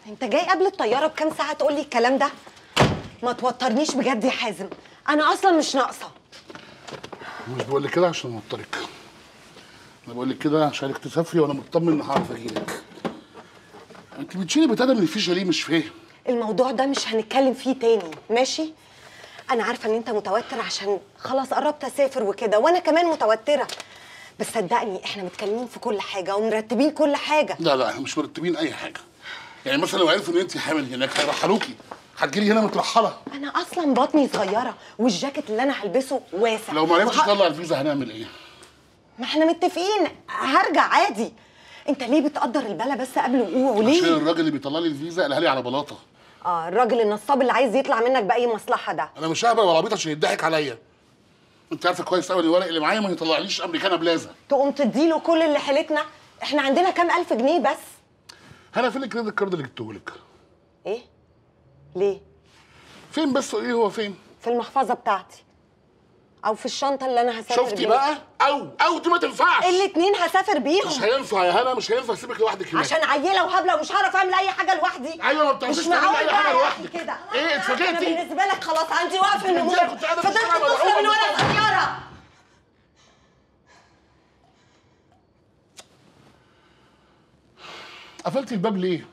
انت جاي قبل الطياره بكام ساعه تقول لي الكلام ده ما توترنيش بجد يا حازم انا اصلا مش ناقصه مش بقول لك كده عشان اوترك انا بقول لك كده عشانك تسافري وانا مطمن ان هعرف اجيلك انت بتشيلي بتقدم من الفيشه ليه مش فاهم الموضوع ده مش هنتكلم فيه تاني ماشي انا عارفه ان انت متوتر عشان خلاص قربت اسافر وكده وانا كمان متوتره بس صدقني احنا متكلمين في كل حاجه ومرتبين كل حاجه لا لا احنا مش مرتبين اي حاجه يعني مثلا لو عرفوا ان انت حامل هناك هيرحلوكي هتجيلي هنا مترحله انا اصلا بطني صغيره والجاكيت اللي انا هلبسه واسع لو ما عرفتش وه- اطلع الفيزا هنعمل ايه ما احنا متفقين هرجع عادي انت ليه بتقدر البلا بس قبل وقوعه عشان ليه الراجل اللي بيطلع لي الفيزا قالها لي على بلاطه اه الراجل النصاب اللي عايز يطلع منك باي مصلحه ده انا مش ههبل ولا عبيط عشان يضحك عليا انت عارفه كويس قوي ان الورق اللي معايا ما يطلعليش امريكانا بلازا تقوم تديله كل اللي حيلتنا احنا عندنا كام الف جنيه بس انا فين الكريدت كارد اللي جبته لك ايه ليه فين بس ايه هو فين في المحفظه بتاعتي او في الشنطه اللي انا هسافر شفتي بيها. بقى او او دي ما تنفعش الاتنين هسافر مش بيهم هينفع يا هنا مش هينفع اسيبك لوحدك هناك عشان عيله وهبله ومش هعرف اعمل اي حاجه لوحدي ايوه ما بتعرفيش مش تعملي معقول اي بقى حاجه يا لوحدك أخي كده ايه انا اتفاجئتي بالنسبه لك خلاص عندي وقف النمو إزاي كنت قاعدة في فضلت الشارع طفله مرعوبة من وانا صغيره قفلتي الباب ليه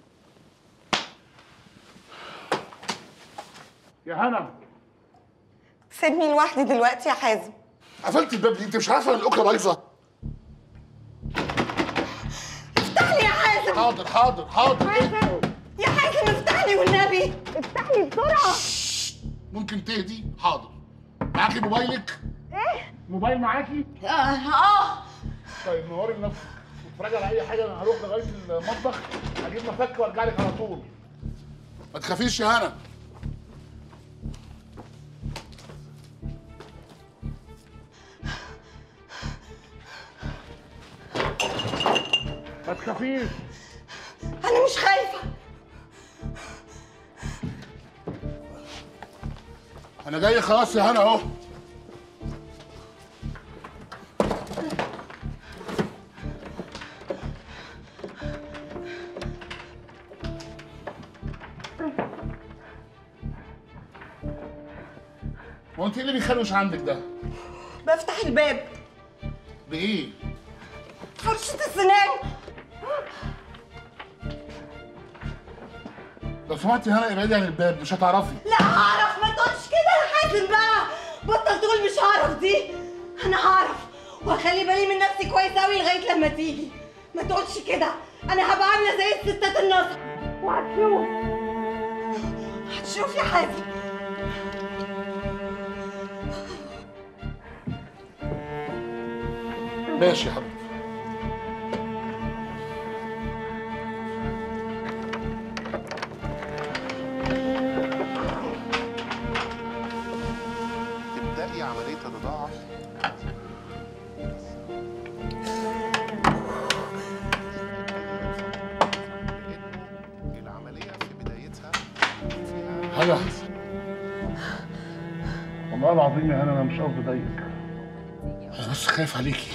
يا هنا سيبني لوحدي دلوقتي يا حازم قفلتي الباب ليه انت مش عارفه ان الاكله بايظه افتح لي يا حازم حاضر حاضر حاضر حازم يا حازم افتح لي والنبي افتح لي بسرعه ممكن تهدي حاضر معاكي موبايلك ايه موبايل معاكي اه اه طيب نوري لنفسك اتفرجي على اي حاجه انا هروح لغايه المطبخ اجيب مفك وارجع لك على طول ما تخافيش يا هنا ما تخافيش انا مش خايفه انا جاي خلاص يا هنا اهو هو انت ايه اللي بيخروش عندك ده؟ بفتح الباب بايه؟ فرشه السنان لو سمحتي هنا ابعدي عن الباب مش هتعرفي لا هعرف ما تقولش كده يا حازم بقى بطل تقول مش هعرف دي انا هعرف وهخلي بالي من نفسي كويس قوي لغايه لما تيجي ما تقولش كده انا هبقى عامله زي الستات النصر وهتشوف هتشوف يا حازم ماشي يا حبيبي تبدأي عملية الرضاعة لأنه العملية في بدايتها فيها هلا والله العظيم يا هنا انا مش قصدي اضايقك انا بس خايف عليكي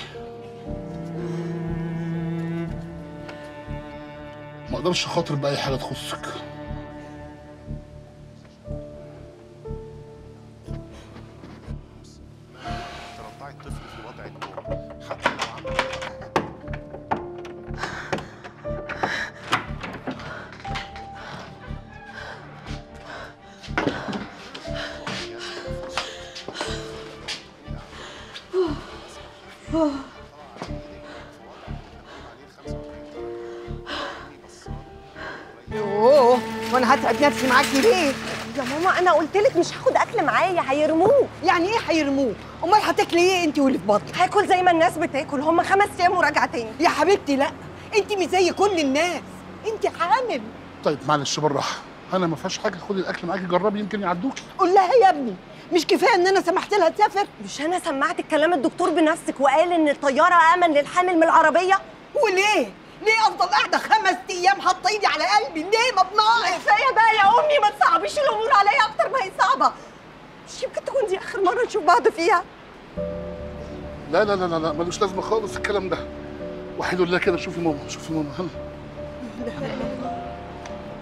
ما اقدرش اخاطر باي حاجه تخصك ترضعي الطفل في وضع النوم حتى لو عنده يوه وانا هتعب نفسي معاكي ليه؟ يا ماما انا قلت لك مش هاخد اكل معايا هيرموه يعني ايه هيرموه؟ امال هتاكلي ايه انت واللي في بطنك؟ هاكل زي ما الناس بتاكل هم خمس ايام وراجعه تاني يا حبيبتي لا انت مش زي كل الناس انت حامل طيب معلش بالراحه انا ما فيهاش حاجه خدي الاكل معاكي جربي يمكن يعدوكي قول لها يا ابني مش كفايه ان انا سمحت لها تسافر مش انا سمعت الكلام الدكتور بنفسك وقال ان الطياره امن للحامل من العربيه وليه؟ ليه افضل قاعده خمس ايام حاطه ايدي على قلبي ليه ما بناقص؟ كفايه بقى يا امي ما تصعبيش الامور عليا اكتر ما هي صعبه مش يمكن تكون دي اخر مره نشوف بعض فيها لا لا لا لا, لا ملوش لازمه خالص الكلام ده وحيد الله كده شوفي ماما شوفي ماما هنا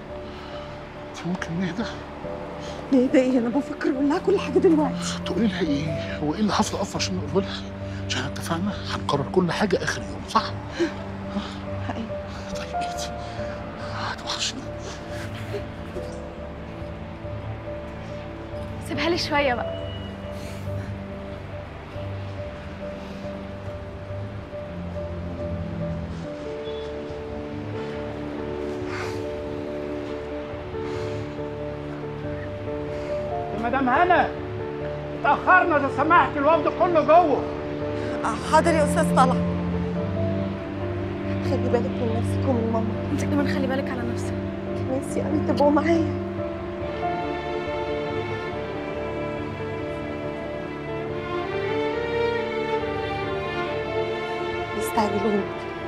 انت ممكن نهدى ليه ده ايه انا بفكر اقول لها كل حاجه دلوقتي تقولي لها ايه هو ايه اللي حصل اصلا عشان نقوله لها عشان اتفقنا هنقرر كل حاجه اخر يوم صح حقيقي طيب ايدي هتوحشني سيبها لي شويه بقى مدام هنا اتأخرنا إذا سمحت الوفد كله جوه حاضر يا استاذ طلعت خلي بالك من نفسك ومن ماما انت كمان خلي بالك على نفسك نفسي قوي تبقوا معايا يستعجلوني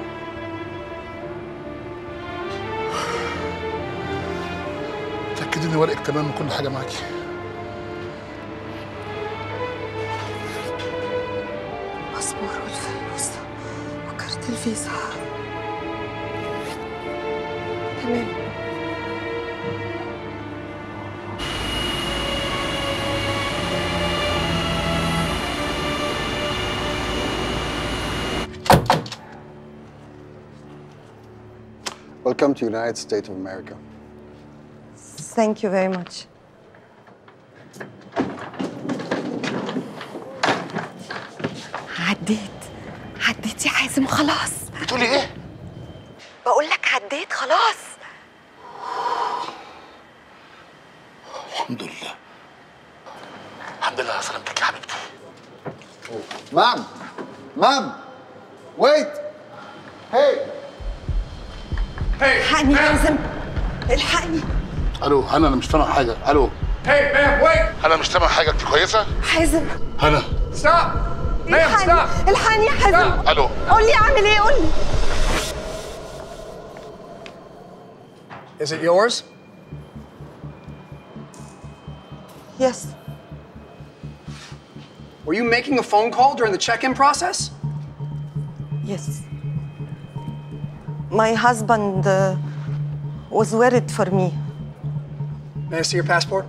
تاكدي ان ورقك تمام وكل حاجه معاكي باسبور والفلوس وكارت الفيزا تمام Welcome to United States of America. Thank you very much. عديت عديت يا حازم خلاص بتقولي ايه بقول لك عديت خلاص الحمد لله الحمد لله على سلامتك يا حبيبتي Mom! Mom! Wait! Hey! الحقني يا حازم الحقني الو هنا انا مش سامع حاجه الو Hey, ma'am, wait! انا مش سامع حاجه انت كويسه حازم هنا Stop! Ma'am, الحقني stop! الحقني يا حازم الو قول لي اعمل ايه قول لي Is it yours? Yes. Were you making a phone call during the check in process? Yes. My husband uh, was worried for me. May I see your passport?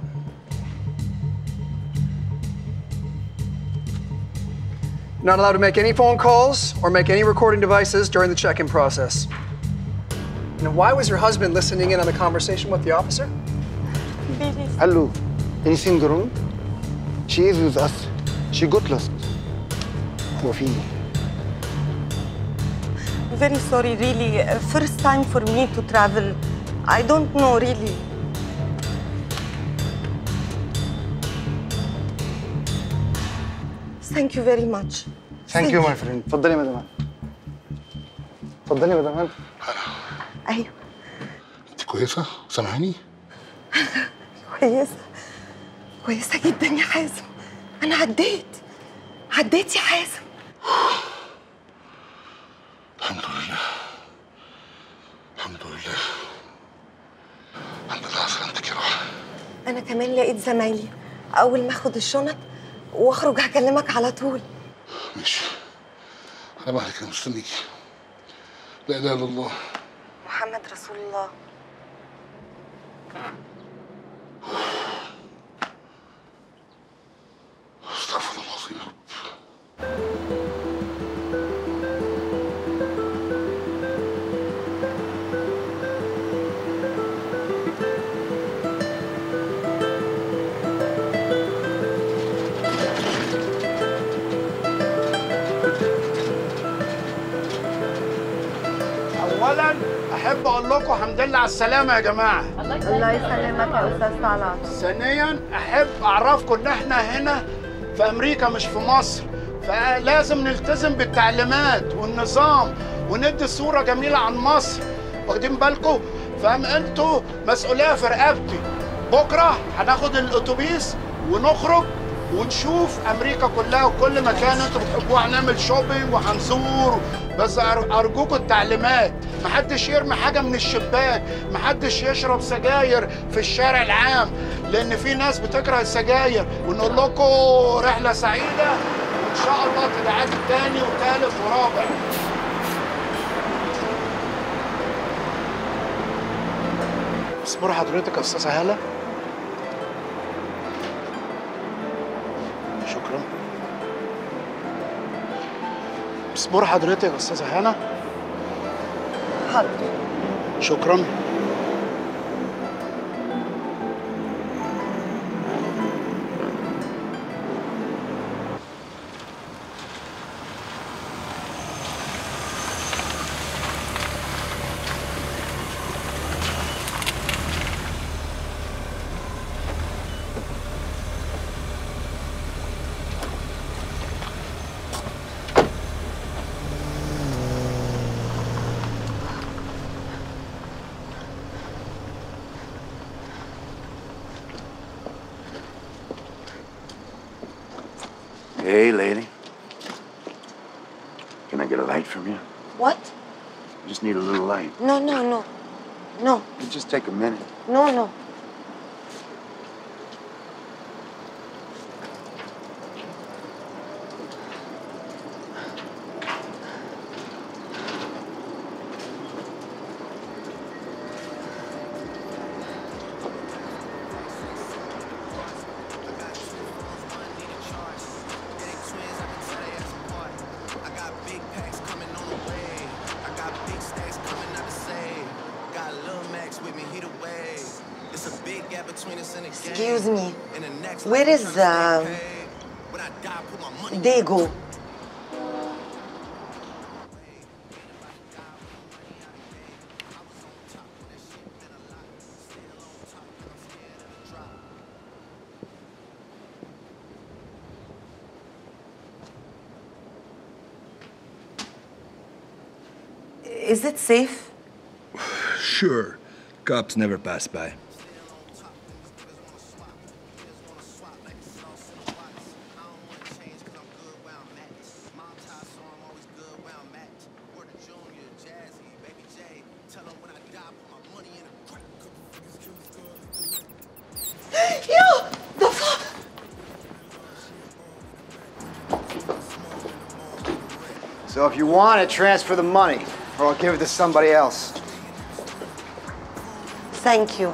Not allowed to make any phone calls or make any recording devices during the check in process. Now, why was your husband listening in on the conversation with the officer? Hello. Anything wrong? She is with us. She got lost. هو في إيه؟ Very sorry, really. Uh, First time for me to travel. I don't know, really. Thank you very much. Thank you, my friend. اتفضلي يا مدام هاني. اتفضلي يا مدام هاني. أيوة انت كويسه سامعاني كويسة كويسة جدا يا حازم أنا عديت عديت يا حازم الحمد لله الحمد لله الحمد لله على سلامتك يا روح أنا كمان لقيت زمايلي أول ما أخد الشنط وأخرج هكلمك على طول ماشي انا بقى كده مستنيكي لا اله الا الله محمد رسول الله استغفر الله العظيم يا رب أولاً أحب أقول لكم الحمد لله على السلامة يا جماعة. الله يسلمك يا أستاذ طلعت ثانياً أحب أعرفكم إن إحنا هنا في أمريكا مش في مصر. فلازم نلتزم بالتعليمات والنظام وندي صورة جميلة عن مصر. واخدين بالكم؟ فاهم انتوا مسؤولية في رقبتي. بكرة هناخد الأتوبيس ونخرج ونشوف امريكا كلها وكل مكان انتوا بتحبوه هنعمل شوبينج وهنزور بس أر- ارجوكوا التعليمات محدش يرمي حاجه من الشباك محدش يشرب سجاير في الشارع العام لان في ناس بتكره السجاير ونقول لكم رحله سعيده وان شاء الله تدعات تاني وتالت ورابع اصبر حضرتك يا استاذه هاله شكرا اصبر حضرتك يا استاذه هاله حاضر شكرا Hey, lady. Can I get a light from you? What? I just need a little light. No, no, no. No, It'll just take a minute. no, no. Excuse me. Where is uh, Dago? Is it safe? Sure. Cops never pass by. Yo, the fuck? So if you want it, transfer the money, or I'll give it to somebody else. Thank you.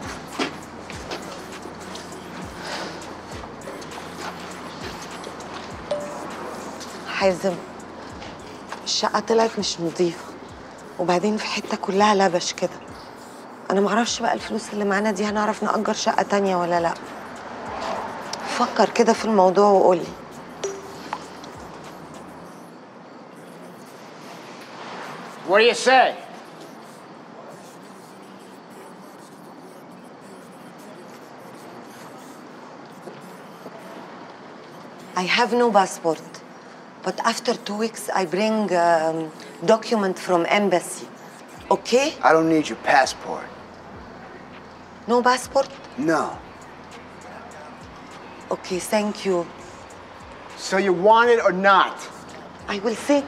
حازم الشقة طلعت مش نظيفة وبعدين في حتة كلها لبش كده أنا معرفش بقى الفلوس اللي معانا دي هنعرف نأجر شقة تانية ولا لأ فكر كده في الموضوع وقولي What do you say? I have no passport but after two weeks I bring um, document from embassy okay? I don't need your passport. No passport? No. Okay, thank you. So you want it or not? I will think.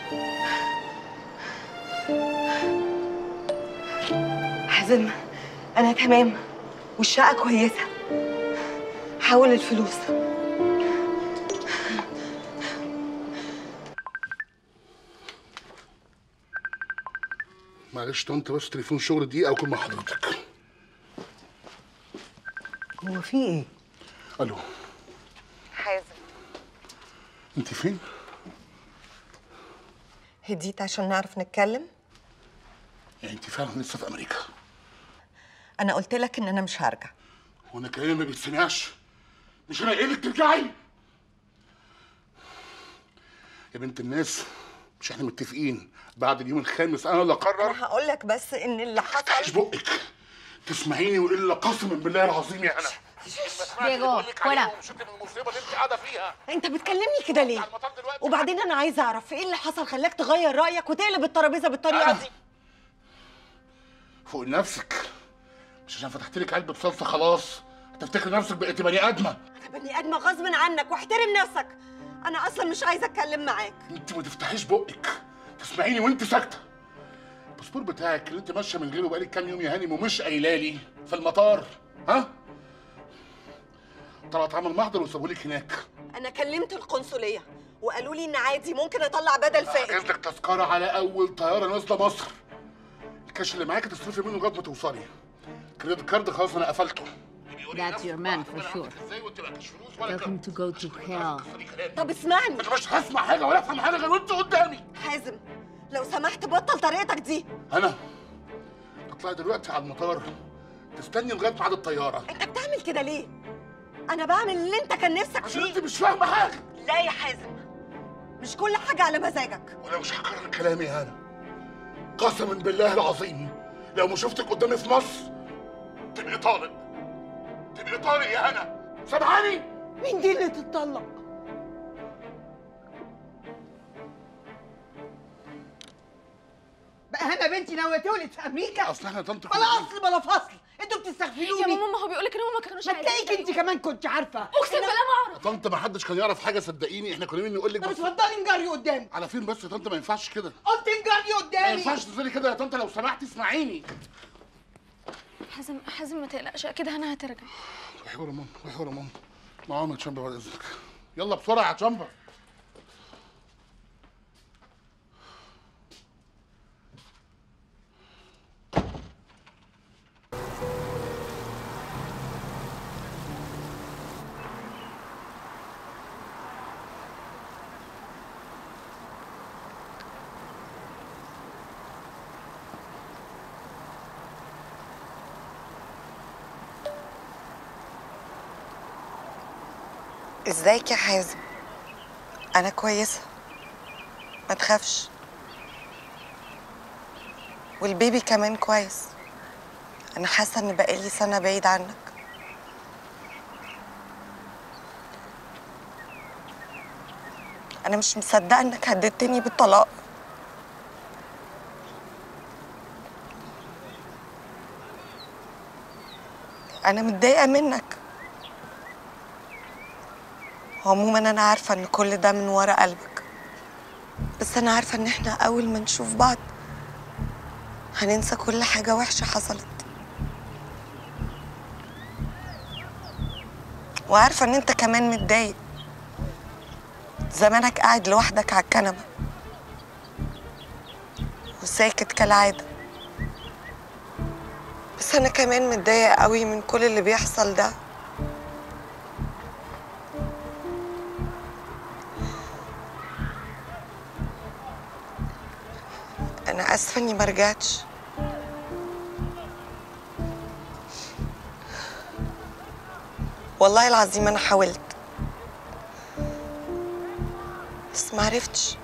حازم انا تمام والشقه كويسه حاول الفلوس معلش طنط بس تليفون شغل دقيقه اكون مع حضرتك هو في ايه الو حازم انت فين هديت عشان نعرف نتكلم يعني انت فعلا لسه في امريكا انا قلت لك ان انا مش هرجع وانا كلامي ما بيتسمعش مش انا قايل لك ترجعي يا بنت الناس مش احنا متفقين بعد اليوم الخامس انا اللي اقرر انا هقول لك بس ان اللي مش حصل بقك تسمعيني والا قسما بالله العظيم يا انا دييغو فوالا المصيبه اللي انت قاعده فيها انت بتكلمني كده ليه وبعدين انا عايزه اعرف ايه اللي حصل خلاك تغير رايك وتقلب الترابيزه بالطريقه أنا؟ دي فوق نفسك مش عشان فتحت لك علبه صلصه خلاص هتفتكر نفسك بقيت بني ادمه انا بني ادمه غصب عنك واحترم نفسك انا اصلا مش عايزه اتكلم معاك انت ما تفتحيش بقك تسمعيني وانت ساكته الباسبور بتاعك اللي انت ماشيه من غيره بقالك كام يوم يا هانم ومش قايله لي في المطار ها طلعت عمل محضر وسابولك هناك انا كلمت القنصليه وقالوا لي ان عادي ممكن اطلع بدل فائت حجز لك تذكره على اول طياره نازله مصر الكاش اللي معاك تصرفي منه لغايه ما توصلي الكريدت كارد خلاص انا قفلته That's your man for sure. Tell him to go to hell. طب اسمعني انا مش هسمع حاجه ولا افهم حاجه غير وانت قدامي حازم لو سمحت بطل طريقتك دي انا اطلعي دلوقتي على المطار تستني لغايه ميعاد الطياره انت بتعمل كده ليه انا بعمل اللي انت كان نفسك عشان فيه انت مش فاهمه حاجه لا يا حازم مش كل حاجه على مزاجك وانا مش هكرر كلامي يا هنا قسما بالله العظيم لو ما شفتك قدامي في مصر تبقي طالق تبقي طالق يا هنا سامعاني مين دي اللي تتطلق بقى هنا بنتي ناويه تولد في امريكا اصل احنا طنط بلا اصل بلا فصل انتوا بتستغفلوني يا ماما ما هو بيقول لك ان هم ما كانوش ما عايزين تلاقيك انت كمان كنت عارفه اقسم بالله ما اعرف طنط ما حدش كان يعرف حاجه صدقيني احنا كنا نقول لك طب بس اتفضلي نجري قدامي على فين بس يا طنط ما ينفعش كده قلت نجري ما قدامي ينفعش تنزلي كده يا طنط لو سمحتي اسمعيني حازم حازم ما تقلقش اكيد هنا هترجع روحي ورا ماما روحي ورا ماما معاهم يا تشامبر بعد اذنك يلا بسرعه يا تشامبر ازيك يا حازم انا كويسه ما تخافش والبيبي كمان كويس انا حاسه ان بقالي سنه بعيد عنك انا مش مصدقه انك هددتني بالطلاق انا متضايقه منك عموما انا عارفه ان كل ده من ورا قلبك بس انا عارفه ان احنا اول ما نشوف بعض هننسى كل حاجه وحشه حصلت وعارفه ان انت كمان متضايق زمانك قاعد لوحدك على الكنبه وساكت كالعاده بس انا كمان متضايقه قوي من كل اللي بيحصل ده انا اسفه اني مرجعتش والله العظيم انا حاولت بس معرفتش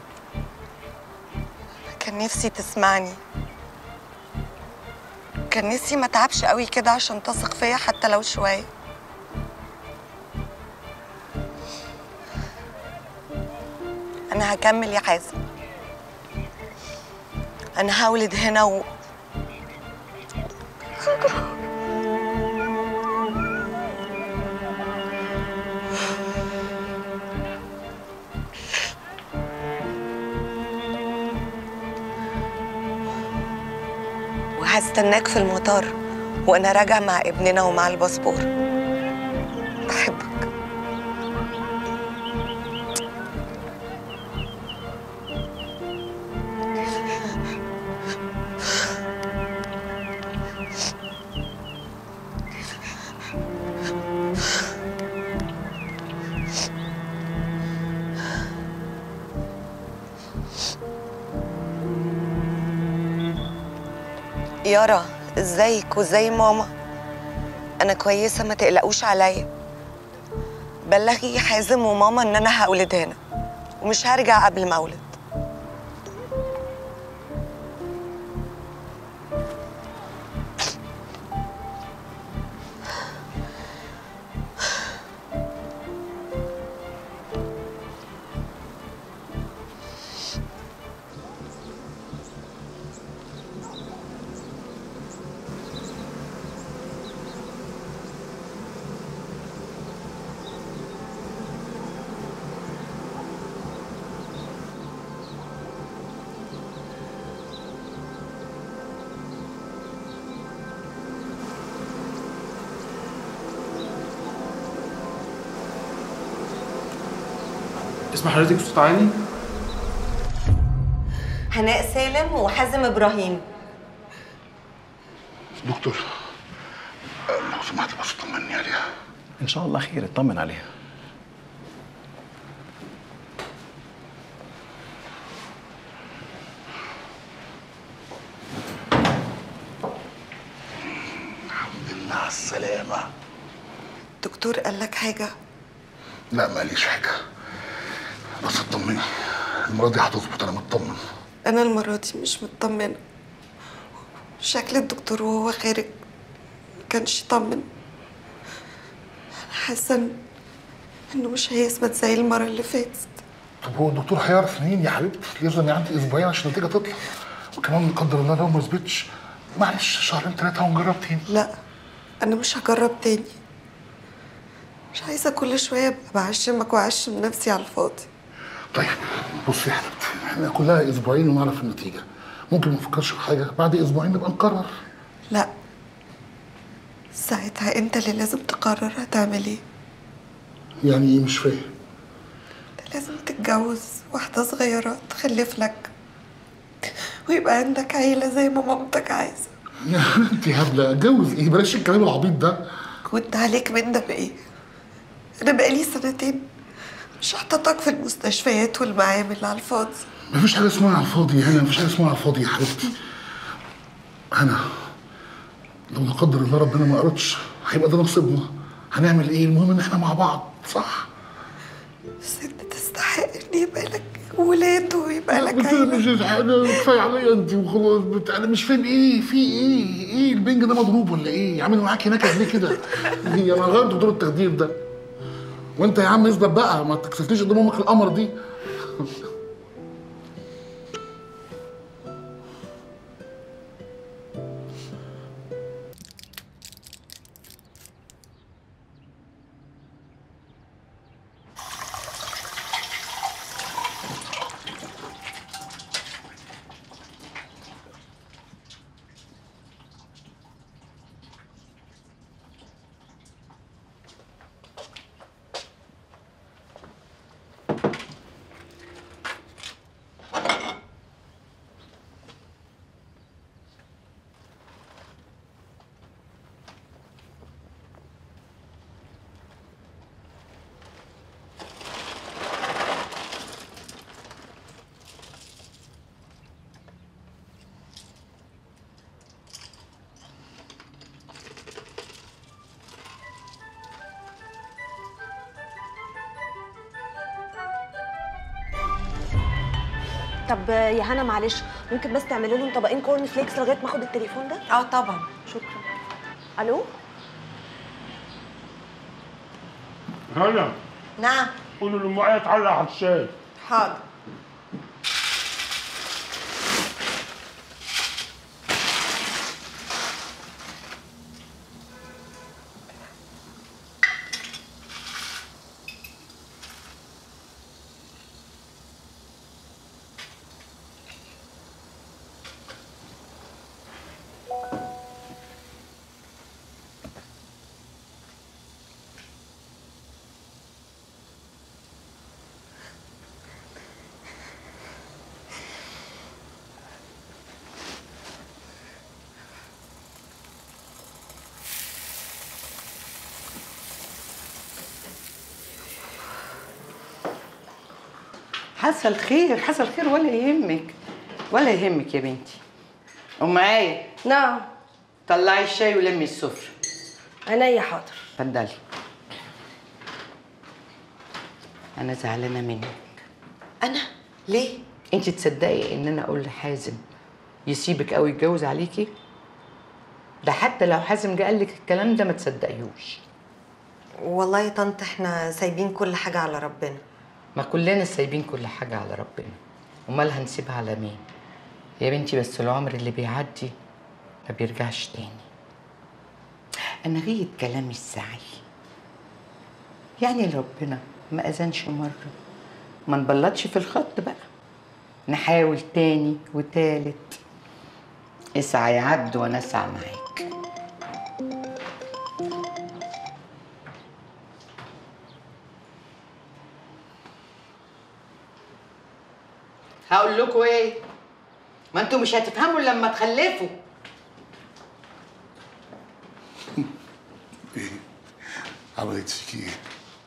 كان نفسي تسمعني كان نفسي ما تعبش قوي كده عشان تثق فيا حتى لو شويه انا هكمل يا حازم انا هولد هنا و وهستناك في المطار وانا راجعه مع ابننا ومع الباسبور بحبك يارا ازيك وازاي ماما انا كويسه ما تقلقوش عليا بلغي حازم وماما ان انا هولد هنا ومش هرجع قبل ما اولد اسم حضرتك بصوت عالي هناء سالم وحازم ابراهيم دكتور آه، لو سمحت بس طمني عليها ان شاء الله خير اطمن عليها الحمد لله على السلامة دكتور قال لك حاجه لا ماليش حاجة بس اطمني المرة دي هتظبط أنا مطمن انا المره دي مش مطمنه شكل الدكتور وهو خارج ما كانش يطمن انا حاسه إن- انه مش هيثبت زي المره اللي فاتت طب هو الدكتور هيعرف منين يا حبيبتي لازم يعدي أسبوعين عشان النتيجة تطلع وكمان لا قدر الله لو ما ثبتش معلش شهرين ثلاثة ونجرب تاني لا انا مش هجرب تاني مش عايزه كل شويه ابقى بعشمك واعشم نفسي على الفاضي طيب بصي يا حبيبتي احنا كلها أسبوعين ونعرف النتيجة ممكن ما نفكرش في حاجة بعد أسبوعين نبقى نقرر لا ساعتها انت اللي لازم تقرر هتعمل ايه يعني إيه مش فاهم انت لازم تتجوز واحده صغيره تخلف لك ويبقى عندك عيله زي ما مامتك عايزه انت هبلة اتجوز ايه بلاش الكلام العبيط ده كنت عليك من ده بايه انا بقالي سنتين مش حاططك في المستشفيات والمعامل على الفاضي مفيش حاجة اسمها على الفاضي هنا مفيش حاجة اسمها على الفاضي يا حبيبتي أنا لو لا قدر الله ربنا ما أردش هيبقى ده نصيبنا هنعمل إيه المهم إن إحنا مع بعض صح؟ بس انت تستحق ان يبقى لك ولاد ويبقى لك بس أنا مش أنا كفاية عليا أنت وخلاص بت- أنا مش فاهم إيه في إيه إيه البنج ده مضروب ولا إيه؟ يعمل معاك هناك ليه كده؟ هي أنا غيرت دور التخدير ده وأنت يا عم اثبت بقى ما تكسفنيش قدام أمك القمر دي طب يا هنا معلش ممكن بس تعملي لهم طبقين كورن فليكس لغايه ما اخد التليفون ده اه طبعا شكرا الو هلا نعم قولوا لام معايا تعلق على الشاي حاضر حصل خير حصل خير ولا يهمك ولا يهمك يا بنتي ام ايه نعم طلعي الشاي ولمي السفره عينيا حاضر اتفضلي انا زعلانه منك انا ليه انت تصدقي ان انا اقول لحازم يسيبك او يتجوز عليكي ده حتى لو حازم جه قال لك الكلام ده ما تصدقيهوش والله يا طنط احنا سايبين كل حاجه على ربنا ما كلنا سايبين كل حاجه على ربنا امال هنسيبها على مين يا بنتي بس العمر اللي بيعدي ما بيرجعش تاني انا غيت كلامي السعي يعني ربنا ما اذنش مره ما نبلطش في الخط بقى نحاول تاني وتالت اسعى يا عبد وانا اسعى معاك هقول لكم ايه ما انتوا مش هتفهموا إلا لما تخلفوا عملت فيك ايه؟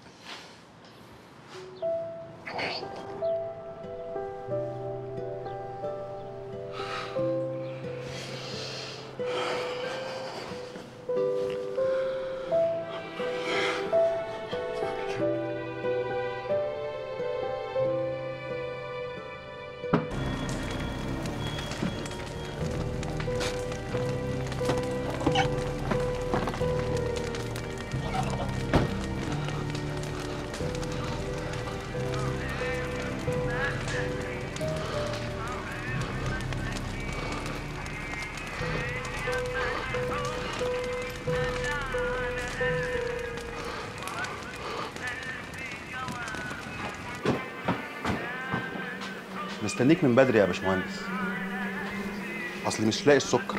مستنيك من بدري يا باشمهندس اصلي مش لاقي السكر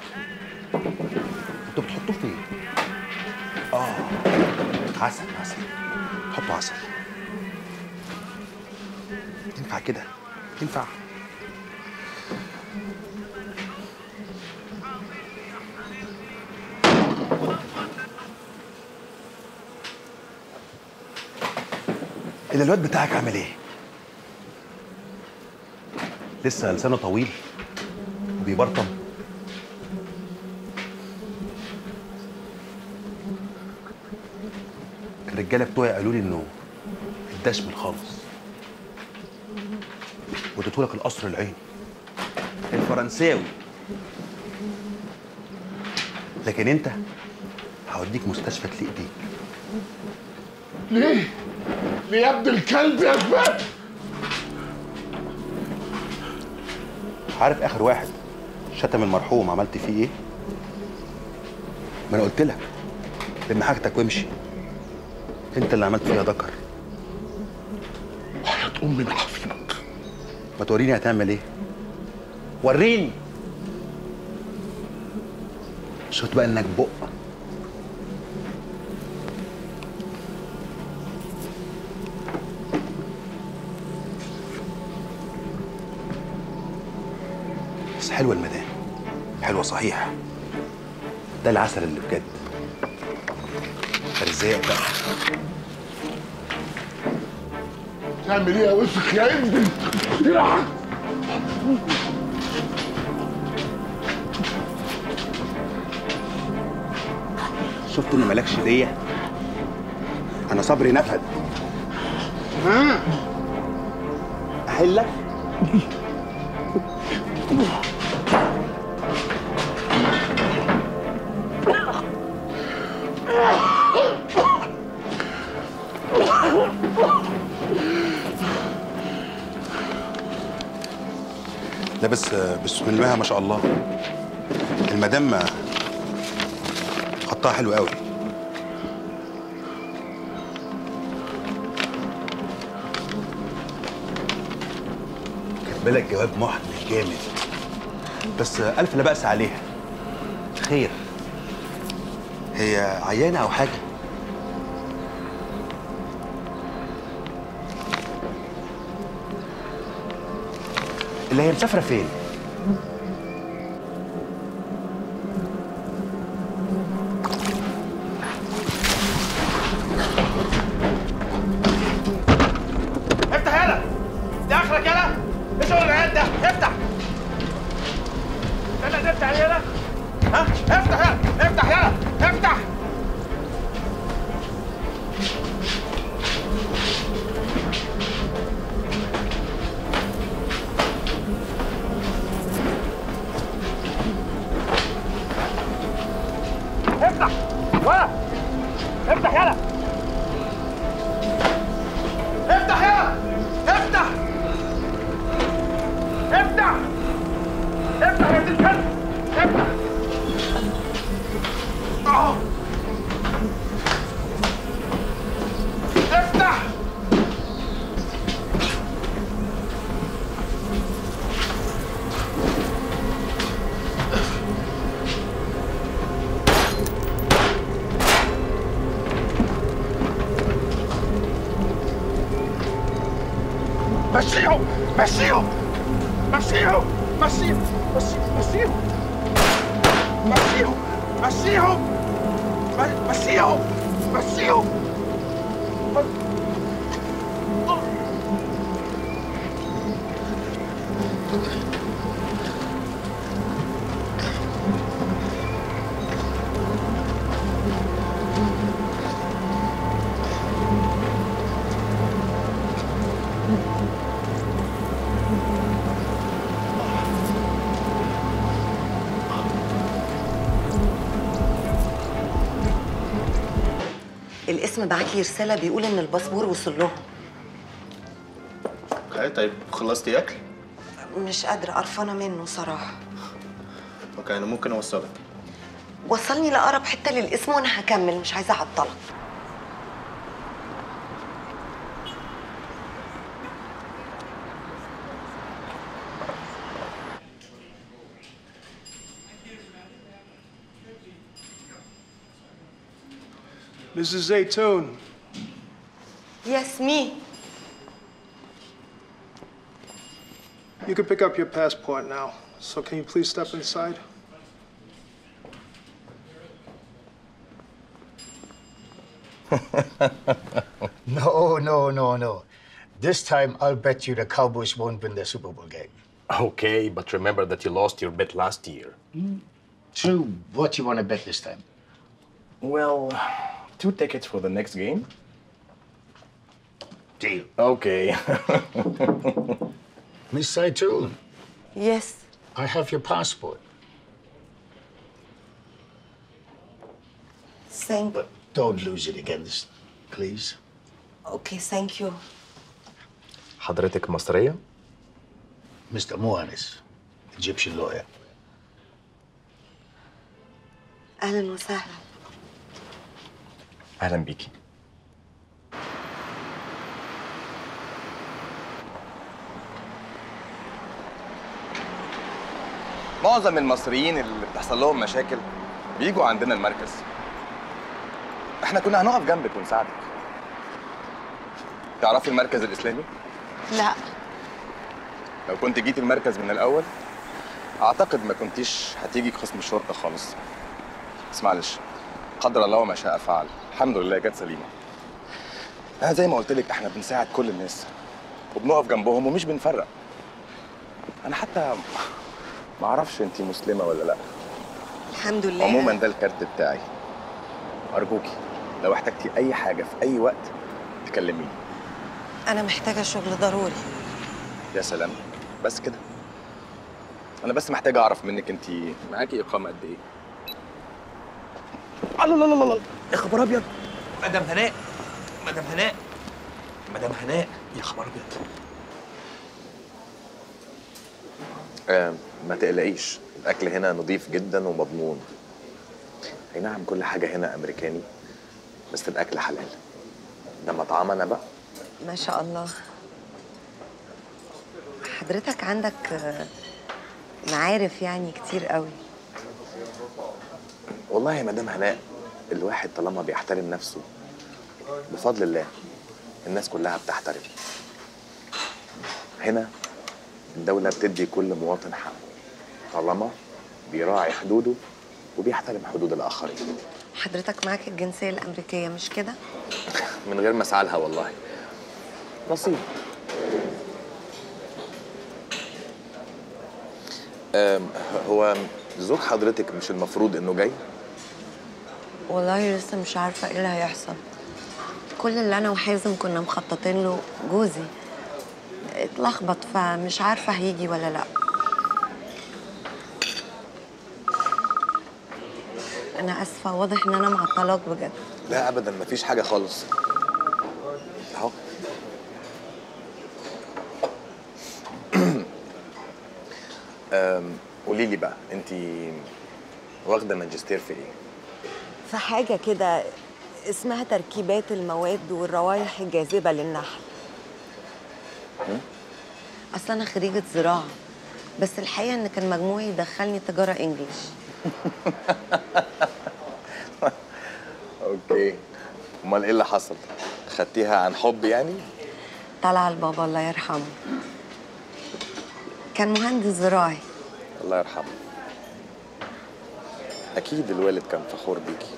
انتوا بتحطوه فين اه عسل عسل حطوا عسل ينفع كده ينفع ايه ده الواد بتاعك عامل ايه لسه لسانه طويل وبيبرطم الرجاله بتوعي قالوا لي انه الدشمل خالص وديتهولك القصر العيني الفرنساوي لكن انت هوديك مستشفى تليق بيك ليه؟ ليه يا ابن الكلب يا زبال؟ عارف اخر واحد شتم المرحوم عملت فيه ايه؟ ما انا قلت لك لم حاجتك وامشي انت اللي عملت فيها ذكر وحياة امي ما حفلك ما توريني هتعمل ايه؟ وريني شفت بقى انك بق بس حلوه المدام حلوه صحيح ده العسل اللي بجد ارزاق بقى تعمل ايه يا وسخ يا ابني؟ يا شفت ان مالكش ديه انا صبري نفد ها احلك لا بس بسم الله ما شاء الله المدام خطها حلو قوي كاتبه لك جواب محن جامد بس الف لا باس عليها خير هي عيانه او حاجه اللي هي مسافره فين افتح يلا ولا افتح يلا افتح يلا افتح افتح افتح يا ابن الكلب افتح اهو افتح مشيهم مشيهم مشيهم مشيهم مشيهم مشيهم مشيهم مشيهم مشيهم الاسم بعت لي رساله بيقول ان الباسبور وصل لهم اوكي طيب خلصتي اكل؟ مش قادره قرفانه منه صراحه اوكي انا ممكن اوصلك وصلني لاقرب حته للاسم وانا هكمل مش عايزه اعطلك Mrs. Zaytoon, Yes, me. you can pick up your passport now. So can you please step inside? No, no, no, no. This time, I'll bet you the Cowboys won't win the Super Bowl game. Okay, but remember that you lost your bet last year. True. What you want to bet this time? Well, two tickets for the next game. Deal. Okay. Miss Saitoon, Yes. I have your passport. Thank But don't lose it again, this- please. Okay, thank you. حضرتك مصرية؟ Mr. Moanis, Egyptian lawyer. اهلا وسهلا أهلا بيكي. معظم المصريين اللي بتحصل لهم مشاكل بيجوا عندنا المركز. احنا كنا هنقف جنبك ونساعدك. تعرفي المركز الإسلامي؟ لا لو كنت جيتي المركز من الأول أعتقد ما كنتيش هتيجي قسم الشرطة خالص. بس معلش قدر الله وما شاء فعل. الحمد لله جت سليمة. أنا زي ما قلت لك احنا بنساعد كل الناس وبنقف جنبهم ومش بنفرق. أنا حتى ما أعرفش أنت مسلمة ولا لأ. الحمد لله عموما ده الكارت بتاعي. أرجوكي لو احتجتي أي حاجة في أي وقت تكلميني. انا محتاجه شغل ضروري يا سلام بس كده انا بس محتاج اعرف منك انت معاكي اقامه قد ايه الله الله الله الله يا خبر ابيض مدام هناء مدام هناء مدام هناء يا خبر ابيض آه ما تقلقيش الاكل هنا نظيف جدا ومضمون اي نعم كل حاجه هنا امريكاني بس الاكل حلال ده مطعمنا بقى ما شاء الله حضرتك عندك آه، معارف يعني كتير قوي والله يا مدام هناء الواحد طالما بيحترم نفسه بفضل الله الناس كلها بتحترم هنا الدولة بتدي كل مواطن حقه طالما بيراعي حدوده وبيحترم حدود الآخرين حضرتك معاك الجنسيه الامريكيه مش كده من غير ما اسعى لها والله نصيب أم، هو زوج حضرتك مش المفروض انه جاي والله لسه مش عارفه ايه اللي هيحصل كل اللي انا وحازم كنا مخططين له جوزي اتلخبط فمش عارفه هيجي ولا لا انا انا اسفه واضح ان انا معطلاك بجد لا ابدا مفيش حاجه خالص اهو أم، قولي لي بقى انت واخده ماجستير في ايه في حاجه كده اسمها تركيبات المواد والروائح الجاذبه للنحل هم؟ اصل انا خريجه زراعه بس الحقيقه ان كان مجموعي يدخلني تجاره انجليش اوكي امال ايه اللي حصل خدتيها عن حب يعني طلع البابا الله يرحمه كان مهندس زراعي الله يرحمه اكيد الوالد كان فخور بيكي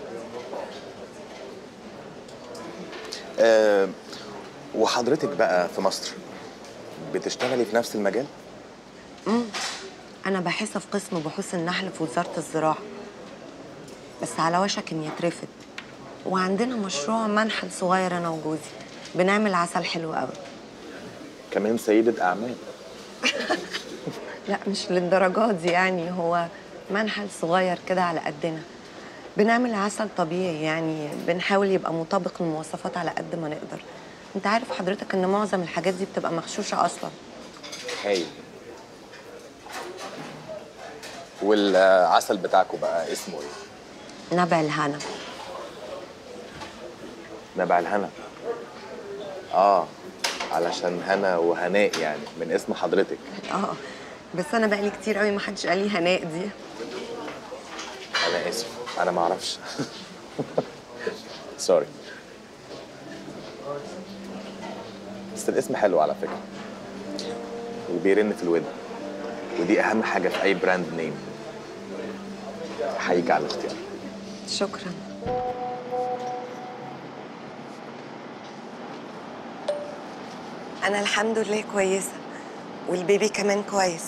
أه وحضرتك بقى في مصر بتشتغلي في نفس المجال امم انا باحثه في قسم بحوث النحل في وزاره الزراعه بس على وشك ان يترفض وعندنا مشروع منحل صغير انا وجوزي بنعمل عسل حلو قوي كمان سيدة أعمال لا مش للدرجات دي يعني هو منحل صغير كده على قدنا بنعمل عسل طبيعي يعني بنحاول يبقى مطابق للمواصفات على قد ما نقدر انت عارف حضرتك ان معظم الحاجات دي بتبقى مغشوشه اصلا هايل والعسل بتاعكم بقى اسمه ايه؟ نبع الهنا نبع الهنا اه علشان هنا وهناء يعني من اسم حضرتك اه بس انا بقالي كتير قوي ما حدش قال لي هناء دي انا اسف انا ما اعرفش سوري بس الاسم حلو على فكره وبيرن في الودن ودي اهم حاجه في اي براند نيم احييك على الاختيار شكرا انا الحمد لله كويسه والبيبي كمان كويس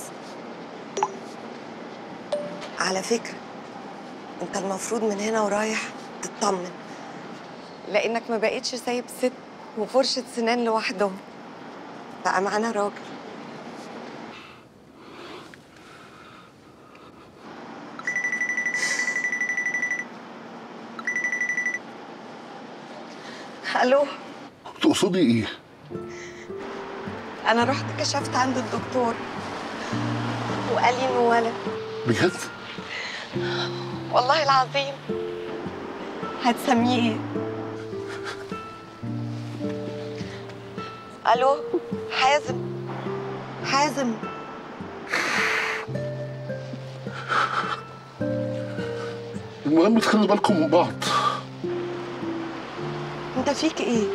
على فكره انت المفروض من هنا ورايح تطمن لانك ما بقتش سايب ست وفرشه سنان لوحدهم بقى معانا راجل الو تقصدي ايه؟ انا رحت كشفت عند الدكتور وقال لي انه ولد بجد؟ والله العظيم هتسميه ايه الو حازم حازم المهم تخلي بالكم من بعض انت فيك ايه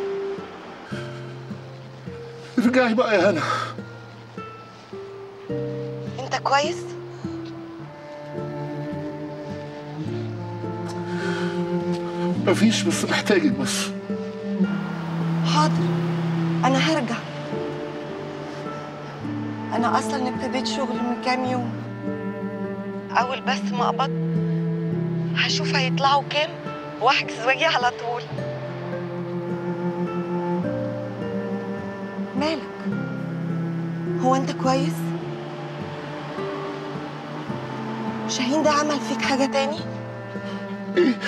ارجعي بقى يا هنا انت كويس مفيش بس محتاجك بس حاضر انا هرجع انا اصلا ابتديت شغل من كام يوم اول بس ما اقبض هشوف هيطلعوا كام واحجز واجي على طول مالك هو انت كويس شاهين ده عمل فيك حاجه تاني ايه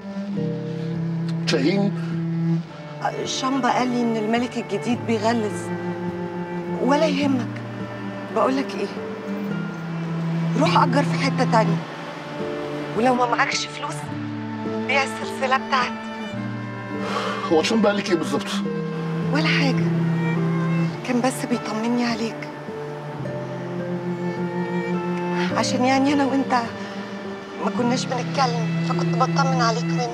شاهين شامبا قال لي ان الملك الجديد بيغلس ولا يهمك بقولك ايه روح اجر في حته تانية ولو ما معكش فلوس بيع السلسله بتاعتي هو عشان بقى لك ايه بالظبط؟ ولا حاجه كان بس بيطمني عليك عشان يعني انا وانت ما كناش بنتكلم فكنت بطمن عليك منه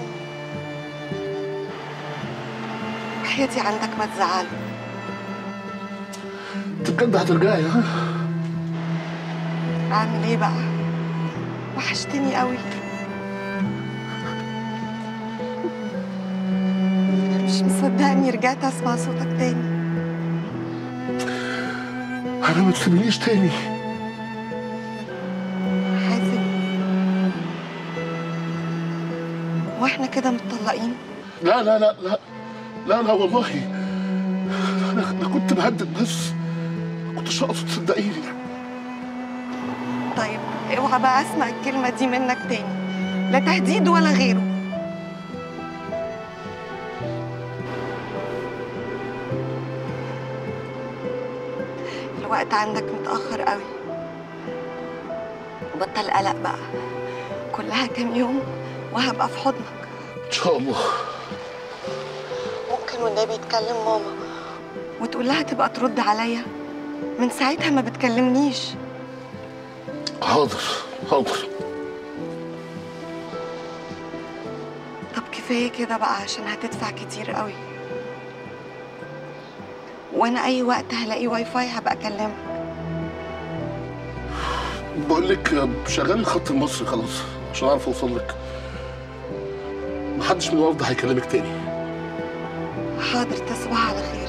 حياتي عندك ما تزعل انت بجد هترجعي ها؟ اعمل ايه بقى وحشتني قوي مش مصدقني رجعت اسمع صوتك تاني انا ما تسيبنيش تاني حازم واحنا كده متطلقين لا لا لا لا لا لا والله انا أنا كنت بهدد بس ما كنتش اقصد صدقيني طيب اوعى بقى اسمع الكلمه دي منك تاني لا تهديد ولا غيره الوقت عندك متأخر قوي بطل قلق بقى كلها كام يوم وهبقى في حضنك ان شاء الله ممكن والنبي تكلم ماما وتقول لها تبقى ترد عليا من ساعتها ما بتكلمنيش حاضر حاضر طب كفايه كده بقى عشان هتدفع كتير قوي وانا اي وقت هلاقي واي فاي هبقى اكلمك بقول لك شغال الخط المصري خلاص عشان اعرف اوصل لك محدش من الوفد هيكلمك تاني حاضر تصبح على خير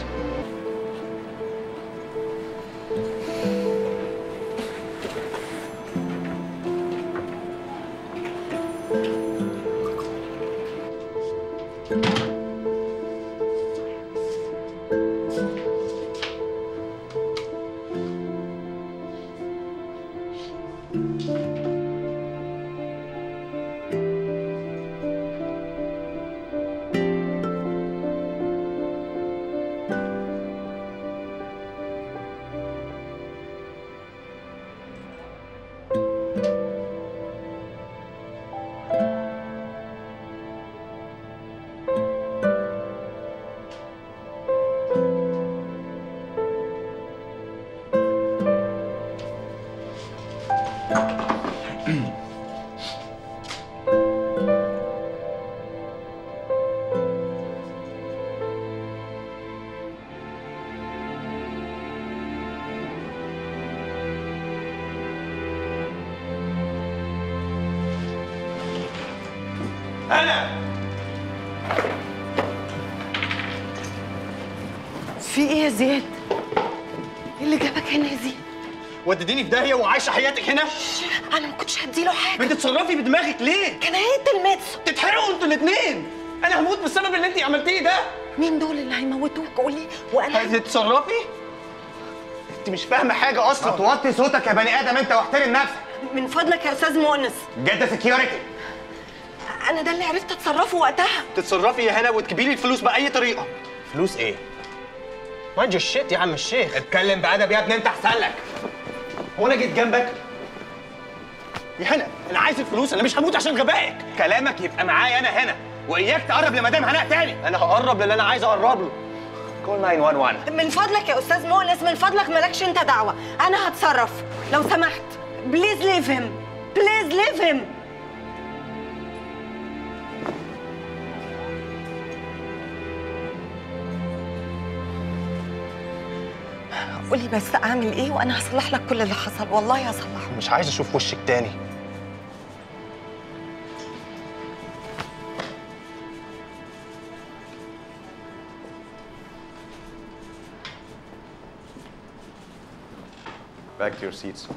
انا في ايه يا زياد؟ ايه اللي جابك هنا يا زياد؟ وديتيني في داهيه وعايشه حياتك هنا انا ما كنتش هديله حاجه بتتصرفي بدماغك ليه كان هيقتل ماتسو تتحرقوا انتوا الاثنين انا هموت بسبب اللي انت عملتيه ده مين دول اللي هيموتوك قولي وانا هتتصرفي انت مش فاهمه حاجه اصلا توطي صوتك يا بني ادم انت واحترم نفسك من فضلك يا استاذ مؤنس جد سكيورتي انا ده اللي عرفت اتصرفه وقتها تتصرفي يا هنا وتجيبي لي الفلوس باي طريقه فلوس ايه؟ مايند يور شيت يا عم الشيخ اتكلم بادب يا ابني انت احسن لك هو انا جيت جنبك يا هنا انا عايز الفلوس انا مش هموت عشان غبائك كلامك يبقى معايا انا هنا واياك تقرب لمدام هناء تاني انا هقرب للي انا عايز اقرب له كول 911 من فضلك يا استاذ مؤنس من فضلك مالكش انت دعوه انا هتصرف لو سمحت بليز ليف هيم بليز ليف هيم قولي بس اعمل ايه وانا هصلح لك كل اللي حصل والله هصلحه مش عايز اشوف وشك تاني Back to your seats.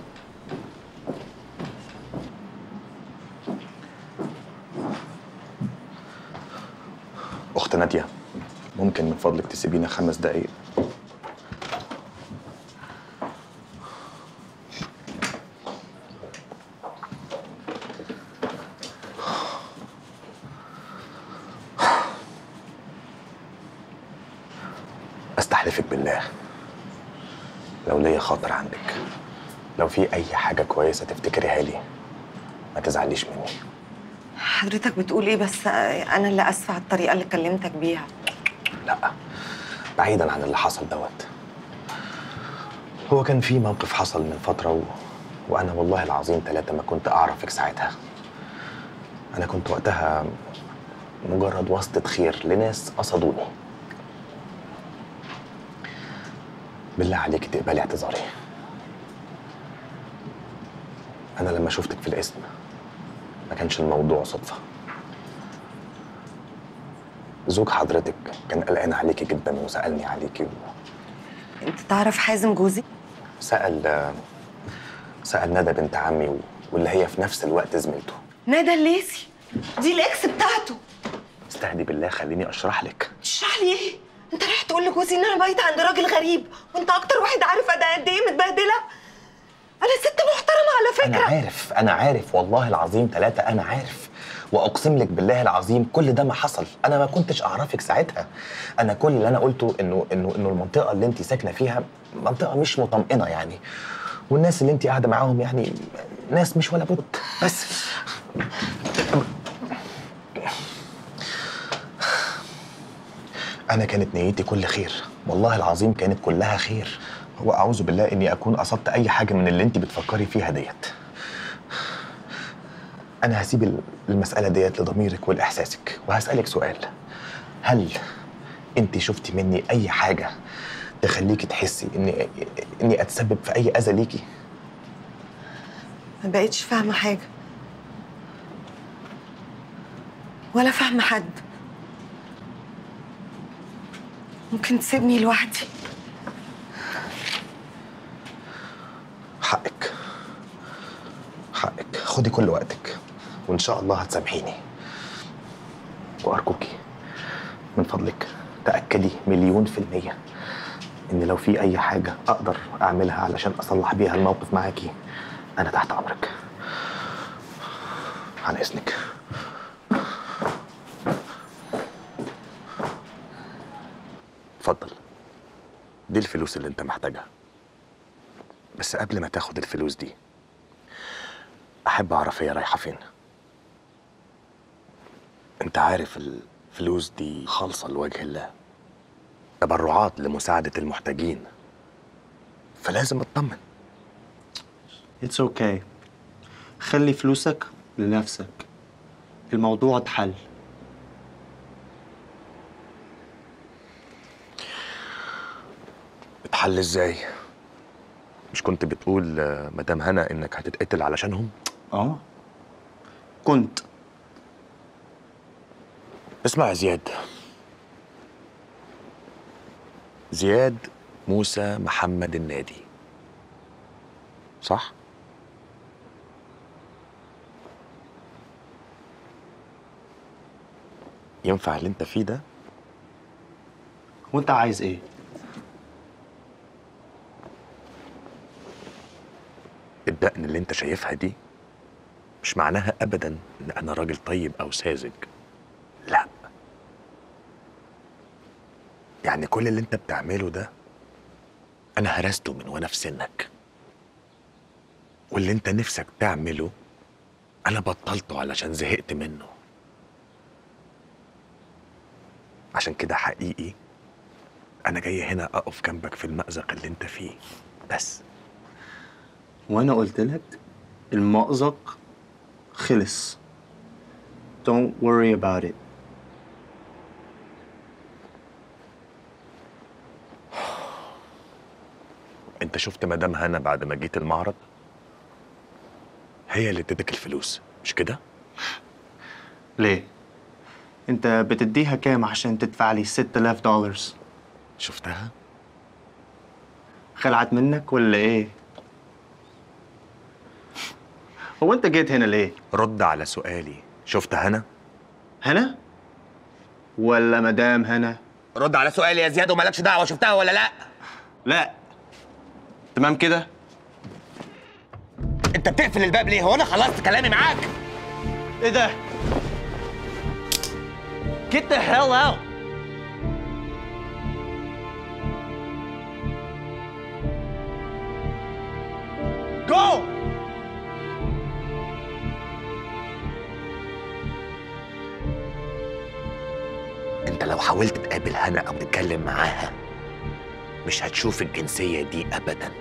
أخت نادية ممكن من فضلك تسيبينا خمس دقايق أستحلفك بالله لو ليا خاطر عندك لو في أي حاجة كويسة تفتكريها لي ما تزعليش مني حضرتك بتقول ايه بس انا اللي اسفه على الطريقه اللي كلمتك بيها لا بعيدا عن اللي حصل دوت هو كان في موقف حصل من فترة و... وأنا والله العظيم ثلاثة ما كنت أعرفك ساعتها أنا كنت وقتها مجرد واسطة خير لناس قصدوني بالله عليك تقبلي اعتذاري أنا لما شفتك في الاسم ما كانش الموضوع صدفة زوج حضرتك كان قلقان عليكي جدا وسألني عليكي و... انت تعرف حازم جوزي سأل سأل ندى بنت عمي و... واللي هي في نفس الوقت زميلته ندى الليسي دي الاكس بتاعته استهدي بالله خليني أشرح لك تشرح لي ايه انت رايح تقول لجوزي ان انا بايته عند راجل غريب وانت اكتر واحد عارف انا قد ايه متبهدله انا ست محترمه على أنا فكره عارف أنا عارف والله العظيم ثلاثة أنا عارف واقسم لك بالله العظيم كل ده ما حصل انا ما كنتش اعرفك ساعتها انا كل اللي انا قلته انه انه انه المنطقه اللي انت ساكنه فيها منطقه مش مطمئنه يعني والناس اللي انت قاعده معاهم يعني ناس مش ولا بد بس انا كانت نيتي كل خير والله العظيم كانت كلها خير واعوذ بالله اني اكون قصدت اي حاجه من اللي انت بتفكري فيها ديت انا هسيب ال- المساله ديت لضميرك ولاحساسك وهسالك سؤال هل انت شفتي مني اي حاجه تخليكي تحسي اني اني اتسبب في اي اذى ليكي ما بقتش فاهمة حاجة ولا فاهمة حد ممكن تسيبني لوحدي حقك حقك خدي كل وقتك وان شاء الله هتسامحيني وارجوكي من فضلك تاكدي مليون في الميه ان لو في اي حاجه اقدر اعملها علشان اصلح بيها الموقف معاكي انا تحت امرك عن اذنك اتفضل دي الفلوس اللي انت محتاجها بس قبل ما تاخد الفلوس دي احب اعرف هي رايحه فين انت عارف الفلوس دي خالصه لوجه الله تبرعات لمساعده المحتاجين فلازم اطمن It's okay. خلي فلوسك لنفسك. الموضوع اتحل. اتحل ازاي مش كنت بتقول آه، مدام هنا انك هتتقتل علشانهم اه كنت اسمع يا زياد زياد موسى محمد النادي صح ينفع اللي انت فيه ده وانت عايز ايه؟ الدقن اللي انت شايفها دي مش معناها ابدا ان انا راجل طيب او ساذج لا يعني كل اللي انت بتعمله ده انا هرسته من وانا في سنك واللي انت نفسك تعمله انا بطلته علشان زهقت منه عشان كده حقيقي انا جاي هنا اقف جنبك في المأزق اللي انت فيه بس وانا قلت لك المأزق خلص. Don't worry about it. انت شفت مدام هنا بعد ما جيت المعرض هي اللي ادتك الفلوس مش كده ليه؟ انت بتديها كام عشان تدفع لي 6000 دولار؟ شفتها؟ خلعت منك ولا ايه؟ هو انت جيت هنا ليه؟ رد على سؤالي شفت هنا هنا؟ ولا مدام هنا؟ رد على سؤالي يا زياد ومالكش دعوه شفتها ولا لا لا تمام كده؟ انت بتقفل الباب ليه هو انا خلصت كلامي معاك ايه ده؟ Get the hell out! Go! انت لو حاولت تقابل هنا او تتكلم معاها مش هتشوف الجنسيه دي ابدا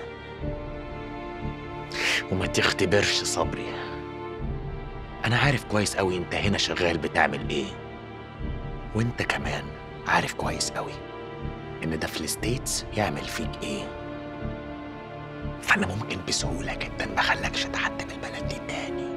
وما تختبرش صبري انا عارف كويس قوي انت هنا شغال بتعمل ايه وانت كمان عارف كويس قوي ان ده في الستيتس يعمل فيك ايه فانا ممكن بسهوله جدا ما اخلكش تعدي من البلد دي تاني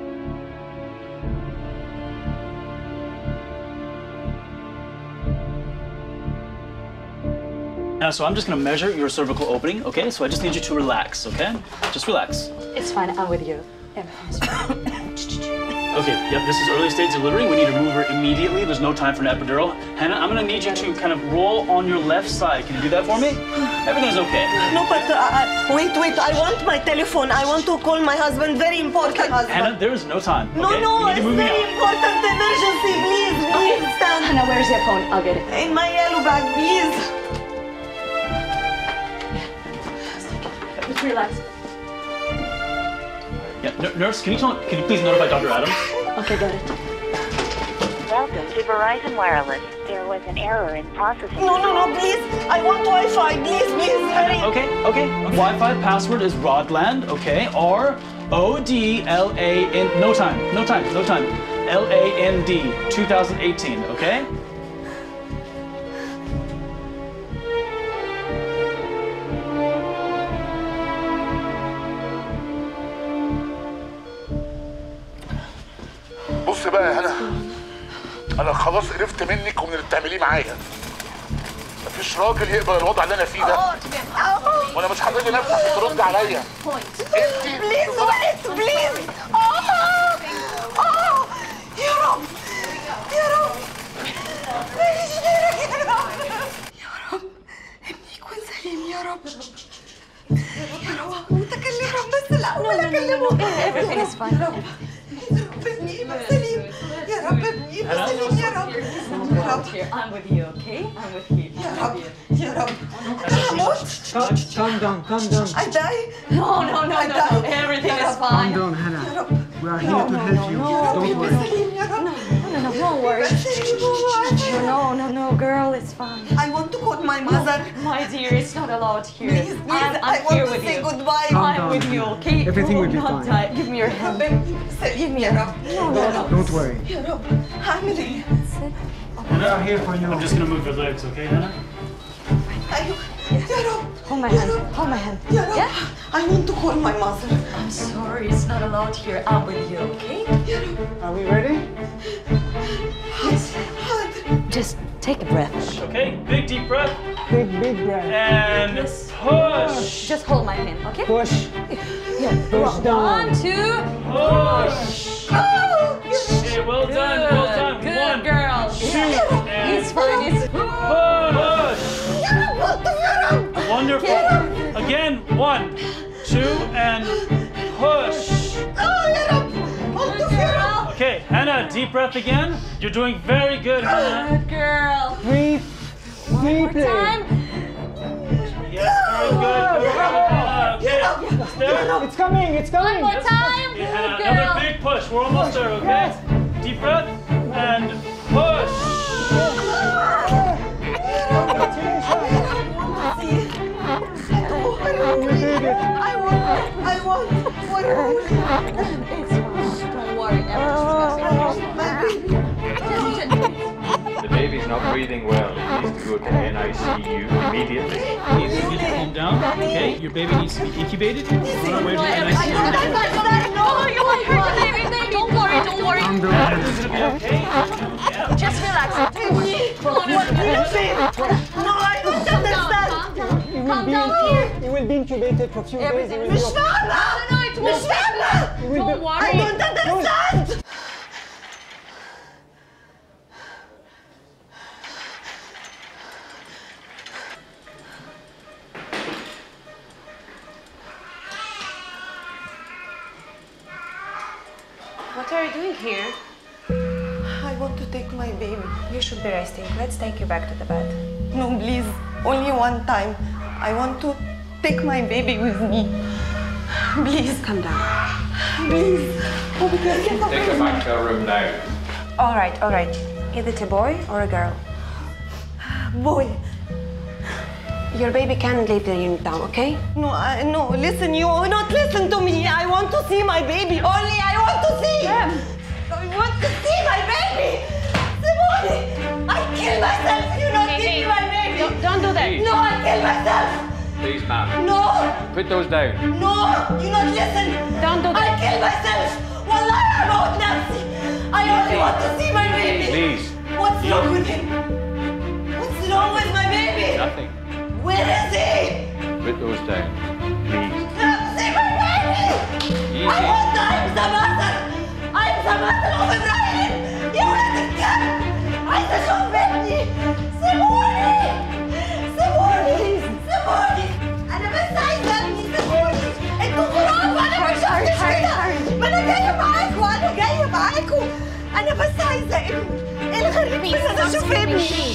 Now, so I'm just gonna measure your cervical opening, okay? So I just need you to relax, okay? Just relax. It's fine. I'm with you. Yeah. Okay, yep, this is early stage delivery. We need to move her immediately. There's no time for an epidural. Hannah, I'm gonna need you to kind of roll on your left side. Can you do that for me? Everything's okay. No, but uh, uh, wait, wait. I want my telephone. I want to call my husband. Very important husband. Hannah, there is no time. No, okay? no, we need it's to move me very out. important. Emergency, please, please stand. Hannah, where's your phone? I'll get it. In my yellow bag, please. Just relax. Yeah, n- nurse, can you tell, can you please notify Dr. Adams? Okay, got it. Welcome to Verizon Wireless. There was an error in processing. No, no, no, please. I want Wi-Fi, please, please. Hurry. Okay, okay. Wi-Fi password is Rodland, okay? R O D L A N. No time, no time, no time. L A N D 2018, okay? بص بقى يا هنا انا خلاص قرفت منك ومن اللي بتعمليه معايا مفيش راجل يقبل الوضع اللي انا فيه ده وانا مش هخلي نفسك ترد عليا انت بليز ويت بليز اه اه يا رب يا رب ماليش غيرك يا رب يا رب ابني يكون سليم يا رب يا رب متكلم بس الاول اكلمه Everything is fine. يا رب ابني يبقى سليم يا رب ابني يبقى سليم يا رب يا رب I'm with you, okay? I'm with you. يا رب يا رب انا هموت Calm down, calm down. I die No, no, no, I no. die. Everything يا is رب. fine. Calm down, Hannah. يا رب We are here to help you. Don't worry. سليم يا رب No, no, don't worry. No, no, no, girl, it's fine. I want to call my mother. My dear, it's not allowed here. Please, please, I'm, I I'm want here to with say you. goodbye. Calm I'm down, with you, okay? Everything will be Not fine. die. Give me your hand. Give me your hand. No, no, no. Don't worry. يا رب هعمل ايه؟ We are here for you. I'm just gonna move your legs, okay, Hannah? ايوه يا رب Hold my hand. Hold my hand. يا رب Yeah? I want to call my mother. I'm sorry, it's not allowed here. I'm with you, okay? يا رب Are we ready? Just take a breath. Okay, big deep breath. Big, big breath. And push. Just hold my hand, okay? Push. Yeah. Push down. One, two. Push. Okay, well done, well Good, done. good One, girl. two, and It's fine. It's push. Wonderful. Again, one, two, and push. Okay, Hannah, deep breath again. You're doing very good, Hannah. good girl. Breathe. Deeply. Time. Yes, very good. Very good, Hannah. Okay, there. It's coming, it's coming. One more time. Okay, Good Hannah, girl. another big push. We're almost there, okay? Deep breath and push. I want, I want, what It's fine. Don't worry. Everything's The baby's not breathing well. It needs to go to NICU immediately. You need to calm down, okay? Your baby needs to be incubated. We're on our way to the NICU. Oh, you might hurt the baby. baby. Don't worry. Don't worry. Calm down, Everything's Hannah. gonna be okay. Just relax. What do you say? No, I don't understand. He will Calm be down here. He will be incubated for a few days. He Everything will will be مش okay. فاهمة No, no, it مش won't. فاهمة will Don't be- worry. I don't understand What are you doing here? I want to take my baby. You should be resting. Let's take you back to the bed. No, please. Only one time. I want to take my baby with me. Please. Calm down. Please. Oh, because Take her back to her room now. All right, all right. Is it a boy or a girl? Boy. Your baby can leave the unit now, okay? No, I, no, listen, you will not listen to me. I want to see my baby. Only I want to see. I want to see my baby. Simone, I kill myself if you not Hey, give hey, me my baby. don't- don't do that. No, I kill myself. Please, ma'am. No, Put those down. no, you not listen. Don't do I that. kill myself. والله أموت نفسي. I only want to see my baby. Please. What's wrong with him? What's wrong with my baby? Nothing. Where is he? Put those down. Please. See my baby! I Easy. want I'm the mother! I'm the mother اشوف ابني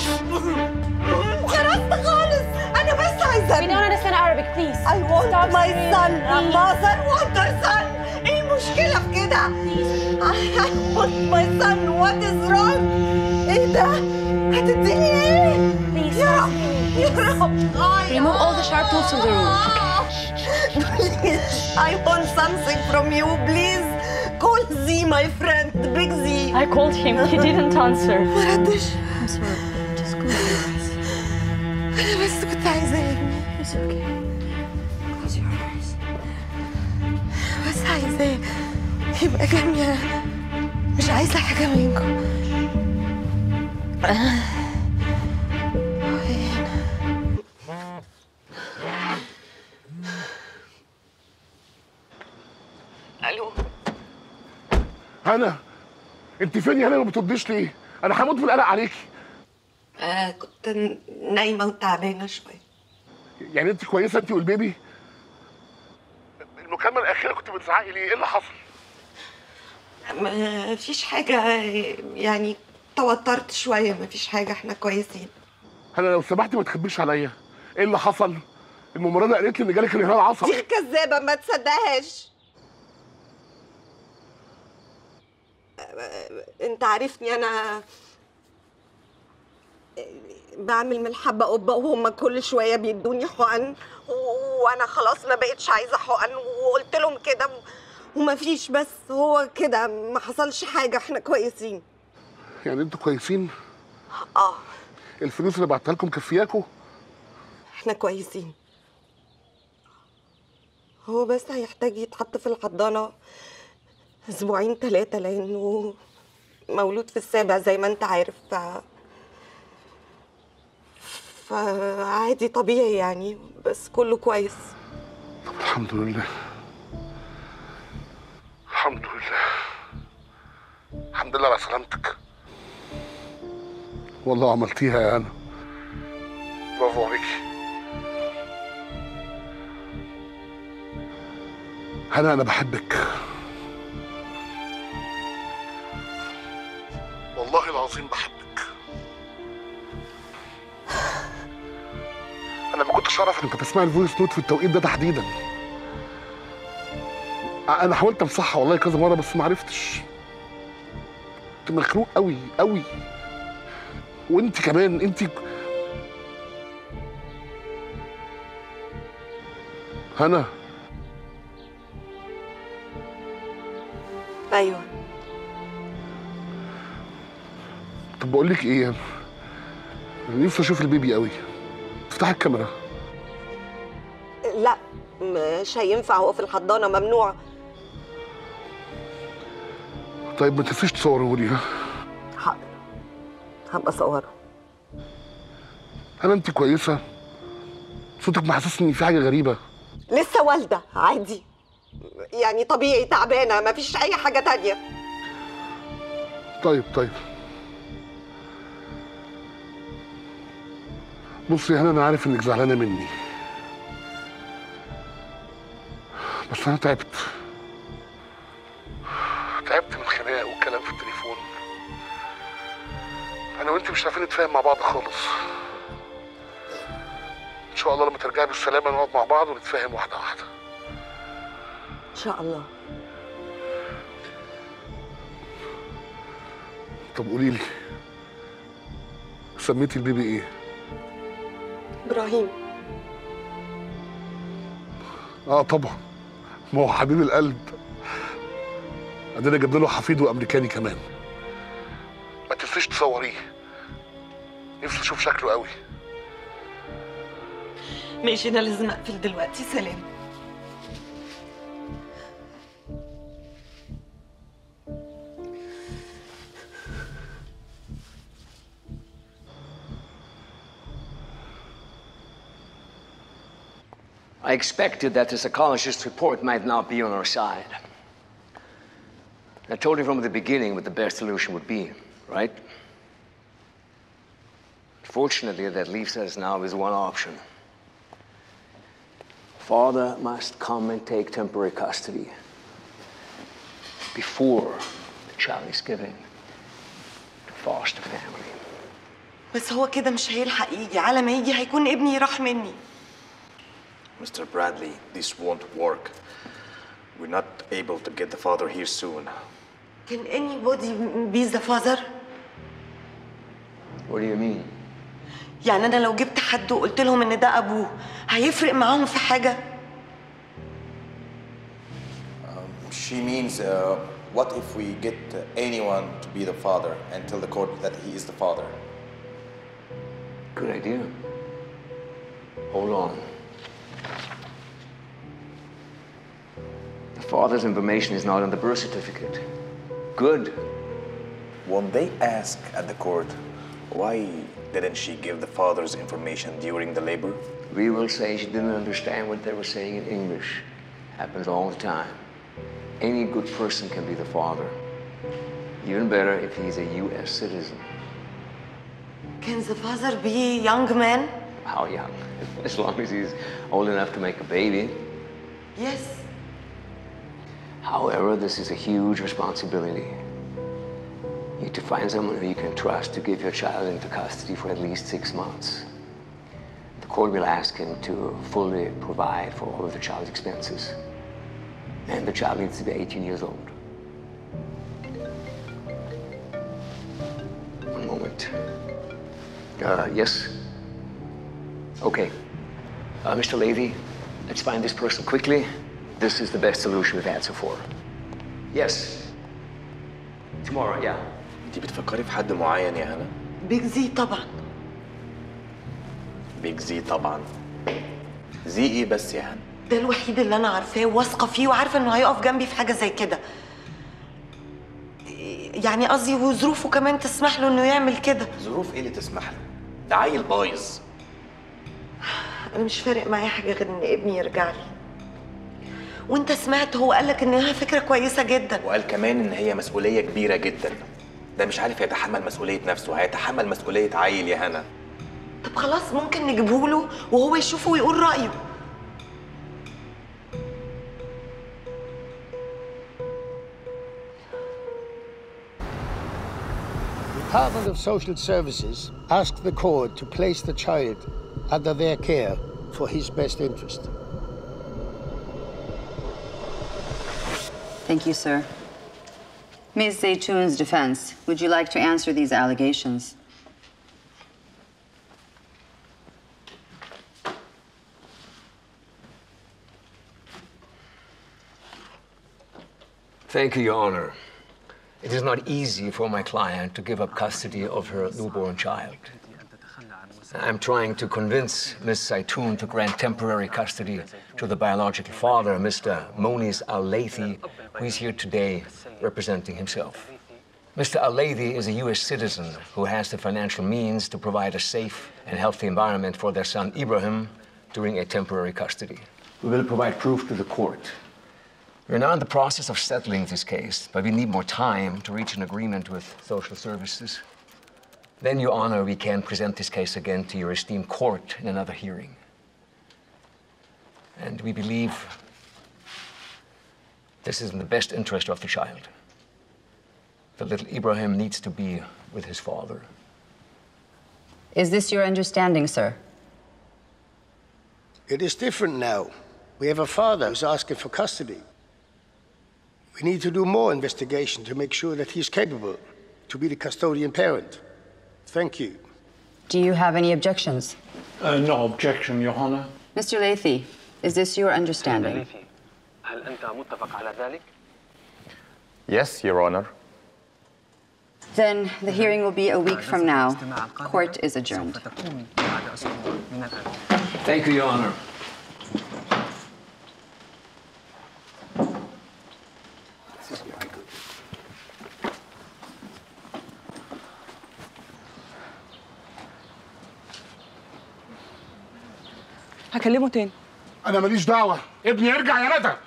خرجت خالص انا بس عايزه We don't understand Arabic, please. I want Stop my screaming, son a please. mother want her son ايه المشكلة في كده؟ I want my son what is wrong؟ ايه ده؟ هتديني ايه؟ Please, يا رب يا رب Remove all the sharp tools from the room. Please, I want something from you, please. Call Z, my friend, big Z. I called him. He didn't answer. ما ردش. I'm sorry. Just close your eyes. أنا بس كنت عايزة ابني. It's okay. Close your eyes. بس عايزاه يبقى جنبي مش عايزة حاجة منكم. الو هنا انت فين يا هنا ما بترديش ليه؟ انا هموت من القلق عليكي آه كنت نايمة وتعبانة شوية يعني انت كويسه انت والبيبي؟ المكالمه الاخيره كنت بتزعقي ليه؟ ايه اللي حصل؟ ما فيش حاجة يعني توترت شوية ما فيش حاجة احنا كويسين انا لو سمحتي ما تخبيش عليا ايه اللي حصل؟ الممرضه قالت لي ان جالك انهيار عصبي دي كذابة ما تصدقهاش انت عارفني انا بعمل من الحبة قبة وهم كل شوية بيدوني حقن و- وانا خلاص ما بقتش عايزة حقن وقلت لهم كده وما فيش بس هو كده ما حصلش حاجة احنا كويسين يعني انتوا كويسين؟ اه الفلوس اللي بعتها لكم كفياكوا؟ احنا كويسين هو بس هيحتاج يتحط في الحضانة اسبوعين ثلاثة لانه مولود في السابع زي ما انت عارف ف فعادي طبيعي يعني بس كله كويس الحمد لله الحمد لله الحمد لله على سلامتك والله عملتيها يا انا برافو عليكي هنا انا بحبك والله العظيم بحبك انا ما كنتش اعرف انك بتسمع الفويس نوت في التوقيت ده تحديدا انا حاولت امسحها والله كذا مره بس ما عرفتش كنت مخنوق قوي قوي وانت كمان انت هنا ايوه طب بقول لك ايه أنا نفسي اشوف البيبي قوي افتحي الكاميرا لا مش هينفع هو في الحضانة ممنوع طيب ما تنسيش تصوره لي ها حاضر هبقى اصوره هل انت كويسه صوتك محسسني ان في حاجه غريبه لسه والدة عادي يعني طبيعي تعبانة مفيش أي حاجة تانية طيب طيب بصي يا هنا انا عارف انك زعلانه مني بس انا تعبت تعبت من الخناق والكلام في التليفون انا وانت مش عارفين نتفاهم مع بعض خالص ان شاء الله لما ترجعي بالسلامه نقعد مع بعض ونتفاهم واحده واحده إن شاء الله طب قولي لي سميتي البيبي ايه إبراهيم اه طبعا ما هو حبيب القلب عندنا جبنا له حفيد وامريكاني كمان ما تنسيش تصوريه نفسي اشوف شكله قوي ماشي أنا لازم أقفل دلوقتي سلام I expected that the psychologist's report might not be on our side. I told you from the beginning what the best solution would be, right? Fortunately, that leaves us now with one option. Father must come and take temporary custody before the child is given to foster family. بس هو كده مش هيلحق يجي على ما يجي هيكون ابني راح مني Mr. Bradley, this won't work. We're not able to get the father here soon. Can anybody be the father? What do you mean? يعني انا لو جبت حد وقلت لهم ان ده ابوه هيفرق معاهم في حاجه She means, uh, what if we get anyone to be the father and tell the court that he is the father? Good idea. Hold on. The father's information is not on the birth certificate. Good. Won't they ask at the court why didn't she give the father's information during the labor? We will say she didn't understand what they were saying in English. Happens all the time. Any good person can be the father. Even better if he's a U.S. citizen. Can the father be a young man? How young? As long as he's old enough to make a baby. Yes. However, this is a huge responsibility. You need to find someone who you can trust to give your child into custody for at least six months. The court will ask him to fully provide for all of the child's expenses. And the child needs to be 18 years old. One moment. Uh, yes? Okay. Uh, Mr. Levy, let's find this person quickly. This is the best solution we've had so far. Yes. Tomorrow, yeah. انت بتفكري في حد معين يا هنا؟ بيج زي طبعا بيج زي طبعا. زي ايه بس يا هنا؟ ده الوحيد اللي انا عارفاه واثقه فيه وعارفه انه هيقف جنبي في حاجه زي كده يعني قصدي وظروفه كمان تسمح له انه يعمل كده ظروف ايه اللي تسمح له؟ ده عيل بايظ. انا مش فارق معايا حاجه غير ان ابني يرجع لي وانت سمعت هو قالك انها فكره كويسه جدا وقال كمان ان هي مسؤوليه كبيره جدا. ده مش عارف يتحمل مسؤوليه نفسه، هيتحمل مسؤوليه عيل يا هنا. طب خلاص ممكن نجيبه له وهو يشوفه ويقول رايه Department of Social Services asked the court to place the child under their care for his best interest. Thank you, sir. Ms. Zaytoun's defense, would you like to answer these allegations? Thank you, Your Honor. It is not easy for my client to give up custody of her newborn child. I'm trying to convince Ms. Saitoun to grant temporary custody to the biological father, Mr. Moniz Al-Laythi, who is here today representing himself. Mr. Al-Laythi is a U.S. citizen who has the financial means to provide a safe and healthy environment for their son Ibrahim during a temporary custody. We will provide proof to the court we're now in the process of settling this case, but we need more time to reach an agreement with social services. Then, Your Honor, we can present this case again to your esteemed court in another hearing. And we believe this is in the best interest of the child. The little Ibrahim needs to be with his father. Is this your understanding, sir? It is different now. We have a father who's asking for custody. We need to do more investigation to make sure that he's capable to be the custodian parent. Thank you. Do you have any objections? Uh, no objection, Your Honor. Mr. Lathy, is this your understanding? هل أنت متفق على ذلك؟ Yes, Your Honor. Then the hearing will be a week from now. Court is adjourned. Thank you, Your Honor. هكلمه تاني انا ماليش دعوه ابني يرجع يا ندى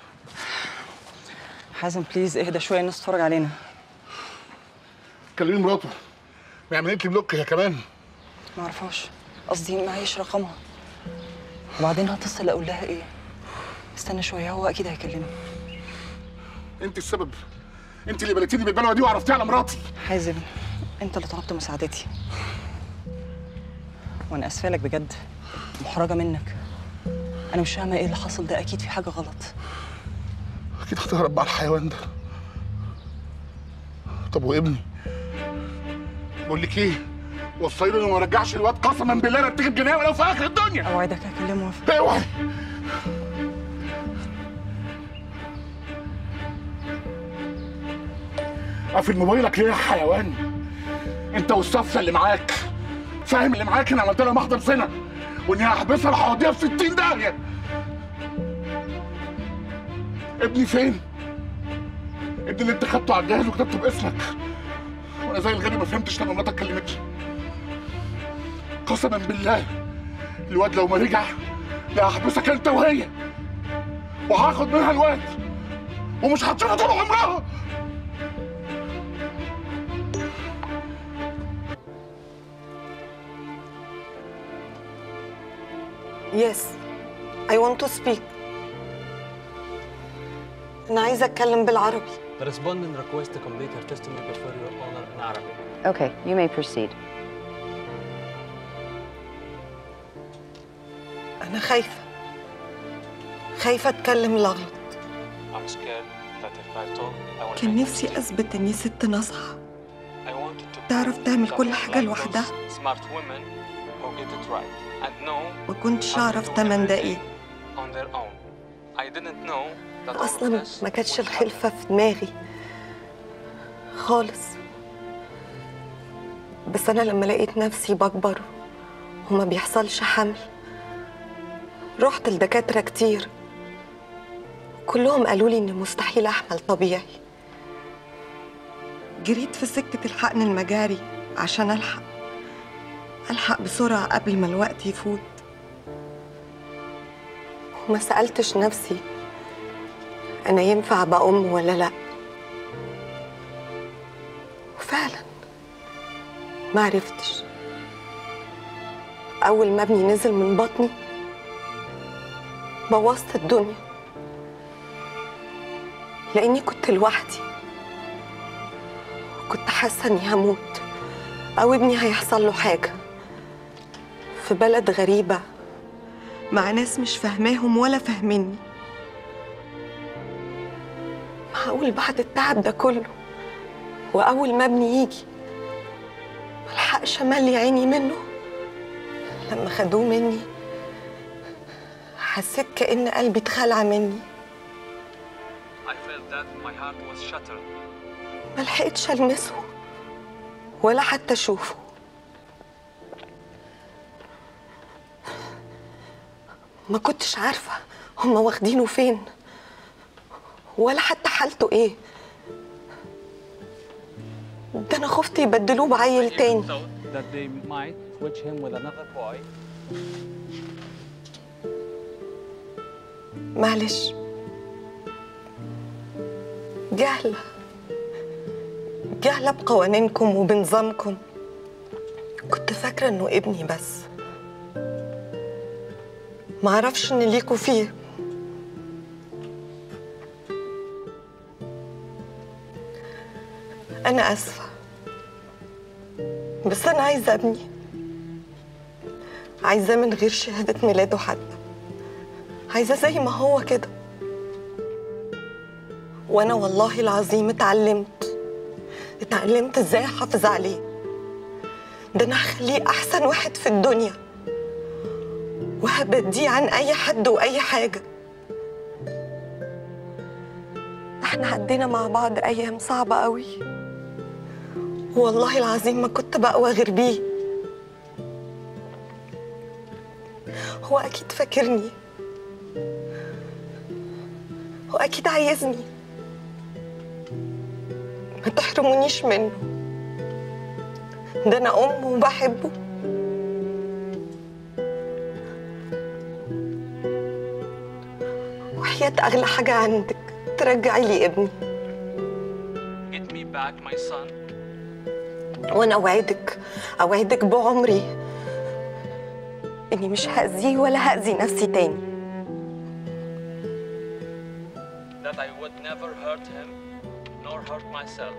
حازم بليز اهدى شويه الناس تتفرج علينا كلمي مراته ما عملت لي بلوك هي كمان ما اعرفهاش قصدي معيش رقمها وبعدين هتصل اقول لها ايه استنى شويه هو اكيد هيكلمني انت السبب انت اللي بلتيني بالبلوه دي وعرفتيها على مراتي حازم انت اللي طلبت مساعدتي وانا اسفه لك بجد محرجه منك انا مش فاهمه ايه اللي حصل ده اكيد في حاجه غلط اكيد هتهرب مع الحيوان ده طب وابني بقول لك ايه وصلي له انه ما رجعش الواد قسما بالله لا بتجيب جنيه ولو في اخر الدنيا اوعدك هكلمه وافق اوعي قافل موبايلك ليه يا حيوان انت والصفه اللي معاك فاهم اللي معاك انا عملت لها محضر زنا واني هحبسها وهوديها في 60 داهيه ابني فين؟ ابني اللي انت خدته على الجهاز وكتبته باسمك وانا زي الغبي ما فهمتش لما مراتك كلمتني قسما بالله الواد لو ما رجع لا هحبسك انت وهي وهاخد منها الواد ومش هتشوفها طول عمرها Yes, I want to speak. أنا عايزة أتكلم بالعربي. The respondent requests to complete her testimony before your honor in Arabic. Okay, you may proceed. أنا خايفة. خايفة أتكلم الأغلط. I'm scared that if I talk, I will كان make نفسي mistakes. أثبت إني ست ناصحة. I wanted to تعرف prove تعمل that كل I'm حاجة like لوحدها. those smart women who get it right and know ما كنتش أعرف تمن ده إيه. on their own. I didn't know that all of أصلا this ما كانتش الخلفة في دماغي. خالص. بس أنا لما لقيت نفسي بكبر وما بيحصلش حمل رحت لدكاترة كتير كلهم قالوا لي إن مستحيل أحمل طبيعي جريت في سكة الحقن المجاري عشان ألحق ألحق بسرعة قبل ما الوقت يفوت وما سألتش نفسي أنا ينفع أبقى أم ولا لأ وفعلا ما عرفتش أول ما ابني نزل من بطني بوظت الدنيا لأني كنت لوحدي كنت حاسة إني هموت أو ابني هيحصل له حاجة في بلد غريبة مع ناس مش فاهماهم ولا فاهميني معقول بعد التعب ده كله وأول ما ابني يجي ملحقش أملي عيني منه لما خدوه مني حسيت كأن قلبي اتخلع مني I felt that my heart was shattered. ملحقتش ألمسه ولا حتى أشوفه ما كنتش عارفة هما واخدينه فين ولا حتى حالته ايه ده انا خفت يبدلوه بعيل تاني Thought that they might switch him with another boy. معلش جهلة جهلة بقوانينكم وبنظامكم كنت فاكرة انه ابني بس معرفش ان ليكوا فيه انا اسفة بس انا عايزة ابني عايزاه من غير شهادة ميلاده حتى عايزاه زي ما هو كده وانا والله العظيم اتعلمت اتعلمت ازاي احافظ عليه ده انا هخليه احسن واحد في الدنيا وهبديه عن اي حد واي حاجه احنا عدينا مع بعض ايام صعبه قوي والله العظيم ما كنت بقوى غير بيه هو اكيد فاكرني هو اكيد عايزني ما تحرمونيش منه ده انا ام وبحبه وحياة اغلى حاجة عندك ترجعي لي ابني Get me back my son. وانا اوعدك اوعدك بعمري اني مش هاذيه ولا هاذي نفسي تاني That I would never hurt him nor hurt myself.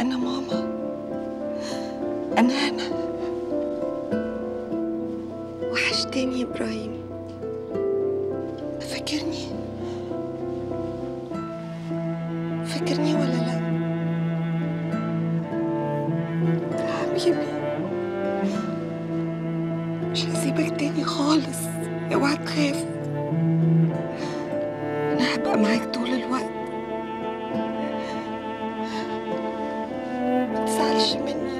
أنا ماما أنا أنا وحشتني يا إبراهيم فاكرني فاكرني ولا لا حبيبي مش هسيبك تاني خالص اوعى تخاف انا هبقى معاك طول الوقت ما تزعلش مني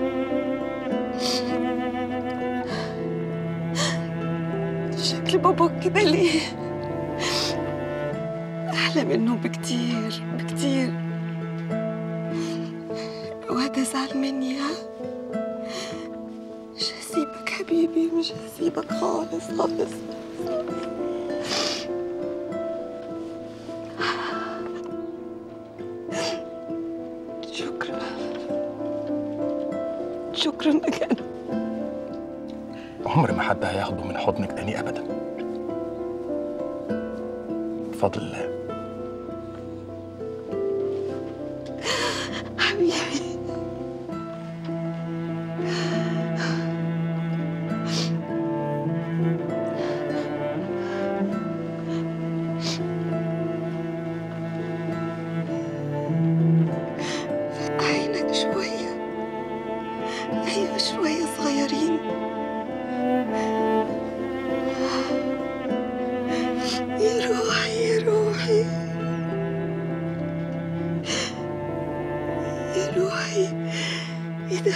شكل باباك كده ليه احلى منه بكتير بكتير اوعى تزعل مني ها مش هسيبك حبيبي مش هسيبك خالص خالص شكرا شكرا بجد عمر ما حد هياخده من حضنك تاني ابدا بفضل الله حبيبي عينك شوية أيوة شوية صغيرين يا روحي يا روحي يا روحي ايه ده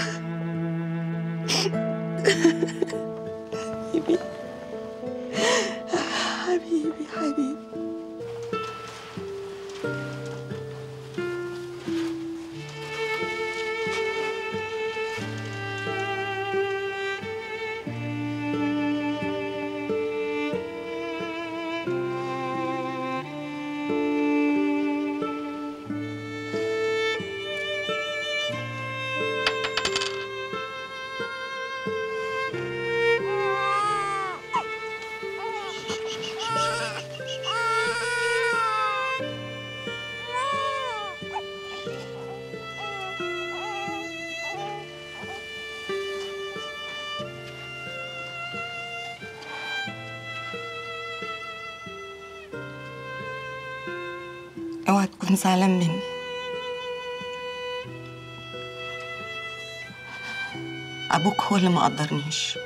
حبيبي حبيبي حبيبي اوعى تكون زعلان مني ابوك هو اللي ما قدرنيش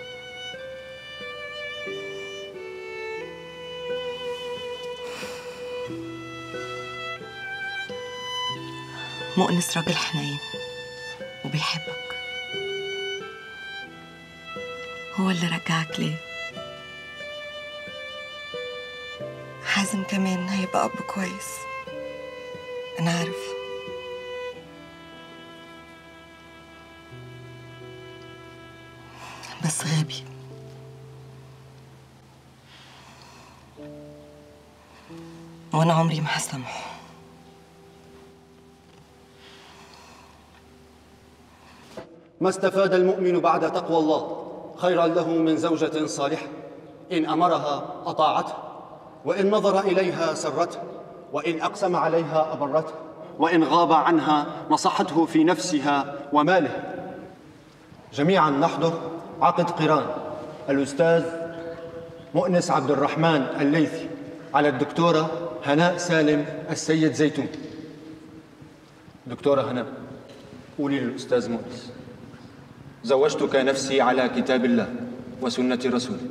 مؤنس راجل حنين وبيحبك هو اللي رجعك ليه حازم كمان هيبقى اب كويس انا عارفه بس غبي وانا عمري ما هسامحه ما استفاد المؤمن بعد تقوى الله خيرا له من زوجة صالحة إن أمرها أطاعته وإن نظر إليها سرته وإن أقسم عليها أبرته وإن غاب عنها نصحته في نفسها وماله جميعا نحضر عقد قران الأستاذ مؤنس عبد الرحمن الليثي على الدكتورة هناء سالم السيد زيتون دكتورة هناء قولي للأستاذ مؤنس زوجتك نفسي على كتاب الله وسنة رسوله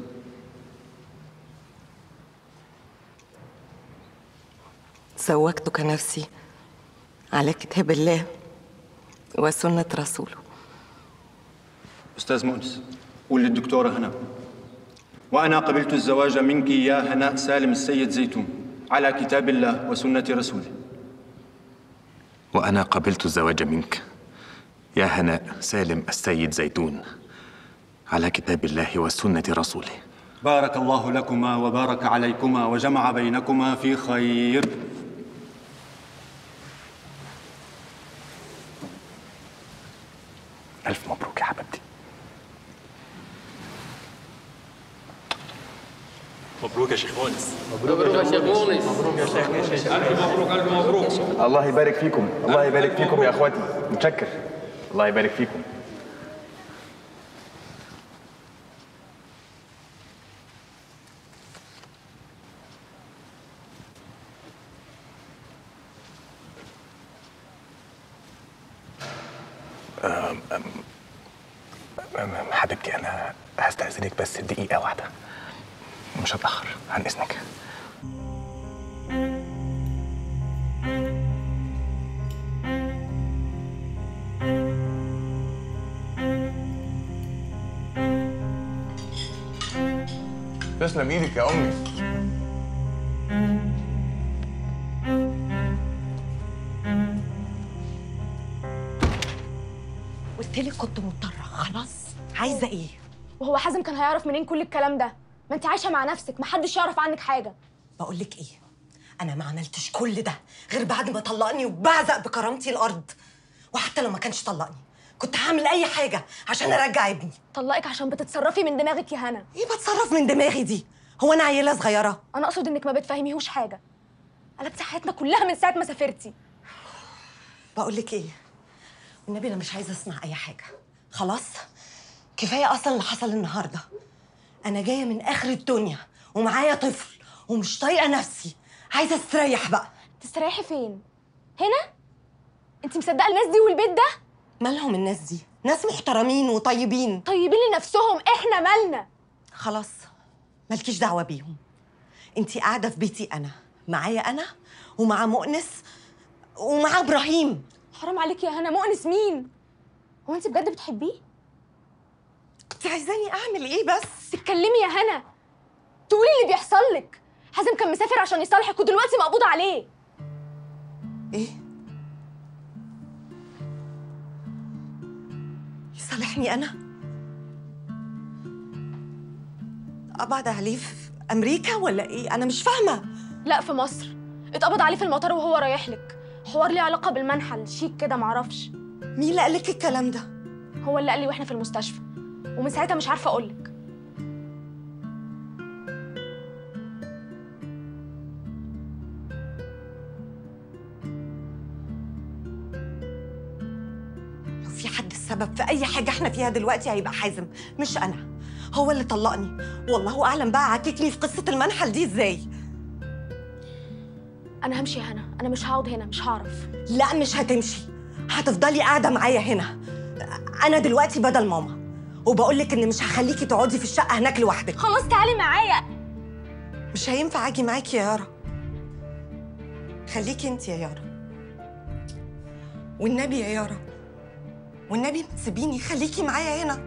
زوجتك نفسي على كتاب الله وسنة رسوله أستاذ مؤنس قول للدكتورة هناء وأنا قبلت الزواج منك يا هناء سالم السيد زيتون على كتاب الله وسنة رسوله وأنا قبلت الزواج منك يا هناء سالم السيد زيتون على كتاب الله وسنة رسوله بارك الله لكما وبارك عليكما وجمع بينكما في خير ألف مبروك يا حبيبتي مبروك يا شيخ مؤنس مبروك يا شيخ مونس مبروك يا شيخ الف مبروك الف مبروك الله يبارك فيكم الله يبارك فيكم يا اخواتي متشكر الله يبارك فيكم أم- أم- أم- حبيبتي انا هستأذنك بس دقيقة واحدة مش هتأخر عن إذنك تسلم ايدك يا امي قلت لك كنت مضطره خلاص عايزه ايه وهو حازم كان هيعرف منين كل الكلام ده ما انت عايشه مع نفسك محدش يعرف عنك حاجه بقول لك ايه انا ما عملتش كل ده غير بعد ما طلقني وبعزق بكرامتي الارض وحتى لو ما كانش طلقني كنت هعمل اي حاجه عشان ارجع ابني طلقك عشان بتتصرفي من دماغك يا هنا ايه بتصرف من دماغي دي هو انا عيله صغيره انا اقصد انك ما بتفهميهوش حاجه قلبتي حياتنا كلها من ساعه ما سافرتي بقول لك ايه والنبي انا مش عايزه اسمع اي حاجه خلاص كفايه اصلا اللي حصل النهارده انا جايه من اخر الدنيا ومعايا طفل ومش طايقه نفسي عايزه استريح بقى تستريحي فين هنا انت مصدقه الناس دي والبيت ده مالهم الناس دي ناس محترمين وطيبين طيبين لنفسهم احنا مالنا خلاص مالكيش دعوه بيهم انتي قاعده في بيتي انا معايا انا ومع مؤنس ومع ابراهيم حرام عليك يا هنا مؤنس مين هو انت بجد بتحبيه انت عايزاني اعمل ايه بس تتكلمي يا هنا تقولي اللي بيحصل لك حازم كان مسافر عشان يصالحك ودلوقتي مقبوض عليه ايه يصالحني انا ابعد عليه في امريكا ولا ايه انا مش فاهمه لا في مصر اتقبض عليه في المطار وهو رايح لك حوار ليه علاقه بالمنحل شيك كده معرفش مين اللي قالك الكلام ده هو اللي قال لي واحنا في المستشفى ومن ساعتها مش عارفه اقول لك لو في حد السبب في اي حاجه احنا فيها دلوقتي هيبقى حازم مش انا هو اللي طلقني والله اعلم بقى عاككني في قصه المنحل دي ازاي انا همشي يا هنا انا مش هقعد هنا مش هعرف لا مش هتمشي هتفضلي قاعده معايا هنا انا دلوقتي بدل ماما وبقول لك ان مش هخليكي تقعدي في الشقه هناك لوحدك خلاص تعالي معايا مش هينفع اجي معاكي يا يارا خليكي انت يا يارا والنبي يا يارا والنبي ما تسيبيني خليكي معايا هنا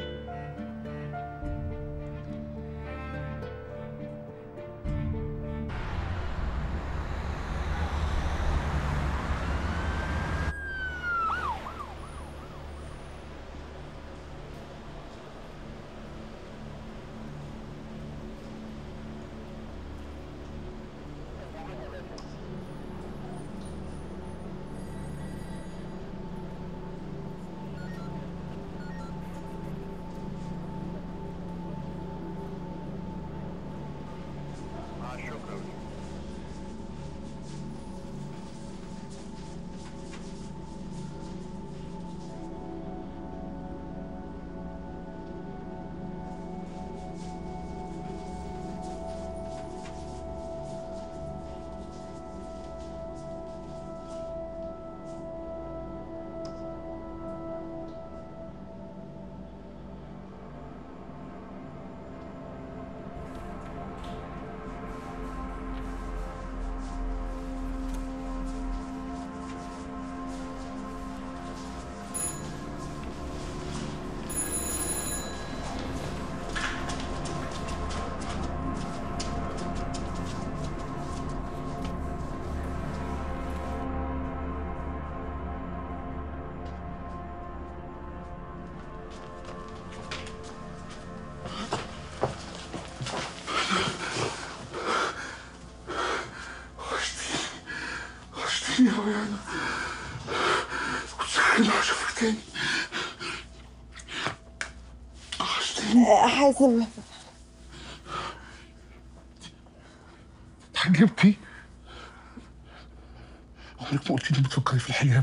وحشتيني أوي أنا مستحيل أشوفك تاني وحشتيني حازم اتحجبتي عمرك ما قلتي لي بتفكري في الحجاب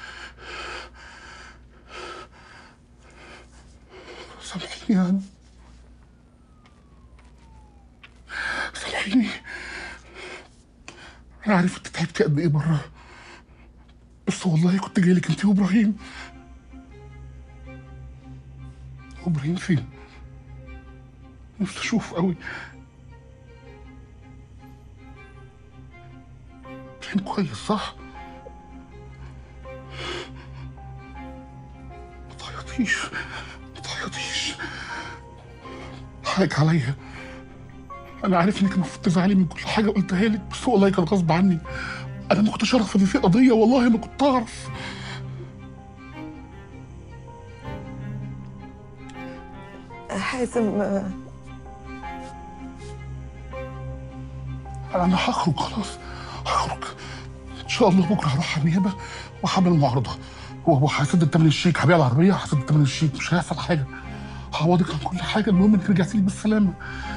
سامحيني يا هنا سامحيني انا عارف انت تعبتي قد ايه بره بس والله كنت جاي لك انت وابراهيم ابراهيم فين نفسي اشوف قوي ابراهيم كويس صح ما تعيطيش ما تعيطيش حقك عليا انا عارف انك المفروض تزعلي من كل حاجه قلتها لك بس والله كان غصب عني انا ما كنتش اعرف ان في قضيه والله ما كنت اعرف حازم آه، انا هخرج خلاص هخرج ان شاء الله بكره هروح على النيابه وهعمل معارضه هو هسدد تمن الشيك هبيع العربيه هسدد تمن الشيك مش هيحصل حاجه هعوضك عن كل حاجه المهم انك رجعتي لي بالسلامه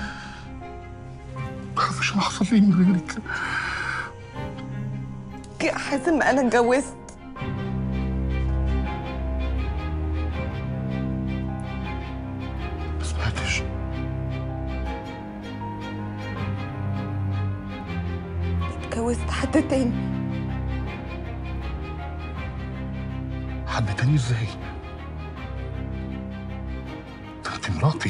ما تخافيش انا حصل لي من غيرك يا حازم انا اتجوزت ما سمعتش اتجوزت حد تاني حد تاني ازاي ده انت مراتي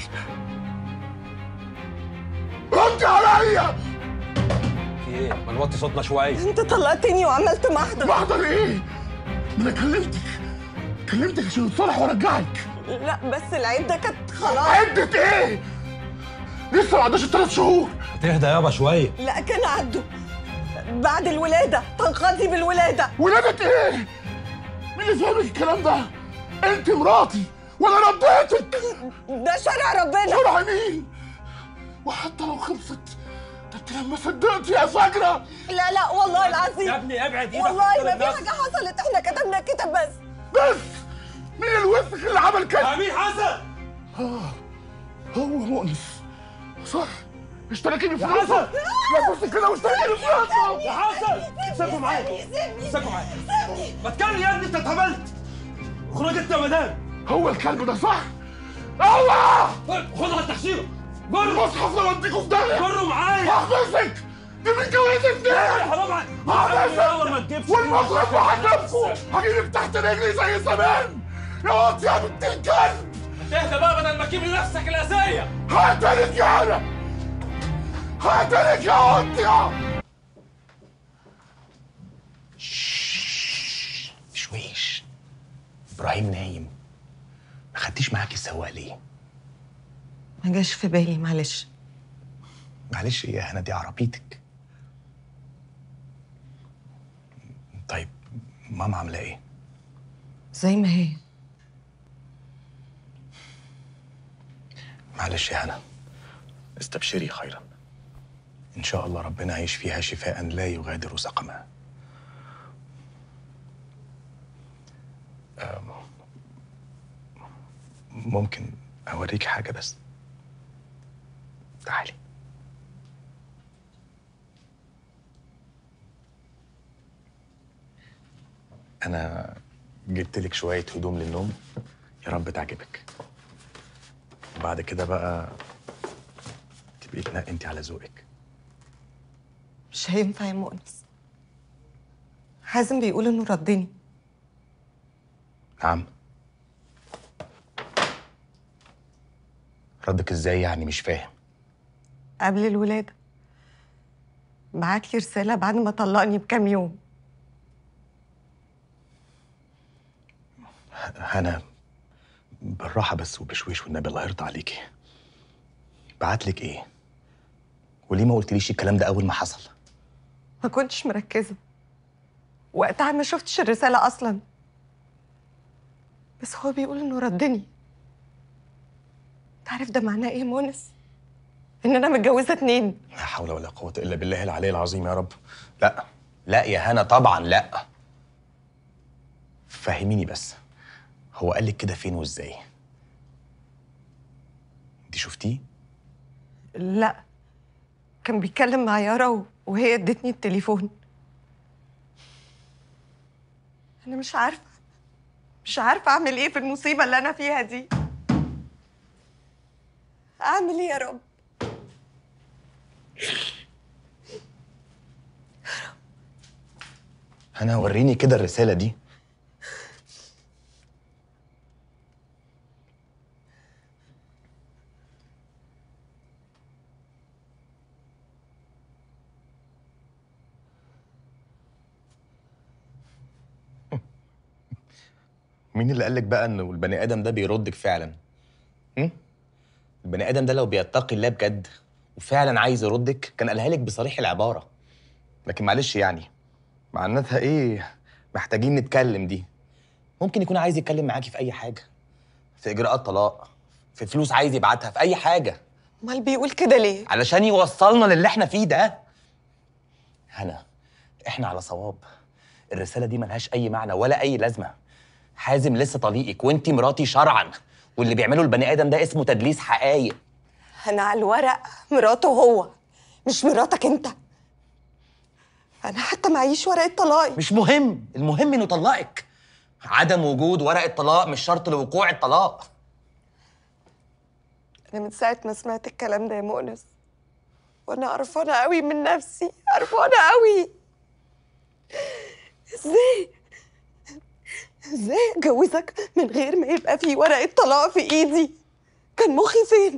ردي عليا في ايه؟ ما نوطي صوتنا شويه انت طلقتني وعملت محضر محضر ايه؟ ما انا كلمتك كلمتك عشان نتصالح وارجعك لا بس العيب ده كانت خلاص عدت ايه؟ لسه ما عداش الثلاث شهور تهدى يابا شويه لا كان عدوا بعد الولادة تنقضي بالولادة ولادة ايه؟ مين اللي فاهمك الكلام ده؟ انت مراتي وانا رديتك ده شرع ربنا شرع مين؟ وحتى لو خلصت ده انت لما صدقت يا فجرة لا لا والله العظيم يا ابني ابعد ايدك والله عن ما في الناس. حاجة حصلت احنا كتبنا كتاب بس بس مين الوسخ اللي عمل كده؟ امين حسن اه هو مؤنس صح اشتركيني في يا فلوسه حسن! لا بص كده واشتركيني في فلوسه يا حسن سيبوا معايا سيبوا معايا ما تكلم يا ابني انت اتهبلت اخرج انت يا مدام هو الكلب ده صح؟ الله خدها التحشيره جر المصحف لو اديكوا في داهيه جروا معايا هحبسك دي متجوزك يا ليه؟ حرام عليك يلا ما هحبسك تجيبش والمصرف وهجيبكوا هجيبك تحت رجلي زي زمان يا واد يا بنت الكلب تهدى بقى بدل ما تجيب لنفسك الاذيه هقتلك يا انا هقتلك يا واد شويش ابراهيم نايم ما خدتيش معاكي السواق ليه؟ ما جاش في بالي معلش معلش يا هنا دي عربيتك طيب ماما عامله ايه؟ زي ما هي معلش يا هنا استبشري خيرا ان شاء الله ربنا هيشفيها شفاء لا يغادر سقما أم، ممكن اوريك حاجه بس تعالي انا جبت لك شويه هدوم للنوم يا رب تعجبك وبعد كده بقى تبقي تنقي انت على ذوقك مش هينفع يا مؤنس حازم بيقول انه ردني نعم ردك ازاي يعني مش فاهم قبل الولادة بعت لي رسالة بعد ما طلقني بكام يوم هنا بالراحة بس وبشويش والنبي الله يرضى عليكي بعتلك ايه؟ وليه ما قلتليش الكلام ده أول ما حصل؟ ما كنتش مركزة وقتها ما شفتش الرسالة أصلا بس هو بيقول إنه ردني تعرف ده معناه إيه يا مونس؟ إن أنا متجوزة اتنين لا حول ولا قوة إلا بالله العلي العظيم يا رب لا لا يا هنا طبعا لا فهميني بس هو قالك كده فين وازاي؟ انت شفتيه؟ لا كان بيتكلم مع يارا و... وهي ادتني التليفون انا مش عارفه مش عارفه اعمل ايه في المصيبه اللي انا فيها دي اعمل ايه يا رب هنا وريني كده الرسالة دي مين اللي قالك بقى انه البني ادم ده بيردك فعلا؟ هم؟ البني ادم ده لو بيتقي الله بجد وفعلا عايز يردك كان قالها لك بصريح العباره لكن معلش يعني معناتها ايه محتاجين نتكلم دي ممكن يكون عايز يتكلم معاكي في اي حاجه في اجراءات طلاق في فلوس عايز يبعتها في اي حاجه امال بيقول كده ليه علشان يوصلنا للي احنا فيه ده هنا احنا على صواب الرساله دي ملهاش اي معنى ولا اي لازمه حازم لسه طليقك وانتي مراتي شرعا واللي بيعمله البني ادم ده اسمه تدليس حقايق انا على الورق مراته هو مش مراتك انت انا حتى معيش ورقه طلاقي مش مهم المهم انه طلقك عدم وجود ورقه طلاق مش شرط لوقوع الطلاق انا من ساعه ما سمعت الكلام ده يا مؤنس وانا قرفانه قوي من نفسي قرفانه قوي ازاي ازاي اتجوزك من غير ما يبقى في ورقه طلاق في ايدي كان مخي فين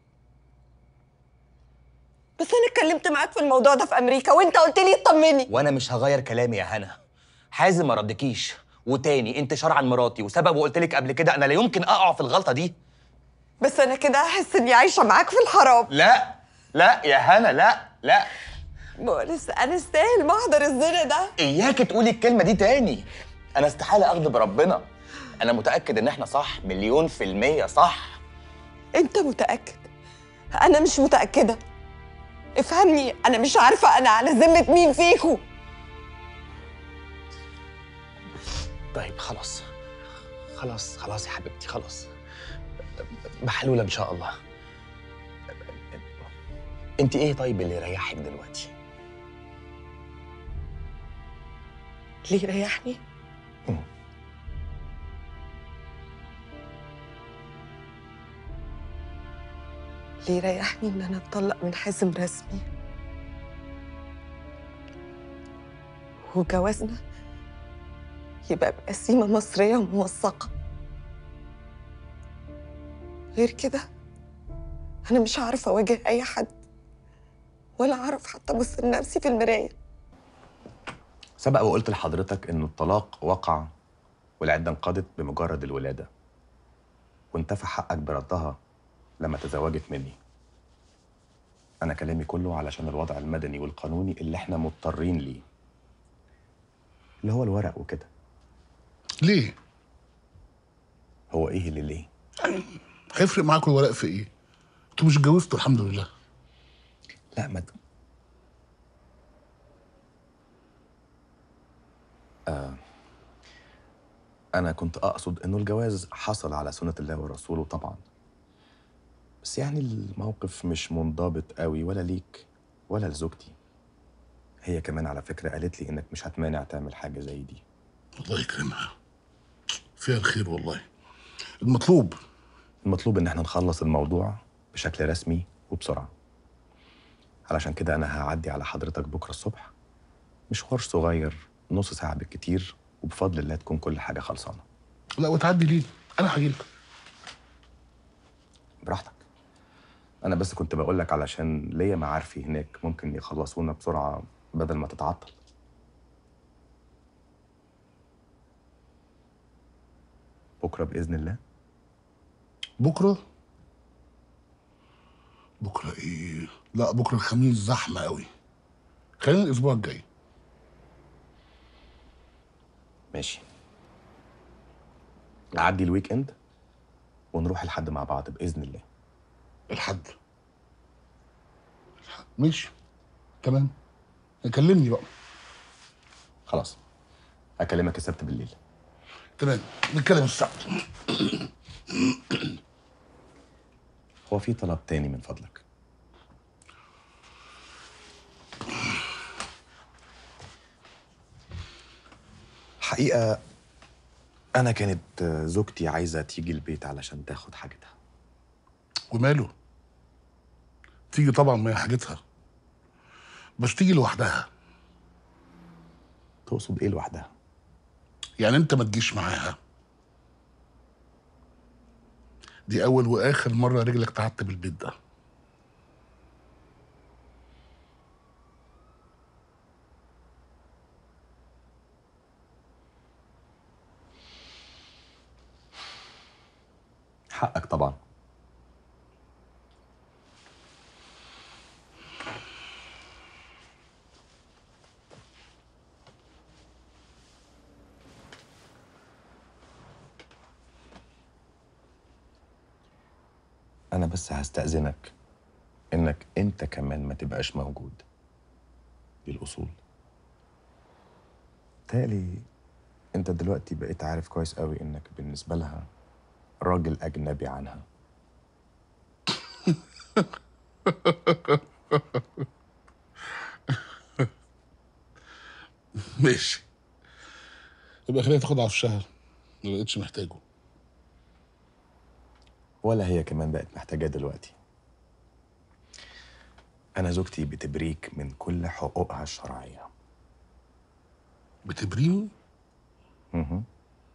بس انا اتكلمت معاك في الموضوع ده في امريكا وانت قلت لي اطمني وانا مش هغير كلامي يا هنا حازم ما ردكيش وتاني انت شرعا مراتي وسبب وقلت لك قبل كده انا لا يمكن اقع في الغلطه دي بس انا كده احس اني عايشه معاك في الحرام لا لا يا هنا لا لا مؤنس انا استاهل محضر الزنا ده اياك تقولي الكلمه دي تاني انا استحاله اغضب ربنا انا متاكد ان احنا صح مليون في الميه صح انت متاكد انا مش متاكده افهمني انا مش عارفه انا على ذمه مين فيكو طيب خلاص خلاص خلاص يا حبيبتي خلاص محلولة إن شاء الله أنت إيه طيب اللي يريحك دلوقتي؟ ليه يريحني ليه يريحني ان انا اتطلق من حازم رسمي وجوازنا يبقى بقسيمة مصرية موثقة غير كده أنا مش عارفة أواجه أي حد ولا أعرف حتى أبص لنفسي في المراية سبق وقلت لحضرتك إن الطلاق وقع والعدة انقضت بمجرد الولادة وانتفى حقك بردها لما تزوجت مني أنا كلامي كله علشان الوضع المدني والقانوني اللي احنا مضطرين ليه اللي هو الورق وكده ليه؟ هو ايه اللي ليه؟ هيفرق معاكم الورق في ايه؟ انتوا مش اتجوزتوا الحمد لله لا ما آه أنا كنت أقصد إنه الجواز حصل على سنة الله ورسوله طبعا بس يعني الموقف مش منضبط قوي ولا ليك ولا لزوجتي هي كمان على فكرة قالت لي إنك مش هتمانع تعمل حاجة زي دي الله يكرمها فيها الخير والله المطلوب المطلوب إن احنا نخلص الموضوع بشكل رسمي وبسرعة علشان كده أنا هعدي على حضرتك بكرة الصبح مشوار صغير نص ساعة بالكتير وبفضل الله تكون كل حاجة خلصانة لا وتعدي ليه؟ انا هجيلك براحتك أنا بس كنت بقول لك علشان ليا معارفي هناك ممكن يخلصونا بسرعة بدل ما تتعطل بكرة بإذن الله بكره بكره ايه؟ لا بكره الخميس زحمه قوي خلينا الاسبوع الجاي ماشي نعدي الويك اند ونروح الحد مع بعض بإذن الله الحد ماشي تمام كلمني بقى خلاص أكلمك السبت بالليل تمام نتكلم السبت هو في طلب تاني من فضلك الحقيقة أنا كانت زوجتي عايزة تيجي البيت علشان تاخد حاجتها وماله تيجي طبعا ما هي حاجتها بس تيجي لوحدها تقصد ايه لوحدها يعني انت ما تجيش معاها دي اول واخر مره رجلك تعتب البيت ده حقك طبعا أنا بس هستأذنك إنك أنت كمان ما تبقاش موجود دي الأصول تالي أنت دلوقتي بقيت عارف كويس قوي إنك بالنسبة لها راجل أجنبي عنها ماشي يبقى خليها تاخد على وشها ما بقتش محتاجه ولا هي كمان بقت محتاجاه دلوقتي أنا زوجتي بتبريك من كل حقوقها الشرعية بتبريني؟ مهم.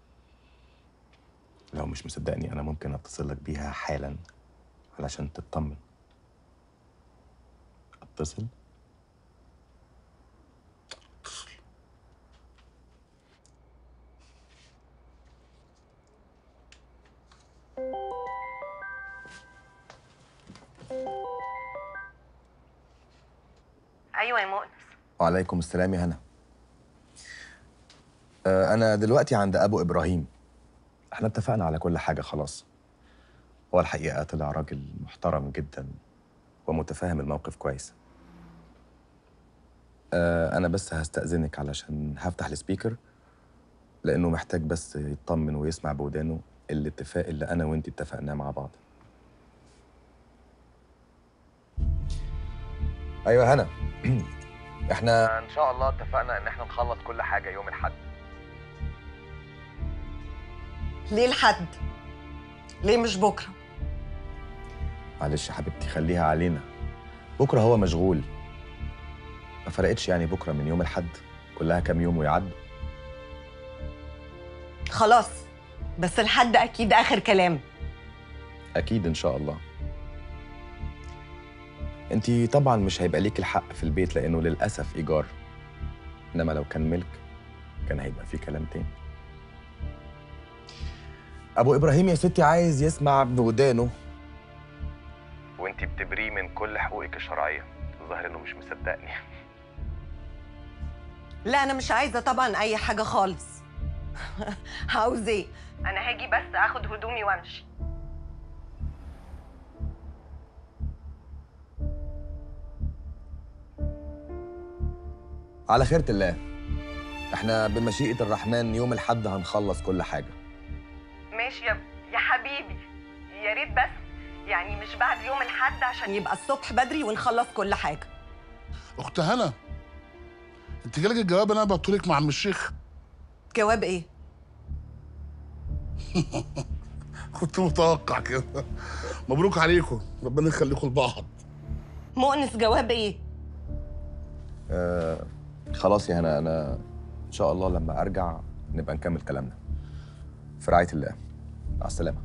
لو مش مصدقني أنا ممكن أتصل لك بيها حالا علشان تطمن أتصل ايوه يا مؤنس وعليكم السلام يا هنا آه، أنا دلوقتي عند أبو إبراهيم احنا اتفقنا على كل حاجة خلاص هو الحقيقة طلع راجل محترم جدا ومتفاهم الموقف كويس آه، أنا بس هستأذنك علشان هفتح السبيكر لأنه محتاج بس يطمن ويسمع بودانه الاتفاق اللي أنا وأنت اتفقناه مع بعض أيوة يا هنا احنا ان شاء الله اتفقنا ان احنا نخلص كل حاجه يوم الاحد ليه الحد ليه مش بكره معلش يا حبيبتي خليها علينا بكره هو مشغول ما فرقتش يعني بكره من يوم الاحد كلها كام يوم ويعدوا خلاص بس الحد اكيد اخر كلام اكيد ان شاء الله انت طبعا مش هيبقى ليك الحق في البيت لانه للاسف ايجار انما لو كان ملك كان هيبقى فيه كلام تاني ابو ابراهيم يا ستي عايز يسمع بودانه وانت بتبريه من كل حقوقك الشرعيه الظاهر انه مش مصدقني لا انا مش عايزه طبعا اي حاجه خالص عاوز ايه انا هاجي بس اخد هدومي وامشي على خيرة الله احنا بمشيئة الرحمن يوم الحد هنخلص كل حاجة ماشي يا يا حبيبي يا ريت بس يعني مش بعد يوم الحد عشان يبقى الصبح بدري ونخلص كل حاجه اخت هنا انت جالك الجواب اللي انا بعته لك مع عم الشيخ جواب ايه كنت متوقع كده مبروك عليكم ربنا يخليكم لبعض مؤنس جواب ايه آه خلاص يا هنا انا ان شاء الله لما ارجع نبقى نكمل كلامنا في رعاية الله مع السلامة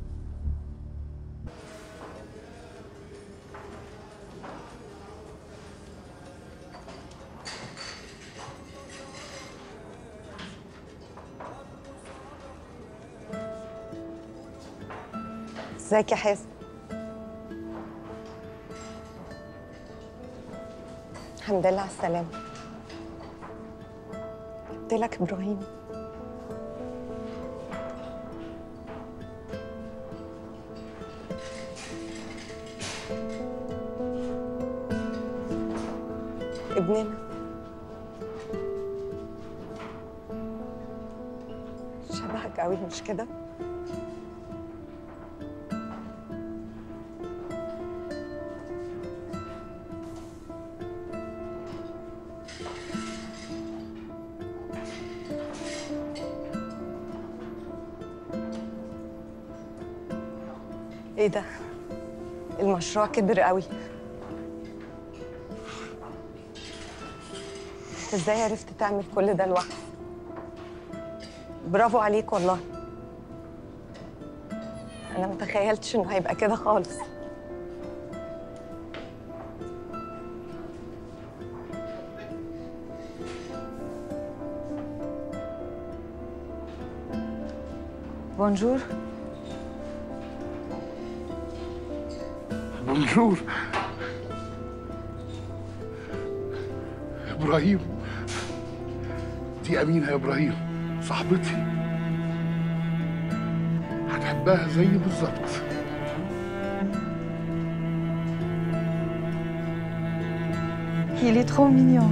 ازيك يا حازم الحمد لله على السلامة قلت لك ابراهيم ابننا شبهك قوي مش كده؟ ايه ده المشروع كبر قوي انت ازاي عرفت تعمل كل ده لوحدك برافو عليك والله انا ما تخيلتش انه هيبقى كده خالص بونجور بونجور ابراهيم دي امينه يا ابراهيم صاحبتي هتحبها زي بالظبط Il est trop mignon.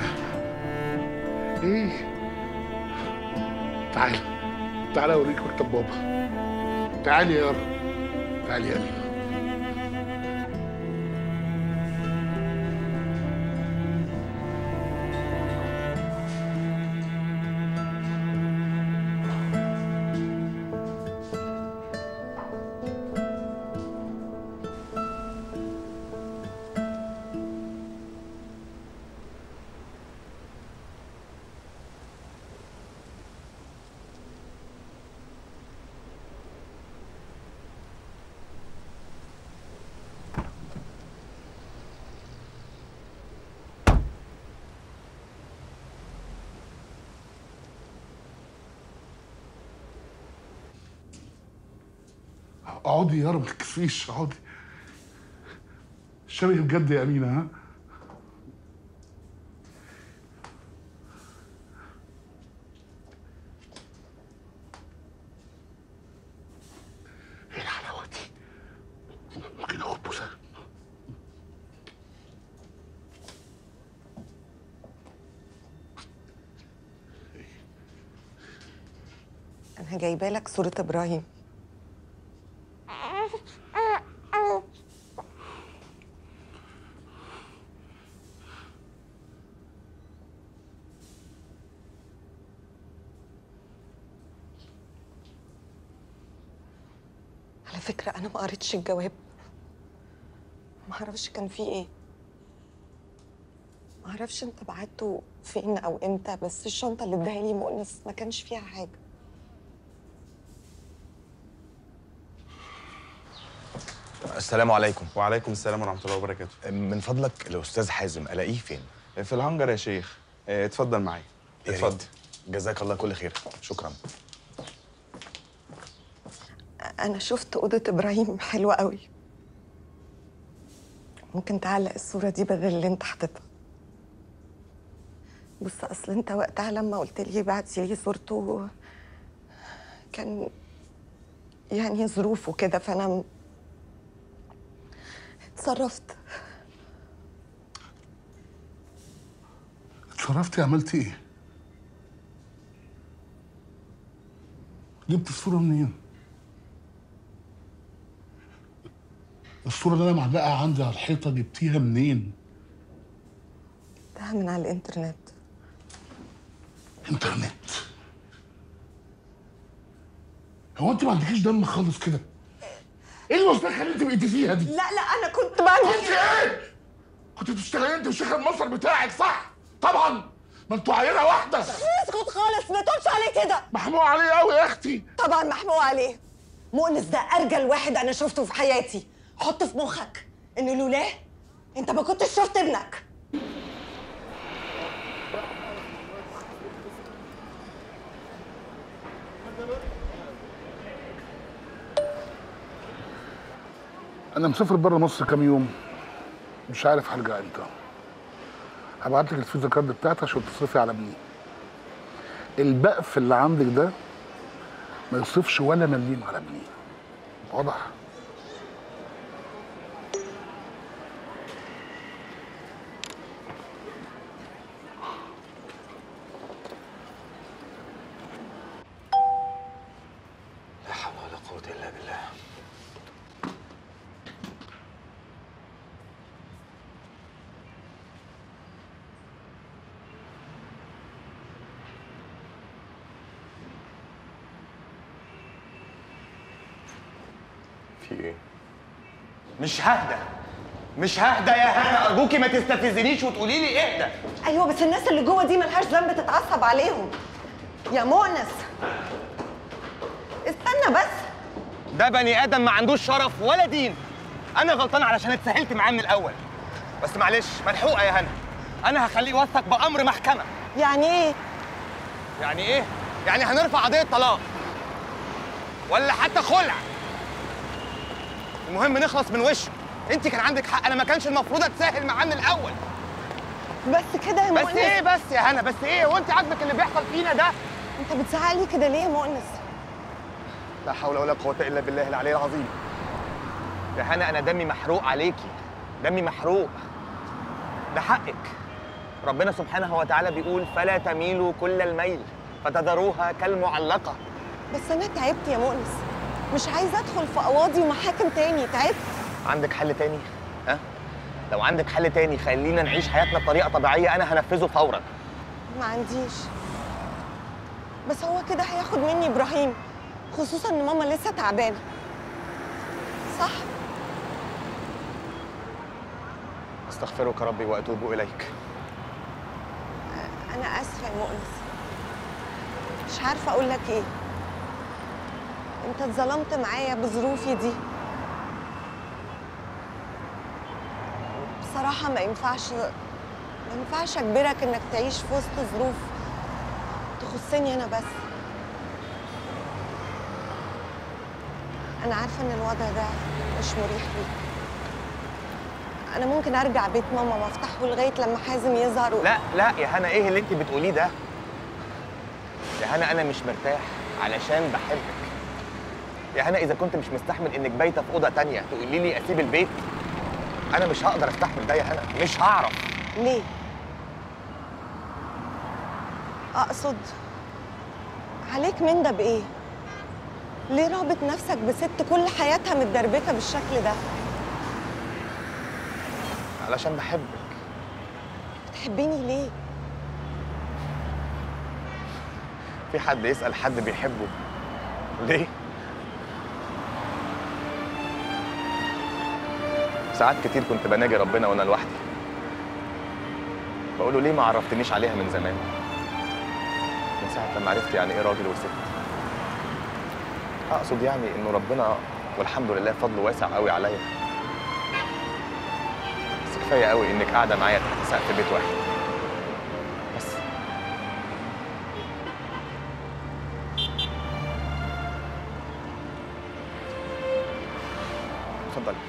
ايه تعالى تعالى اوريك مكتب بابا تعالي يا يارا تعالي يا امينه اقعدي يا يارا ما تتكسفيش اقعدي شبه بجد يا امينه ها ايه الحلاوه دي ممكن اخد بوسه انا جايبه لك صوره ابراهيم على فكره انا ما قريتش الجواب ما اعرفش كان فيه ايه ما اعرفش انت بعته فين او امتى بس الشنطه اللي اداها لي مؤنس ما كانش فيها حاجه السلام عليكم وعليكم السلام ورحمه الله وبركاته من فضلك الاستاذ حازم الاقيه فين في الهنجر يا شيخ اه، اتفضل معايا اتفضل جزاك الله كل خير شكرا انا شفت اوضه ابراهيم حلوه قوي ممكن تعلق الصوره دي بدل اللي انت حاططها بص اصل انت وقتها لما قلت لي بعتي لي صورته كان يعني ظروفه كده فانا م- اتصرفت اتصرفتي عملتي ايه جبت الصوره منين الصوره اللي انا معلقها عندي على الحيطه جبتيها منين ده من على الانترنت انترنت هو انت ما عندكيش دم خالص كده ايه الوسخه اللي انت بقيتي فيها دي لا لا انا كنت بعمل كنت ايه كنت بتشتغلي انت وشيخ المصر بتاعك صح طبعا ما انتوا عيله واحده اسكت خالص ما تقولش عليه كده محموق عليه قوي يا اختي طبعا محموق عليه مؤنس ده ارجل واحد انا شفته في حياتي حط في مخك ان لولاه انت ما كنتش شفت ابنك انا مسافر بره مصر كام يوم مش عارف هرجع امتى هبعت لك الفيزا كارد بتاعتي عشان تصرفي على ابني البقف اللي عندك ده ما يصرفش ولا مليم على ابني واضح لا حول ولا قوة إلا بالله في ايه؟ مش ههدى مش ههدى يا هنا ارجوكي ما تستفزنيش وتقولي لي اهدى ايوه بس الناس اللي جوه دي ملهاش ذنب تتعصب عليهم يا مؤنس استنى بس ده بني ادم ما عندوش شرف ولا دين انا غلطان علشان اتسهلت معاه من الاول بس معلش ملحوقه يا هنا انا هخليه يوثق بامر محكمه يعني ايه يعني ايه يعني هنرفع قضيه طلاق ولا حتى خلع المهم نخلص من وشه انت كان عندك حق انا ما كانش المفروض اتساهل معاه من الاول بس كده يا بس مؤنس ايه بس يا هنا بس ايه هو انت عاجبك اللي بيحصل فينا ده انت بتزعلي كده ليه يا مؤنس لا حول ولا قوه الا بالله العلي العظيم يا هنا انا دمي محروق عليكي دمي محروق ده حقك ربنا سبحانه وتعالى بيقول فلا تميلوا كل الميل فتذروها كالمعلقه بس انا تعبت يا مؤنس مش عايزه ادخل في قواضي ومحاكم تاني تعبت عندك حل تاني ها لو عندك حل تاني خلينا نعيش حياتنا بطريقه طبيعيه انا هنفذه فورا ما عنديش بس هو كده هياخد مني ابراهيم خصوصا ان ماما لسه تعبانه صح استغفرك ربي واتوب اليك انا اسفه يا مؤنس مش عارفه اقول لك ايه انت اتظلمت معايا بظروفي دي بصراحه ما ينفعش ما ينفعش اجبرك انك تعيش في وسط ظروف تخصني انا بس انا عارفه ان الوضع ده مش مريح ليك انا ممكن ارجع بيت ماما وافتحه لغايه لما حازم يظهر و... لا لا يا هنا ايه اللي انت بتقوليه ده يا هنا انا مش مرتاح علشان بحبك يا هنا اذا كنت مش مستحمل انك بايته في اوضه تانية تقولي لي اسيب البيت انا مش هقدر استحمل ده يا هنا مش هعرف ليه اقصد عليك من ده بايه ليه رابط نفسك بست كل حياتها متدربكه بالشكل ده علشان بحبك بتحبيني ليه في حد يسال حد بيحبه ليه ساعات كتير كنت بناجي ربنا وانا لوحدي بقول له ليه ما عرفتنيش عليها من زمان من ساعه لما عرفت يعني ايه راجل وست اقصد يعني انه ربنا والحمد لله فضله واسع قوي عليا بس كفايه قوي انك قاعده معايا تحت سقف بيت واحد بس اتفضلي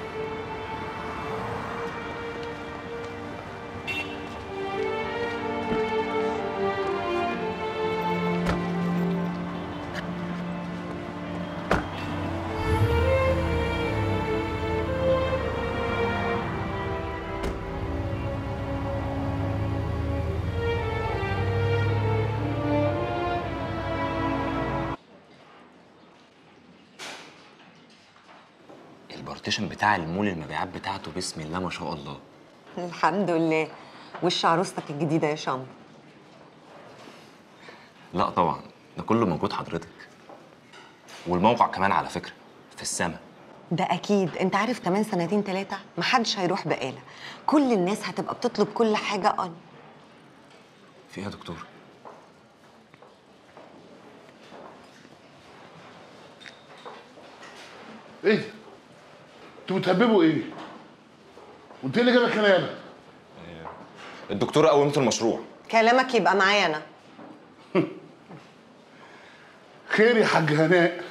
البارتيشن بتاع المول المبيعات بتاعته بسم الله ما شاء الله الحمد لله وش عروستك الجديده يا شام لا طبعا ده كله موجود حضرتك والموقع كمان على فكره في السماء ده اكيد انت عارف كمان سنتين ثلاثه محدش هيروح بقاله كل الناس هتبقى بتطلب كل حاجه اون في ايه يا دكتور ايه ده؟ انتوا بتهببوا ايه؟ وانت إيه اللي جابك هنا يالا؟ الدكتوره قومت المشروع كلامك يبقى معايا انا خير يا حاج هناء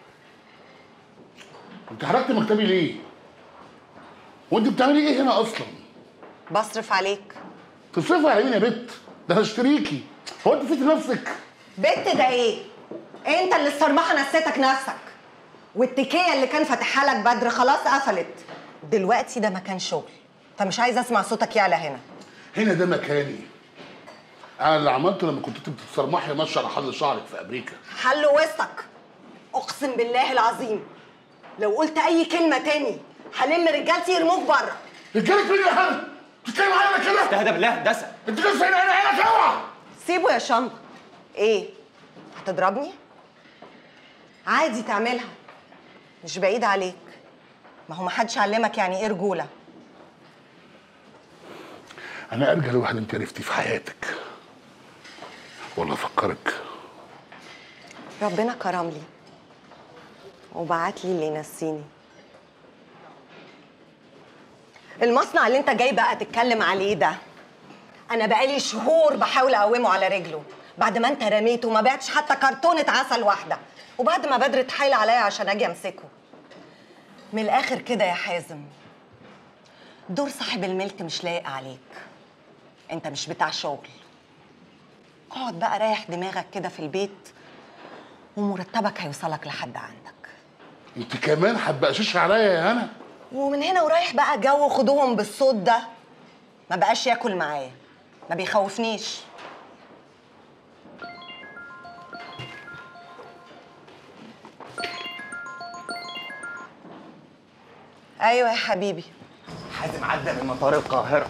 انت حركت مكتبي ليه؟ وانت بتعملي ايه هنا اصلا؟ بصرف عليك تصرفي على مين يا بت؟ ده هشتريكي هو انت نسيتي نفسك؟ بنت ده ايه انت اللي الصرمحه نسيتك نفسك والتكيه اللي كان فاتحها لك بدر خلاص قفلت دلوقتي ده مكان شغل فمش عايزه اسمع صوتك يعلى هنا هنا ده مكاني انا اللي عملته لما كنت بتتصرمحي ماشيه على حل شعرك في امريكا حل وسطك اقسم بالله العظيم لو قلت اي كلمه تاني هلم رجالتي يرموك بره رجالك مين يا هنا؟ بتتكلم عليا كده؟ استهدى بالله دسة انت لسه هنا هنا هنا اوعى سيبه يا شنطه ايه هتضربني عادي تعملها مش بعيد عليك ما هو ما حدش علمك يعني ايه رجوله انا ارجل واحد انت عرفتي في حياتك ولا افكرك ربنا كرم لي وبعت لي اللي ينسيني المصنع اللي انت جاي بقى تتكلم عليه ده انا بقالي شهور بحاول اقومه على رجله بعد ما انت رميته وما بعتش حتى كرتونه عسل واحده وبعد ما بدر اتحايل عليا عشان اجي امسكه من الاخر كده يا حازم دور صاحب الملك مش لايق عليك انت مش بتاع شغل اقعد بقى ريح دماغك كده في البيت ومرتبك هيوصلك لحد عندك انت كمان هتبقشش عليا يا هنا ومن هنا ورايح بقى جو خدوهم بالصوت ده ما بقاش ياكل معايا ما بيخوفنيش ايوه يا حبيبي حازم عدى من مطار القاهرة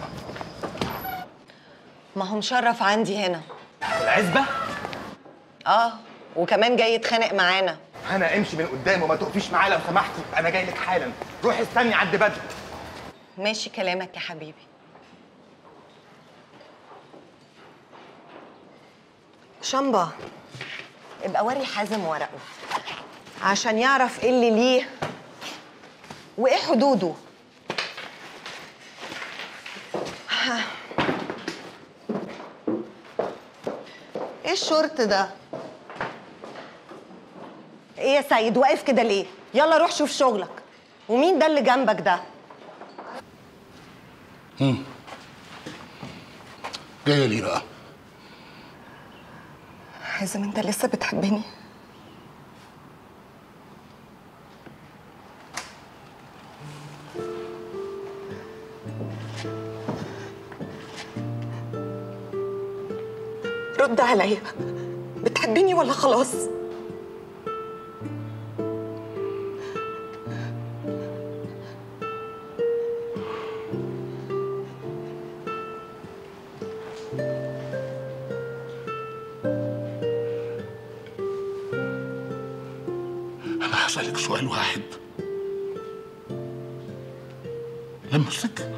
ما هو مشرف عندي هنا العزبة اه وكمان جاي يتخانق معانا هنا امشي من قدام وما تقفيش معايا لو سمحتي انا جاي لك حالا روحي استني عند بدر ماشي كلامك يا حبيبي شامبا ابقى وري حازم ورقه عشان يعرف ايه اللي ليه وايه حدوده ها. ايه الشورت ده ايه يا سيد واقف كده ليه يلا روح شوف شغلك ومين ده اللي جنبك ده هم. جايه ليه بقى حازم انت لسه بتحبني رد عليا بتحبني ولا خلاص انا هسالك سؤال واحد لمسك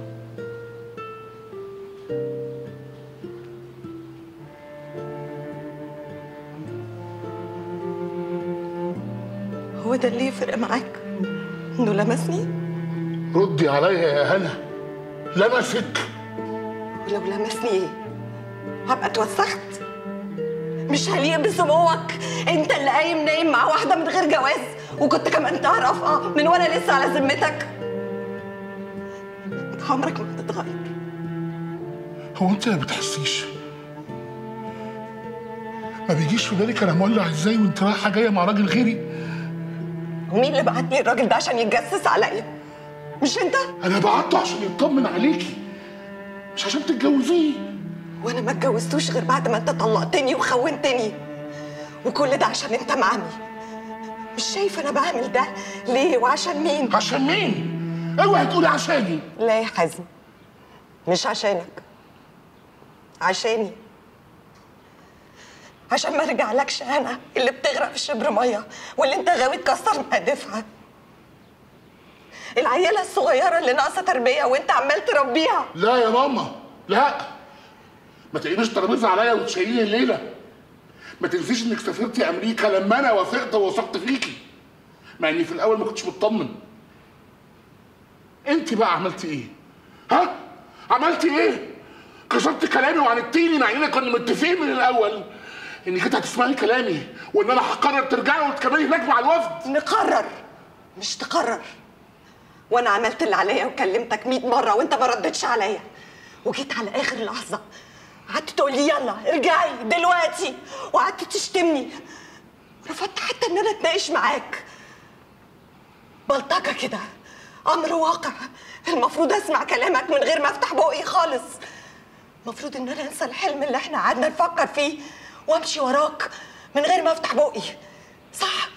هو ده اللي يفرق معاك انه لمسني ردي عليا يا هنا لمسك ولو لمسني ايه هبقى اتوسخت مش هليق بسموك انت اللي قايم نايم مع واحده من غير جواز وكنت كمان تعرفها من وانا لسه على ذمتك انت عمرك ما هتتغير هو انت ما بتحسيش ما بيجيش في بالك انا مولع ازاي وانت رايحه جايه مع راجل غيري ومين اللي بعت لي الراجل ده عشان يتجسس عليا مش انت انا بعته عشان يطمن عليكي مش عشان تتجوزيه وانا ما اتجوزتوش غير بعد ما انت طلقتني وخونتني وكل ده عشان انت معمي مش شايف انا بعمل ده ليه وعشان مين عشان مين اوعي تقولي عشاني لا يا حازم مش عشانك عشاني عشان ما ارجعلكش انا اللي بتغرق في شبر ميه واللي انت غاوي تكسر مقادفها العيله الصغيره اللي ناقصه تربيه وانت عمال تربيها لا يا ماما لا ما تقلبيش ترابيزه عليا وتشيليني الليله ما تنسيش انك سافرتي امريكا لما انا وافقت ووثقت فيكي مع اني في الاول ما كنتش مطمن انت بقى عملتي ايه ها عملتي ايه كسرت كلامي وعندتيني مع اننا كنا متفقين من الاول انك انت هتسمعي كلامي وان انا هقرر ترجعي وتكملي هناك مع الوفد نقرر مش تقرر وانا عملت اللي عليا وكلمتك 100 مره وانت ما ردتش عليا وجيت على اخر لحظه قعدت تقول لي يلا ارجعي دلوقتي وقعدت تشتمني رفضت حتى ان انا اتناقش معاك بلطجه كده امر واقع المفروض اسمع كلامك من غير ما افتح بقي خالص المفروض ان انا انسى الحلم اللي احنا قعدنا نفكر فيه وامشي وراك من غير ما افتح بقي صح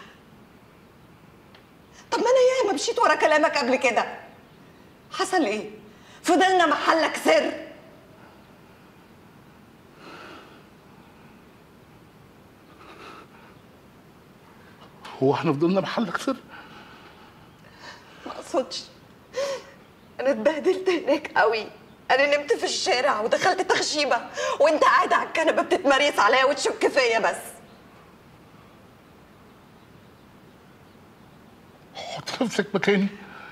طب ما انا ياما مشيت ورا كلامك قبل كده حصل ايه فضلنا محلك سر هو احنا فضلنا محلك سر ما اقصدش انا اتبهدلت هناك قوي انا نمت في الشارع ودخلت تخشيبه وانت قاعد على الكنبه بتتمريس عليا وتشك فيا بس حط نفسك مكاني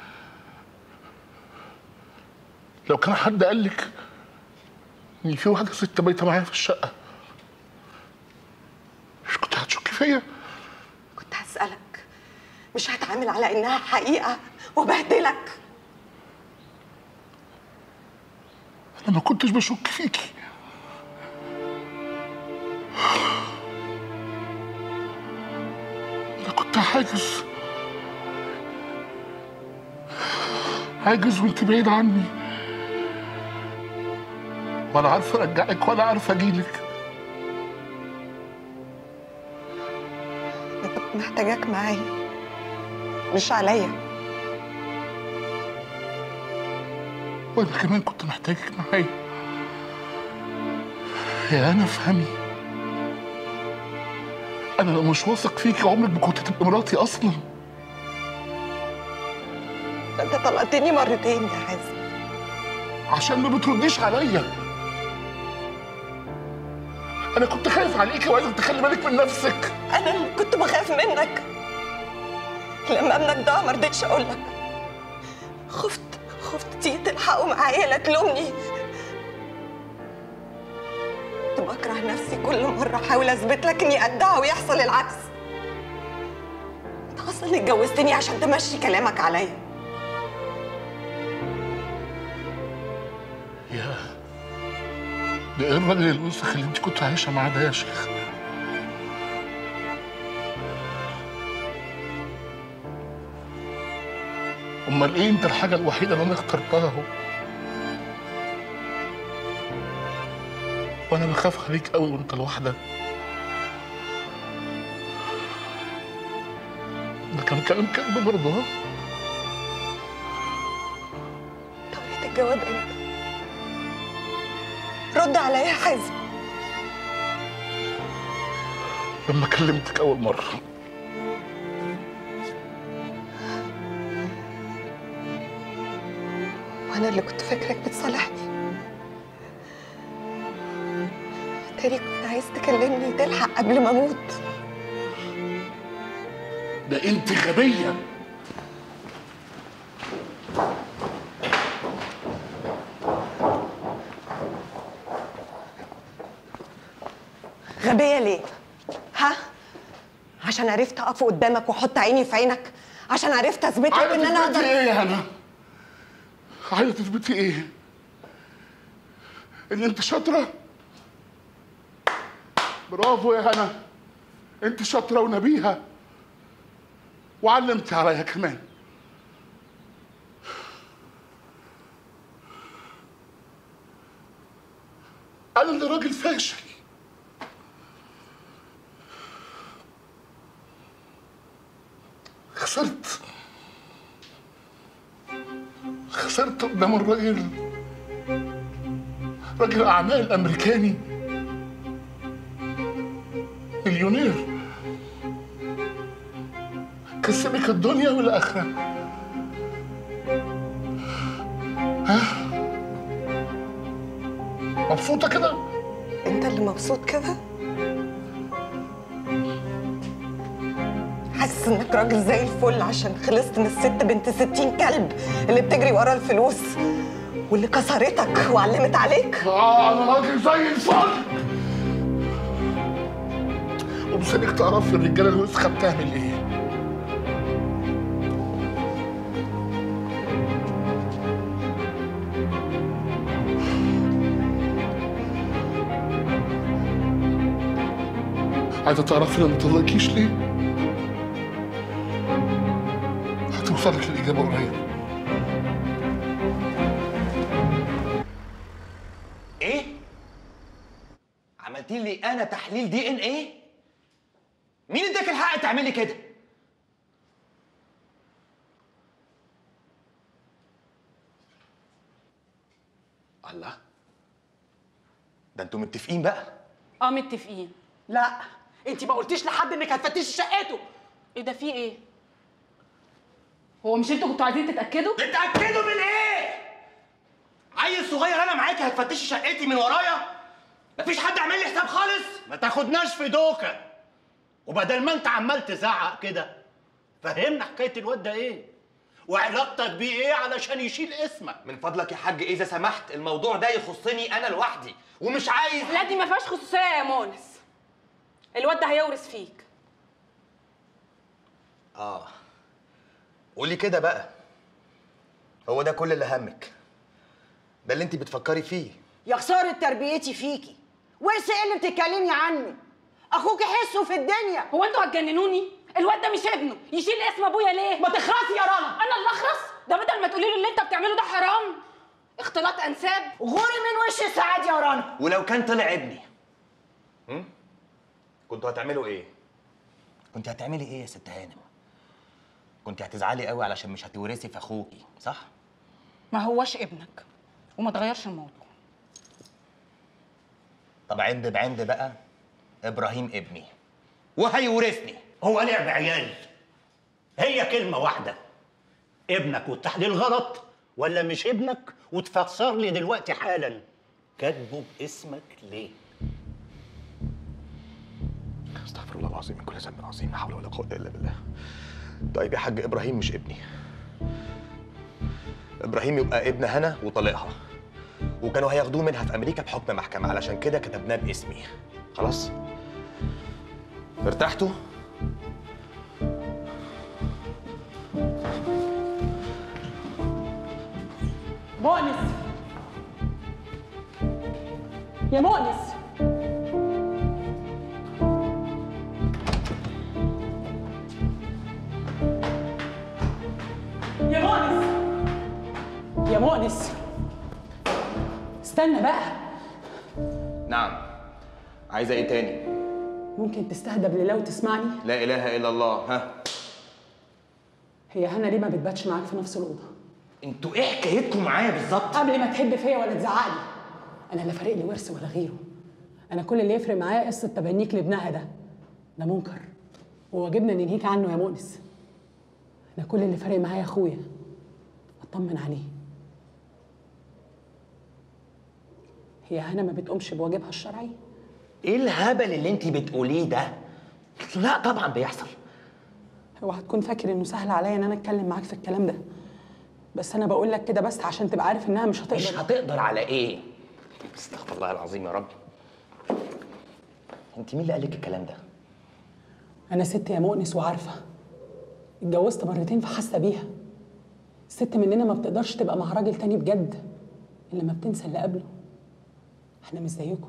لو كان حد قال لك ان في واحده ست بايته معايا في الشقه مش كنت هتشكي فيا كنت هسألك مش هتعامل على انها حقيقه وبهدلك انا ما كنتش بشك فيكي انا كنت حاجز حاجز وانت بعيد عني ولا عارف ارجعك ولا عارف اجيلك انا كنت محتاجاك معايا مش عليا وانا كمان كنت محتاجك معايا يا انا افهمي انا لو مش واثق فيكي عمرك ما كنت تبقي مراتي اصلا ده انت طلقتني مرتين يا حازم عشان ما بترديش عليا انا كنت خايف عليكي وعايزك تخلي بالك من نفسك انا اللي كنت بخاف منك لما ابنك ضاع ما رضيتش اقول لك خفت خفت تيجي تلحقه معايا لا تلومني كنت بكره نفسي كل مره احاول اثبت لك اني قدها ويحصل العكس انت اصلا اتجوزتني عشان تمشي كلامك عليا يا ده ايه الراجل الوسخ اللي انت كنت عايشه معاه ده يا شيخ امال ايه انت الحاجه الوحيده اللي انا اخترتها اهو وانا بخاف عليك قوي وانت لوحدك ده كان كلام كذب برضه ها طريقة الجواب امتى رد عليا يا حازم لما كلمتك اول مره وانا اللي كنت فاكرك بتصالحني تاني كنت عايز تكلمني تلحق قبل ما اموت ده انت غبيه غبية ليه؟ ها؟ عشان عرفت اقف قدامك واحط عيني في عينك عشان عرفت اثبت لك عايزه ان انا تثبتي اقدر ايه يا هنا؟ عايزه تثبتي ايه؟ ان انت شاطره؟ برافو يا هنا انت شاطره ونبيهه وعلمتي عليا كمان انا اللي راجل فاشل خسرت خسرت قدام الراجل راجل اعمال امريكاني مليونير كسبك الدنيا والاخره ها مبسوطه كده انت اللي مبسوط كده حاسس انك راجل زي الفل عشان خلصت من الست بنت ستين كلب اللي بتجري ورا الفلوس واللي كسرتك وعلمت عليك اه انا راجل زي الفل ومستنيك تعرف الرجاله الوسخه بتعمل ايه عايزه تعرفي انا مطلقكيش ليه؟ هتوصلك الاجابه قريب ايه؟ عملتي لي انا تحليل دي ان ايه؟ مين اداك الحق تعملي كده؟ الله ده انتوا متفقين بقى؟ اه متفقين لا انت ما قلتيش لحد انك هتفتشي شقته ايه ده في ايه هو مش انتوا كنتوا عايزين تتاكدوا تتاكدوا من ايه عيل صغير انا معاكي هتفتشي شقتي من ورايا مفيش حد عامل لي حساب خالص ما تاخدناش في دوكة وبدل ما انت عمال تزعق كده فهمنا حكاية الواد ده ايه وعلاقتك بيه ايه علشان يشيل اسمك من فضلك يا حاج اذا سمحت الموضوع ده يخصني انا لوحدي ومش عايز لا دي ما فيهاش خصوصيه يا مونس الواد ده هيورث فيك اه قولي كده بقى هو ده كل اللي همك ده اللي انت بتفكري فيه يا خسارة تربيتي فيكي ورث ايه اللي بتتكلمي عنه اخوك حسه في الدنيا هو انتوا هتجننوني الواد ده مش ابنه يشيل اسم ابويا ليه ما تخرسي يا رنا انا اللي اخرس ده بدل ما تقولي له اللي انت بتعمله ده حرام اختلاط انساب غوري من وش السعاد يا رنا ولو كان طلع ابني هم؟ كنتوا هتعملوا ايه كنت هتعملي ايه يا ست هانم كنت هتزعلي قوي علشان مش هتورثي في اخوكي صح ما هوش ابنك وما تغيرش الموضوع طب عند بعند بقى ابراهيم ابني وهيورثني هو لعب عيال هي كلمة واحدة ابنك والتحليل غلط ولا مش ابنك وتفسر لي دلوقتي حالا كاتبه باسمك ليه استغفر الله العظيم من كل ذنب عظيم لا حول ولا قوه الا بالله طيب يا حاج ابراهيم مش ابني ابراهيم يبقى ابن هنا وطليقها وكانوا هياخدوه منها في امريكا بحكم محكمه علشان كده كتبناه باسمي خلاص ارتحتوا مؤنس يا مؤنس يا مؤنس يا مؤنس استنى بقى نعم عايزه ايه تاني ممكن تستهدى بالله وتسمعني لا اله الا الله ها هي هنا ليه ما بتباتش معاك في نفس الاوضه انتوا ايه حكايتكم معايا بالظبط قبل ما تحب فيا ولا تزعقلي انا لا فارق لي ورث ولا غيره انا كل اللي يفرق معايا قصه تبنيك لابنها ده ده منكر وواجبنا ننهيك عنه يا مؤنس انا كل اللي فارق معايا اخويا اطمن عليه هي هنا ما بتقومش بواجبها الشرعي ايه الهبل اللي انت بتقوليه ده لا طبعا بيحصل اوعى تكون فاكر انه سهل عليا ان انا اتكلم معاك في الكلام ده بس انا بقول لك كده بس عشان تبقى عارف انها مش هتقدر مش هتقدر على ايه استغفر الله العظيم يا رب انت مين اللي قال لك الكلام ده انا ست يا مؤنس وعارفه اتجوزت مرتين فحاسه بيها الست مننا ما بتقدرش تبقى مع راجل تاني بجد الا لما بتنسى اللي قبله احنا مش زيكم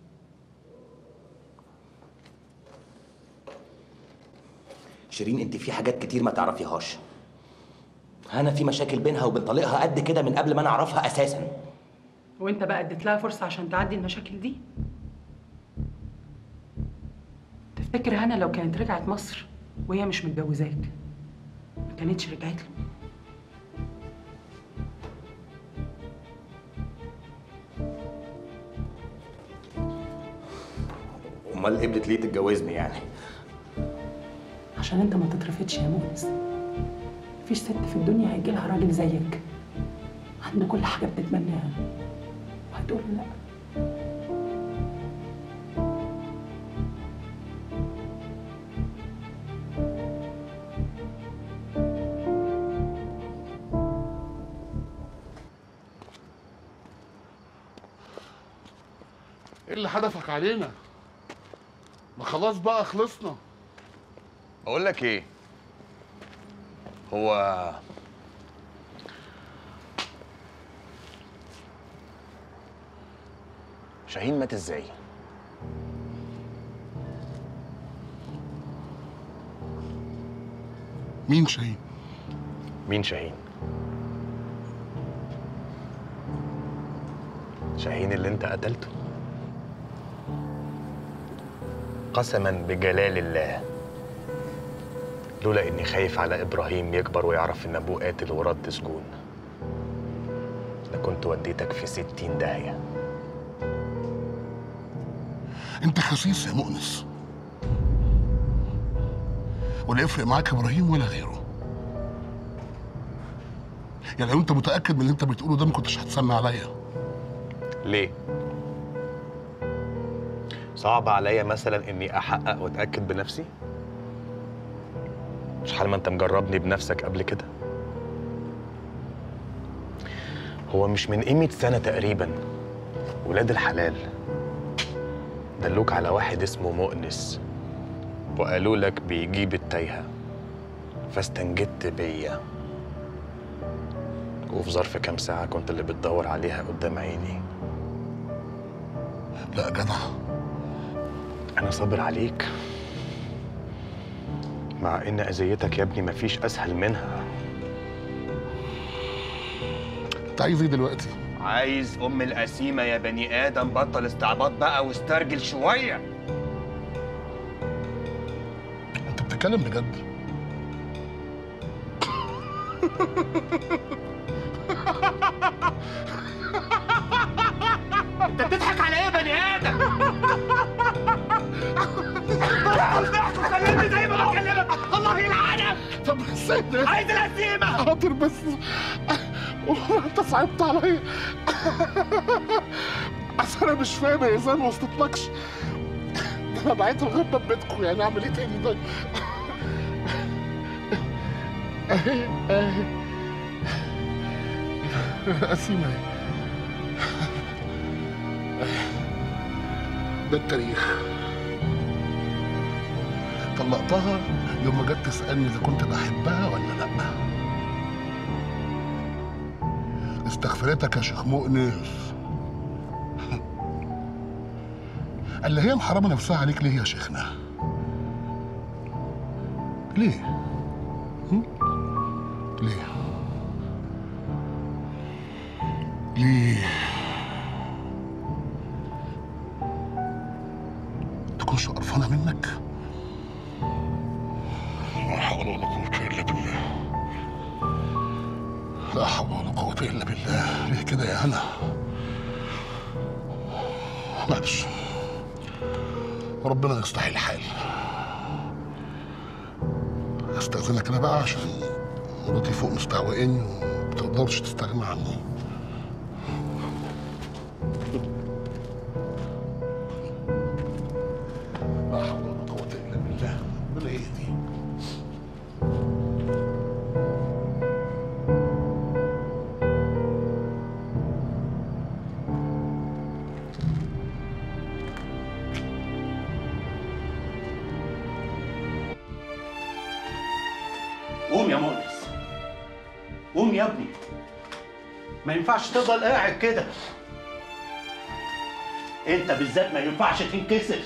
شيرين انت في حاجات كتير ما تعرفيهاش هنا في مشاكل بينها وبين طليقها قد كده من قبل ما انا اعرفها اساسا وانت بقى اديت لها فرصه عشان تعدي المشاكل دي تفتكر هنا لو كانت رجعت مصر وهي مش متجوزاك ما كانتش رجعت له امال قبلت ليه تتجوزني يعني عشان انت ما تترفضش يا مؤنس مفيش ست في الدنيا هيجي لها راجل زيك عندنا كل حاجه بتتمناها وهتقول له لا ايه اللي حدفك علينا ما خلاص بقى خلصنا بقول لك ايه هو شاهين مات ازاي مين شاهين مين شاهين شاهين اللي انت قتلته قسما بجلال الله لولا اني خايف على ابراهيم يكبر ويعرف ان ابوه قاتل ورد سجون لكنت وديتك في ستين داهيه انت خسيس يا مؤنس ولا يفرق معاك ابراهيم ولا غيره يعني لو انت متاكد من اللي انت بتقوله ده ما كنتش هتسمع عليا ليه؟ صعب عليا مثلا اني احقق واتاكد بنفسي؟ مش حال ما انت مجربني بنفسك قبل كده؟ هو مش من قيمة سنة تقريبا ولاد الحلال دلوك على واحد اسمه مؤنس وقالوا لك بيجيب التايهة فاستنجدت بيا وفي ظرف كام ساعة كنت اللي بتدور عليها قدام عيني لا جدع أنا صابر عليك مع إن أذيتك يا ابني مفيش أسهل منها انت عايز ايه دلوقتي عايز أم القسيمة يا بني آدم بطل استعباط بقى واسترجل شوية انت بتتكلم بجد انت بتضحك على ايه يا بني ادم؟ كلمني زي ما بكلمك الله يلعنك طب استنى عايز القسيمه حاضر بس انت صعبت عليا اصل انا مش فاهم يا اذان ما وصلتلكش ده انا بعت الغبه ببيتكم يعني اعمل ايه تاني طيب اهي اهي قسيمه اهي ده التاريخ طلقتها يوم ما جت تسألني إذا كنت بحبها ولا لأ استغفرتك يا شيخ مؤنس قال لي هي محرمة نفسها عليك ليه يا شيخنا؟ ليه؟ هم؟ ليه؟ ليه؟ تكونش قرفانة منك؟ لا حول ولا قوة إلا بالله لا حول ولا قوة إلا بالله ليه كده يا هنا؟ معلش ربنا يصلح الحال استأذنك أنا بقى عشان مراتي فوق مستعوقاني ومتقدرش تستغنى عني لا حول ولا قوة إلا بالله ربنا يهدي قوم يا مؤنس قوم يا ابني ما ينفعش تفضل قاعد كده انت بالذات ما ينفعش تنكسر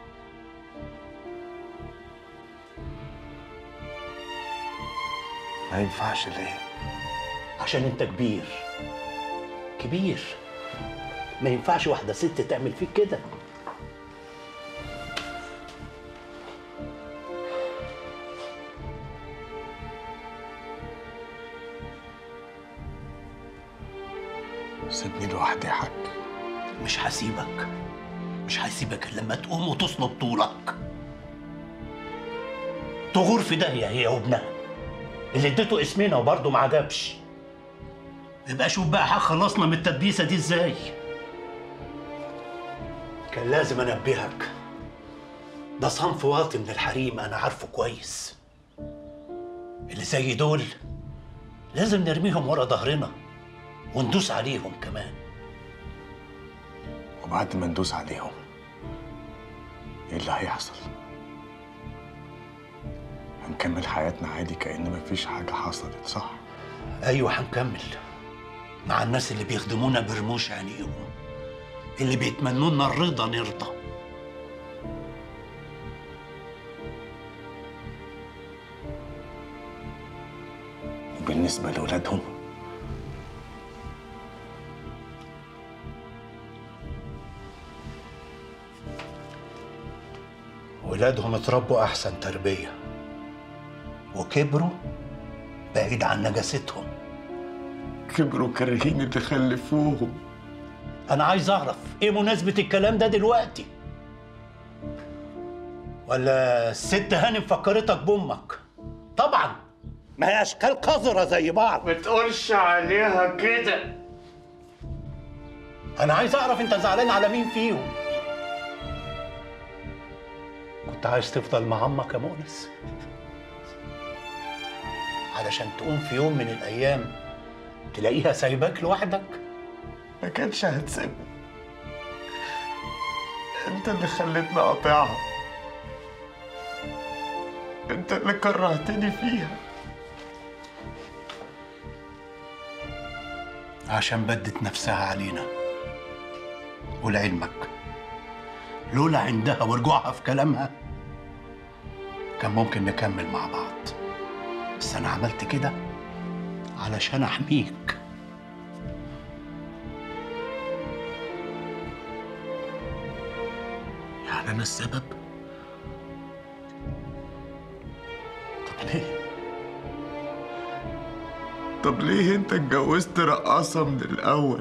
ما ينفعش ليه؟ عشان انت كبير كبير ما ينفعش واحده ست تعمل فيك كده سيبني لوحدي يا حاج مش هسيبك مش هسيبك إلا لما تقوم وتصلب طولك تغور في داهيه هي وابنها اللي اديته اسمنا وبرضه ما عجبش يبقى شوف بقى خلصنا من التدبيسه دي ازاي كان لازم انبهك ده صنف واطي من الحريم انا عارفه كويس اللي زي دول لازم نرميهم ورا ظهرنا وندوس عليهم كمان وبعد ما ندوس عليهم ايه اللي هيحصل؟ هنكمل حياتنا عادي كأن مفيش حاجة حصلت صح؟ ايوه هنكمل مع الناس اللي بيخدمونا برموش عينيهم اللي بيتمنوا لنا الرضا نرضى وبالنسبة لأولادهم ولادهم اتربوا احسن تربيه وكبروا بعيد عن نجاستهم كبروا كارهين اللي خلفوهم انا عايز اعرف ايه مناسبه الكلام ده دلوقتي ولا الست هانم فكرتك بامك طبعا ما هي اشكال قذره زي بعض ما تقولش عليها كده انا عايز اعرف انت زعلان على مين فيهم كنت عايز تفضل مع عمك يا مؤنس علشان تقوم في يوم من الايام تلاقيها سايباك لوحدك ما كانش هتسيبني انت اللي خليتني اقاطعها انت اللي كرهتني فيها عشان بدت نفسها علينا ولعلمك لولا عندها ورجوعها في كلامها كان ممكن نكمل مع بعض بس انا عملت كده علشان احميك يعني انا السبب طب ليه طب ليه انت اتجوزت رقاصة من الأول؟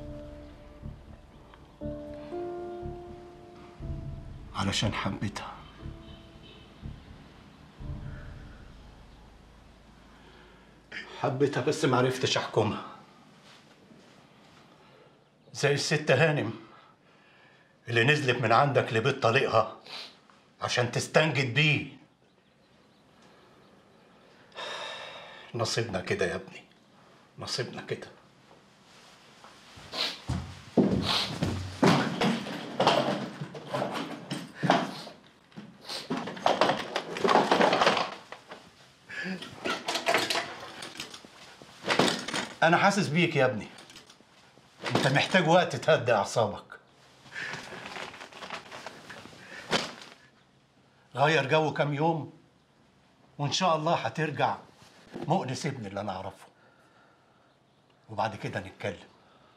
علشان حبيتها حبيتها بس ما عرفتش احكمها زي الست هانم اللي نزلت من عندك لبيت طليقها عشان تستنجد بيه نصيبنا كده يا ابني نصيبنا كده انا حاسس بيك يا ابني انت محتاج وقت تهدي اعصابك غير جو كام يوم وان شاء الله هترجع مؤنس ابني اللي انا اعرفه وبعد كده نتكلم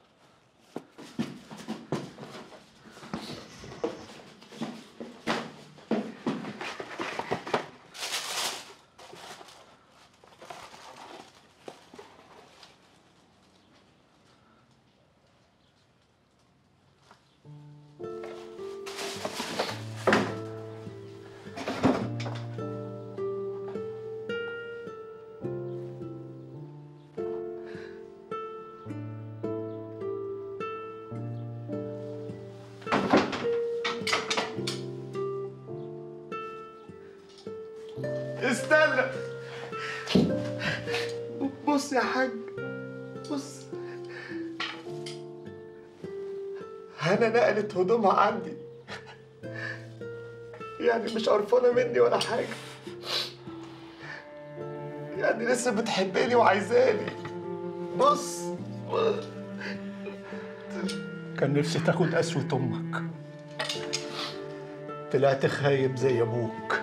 استنى بص يا حاج بص هنا نقلت هدومها عندي يعني مش قرفانة مني ولا حاجة يعني لسه بتحبني وعايزاني بص كان نفسي تاخد قسوة امك طلعت خايب زي ابوك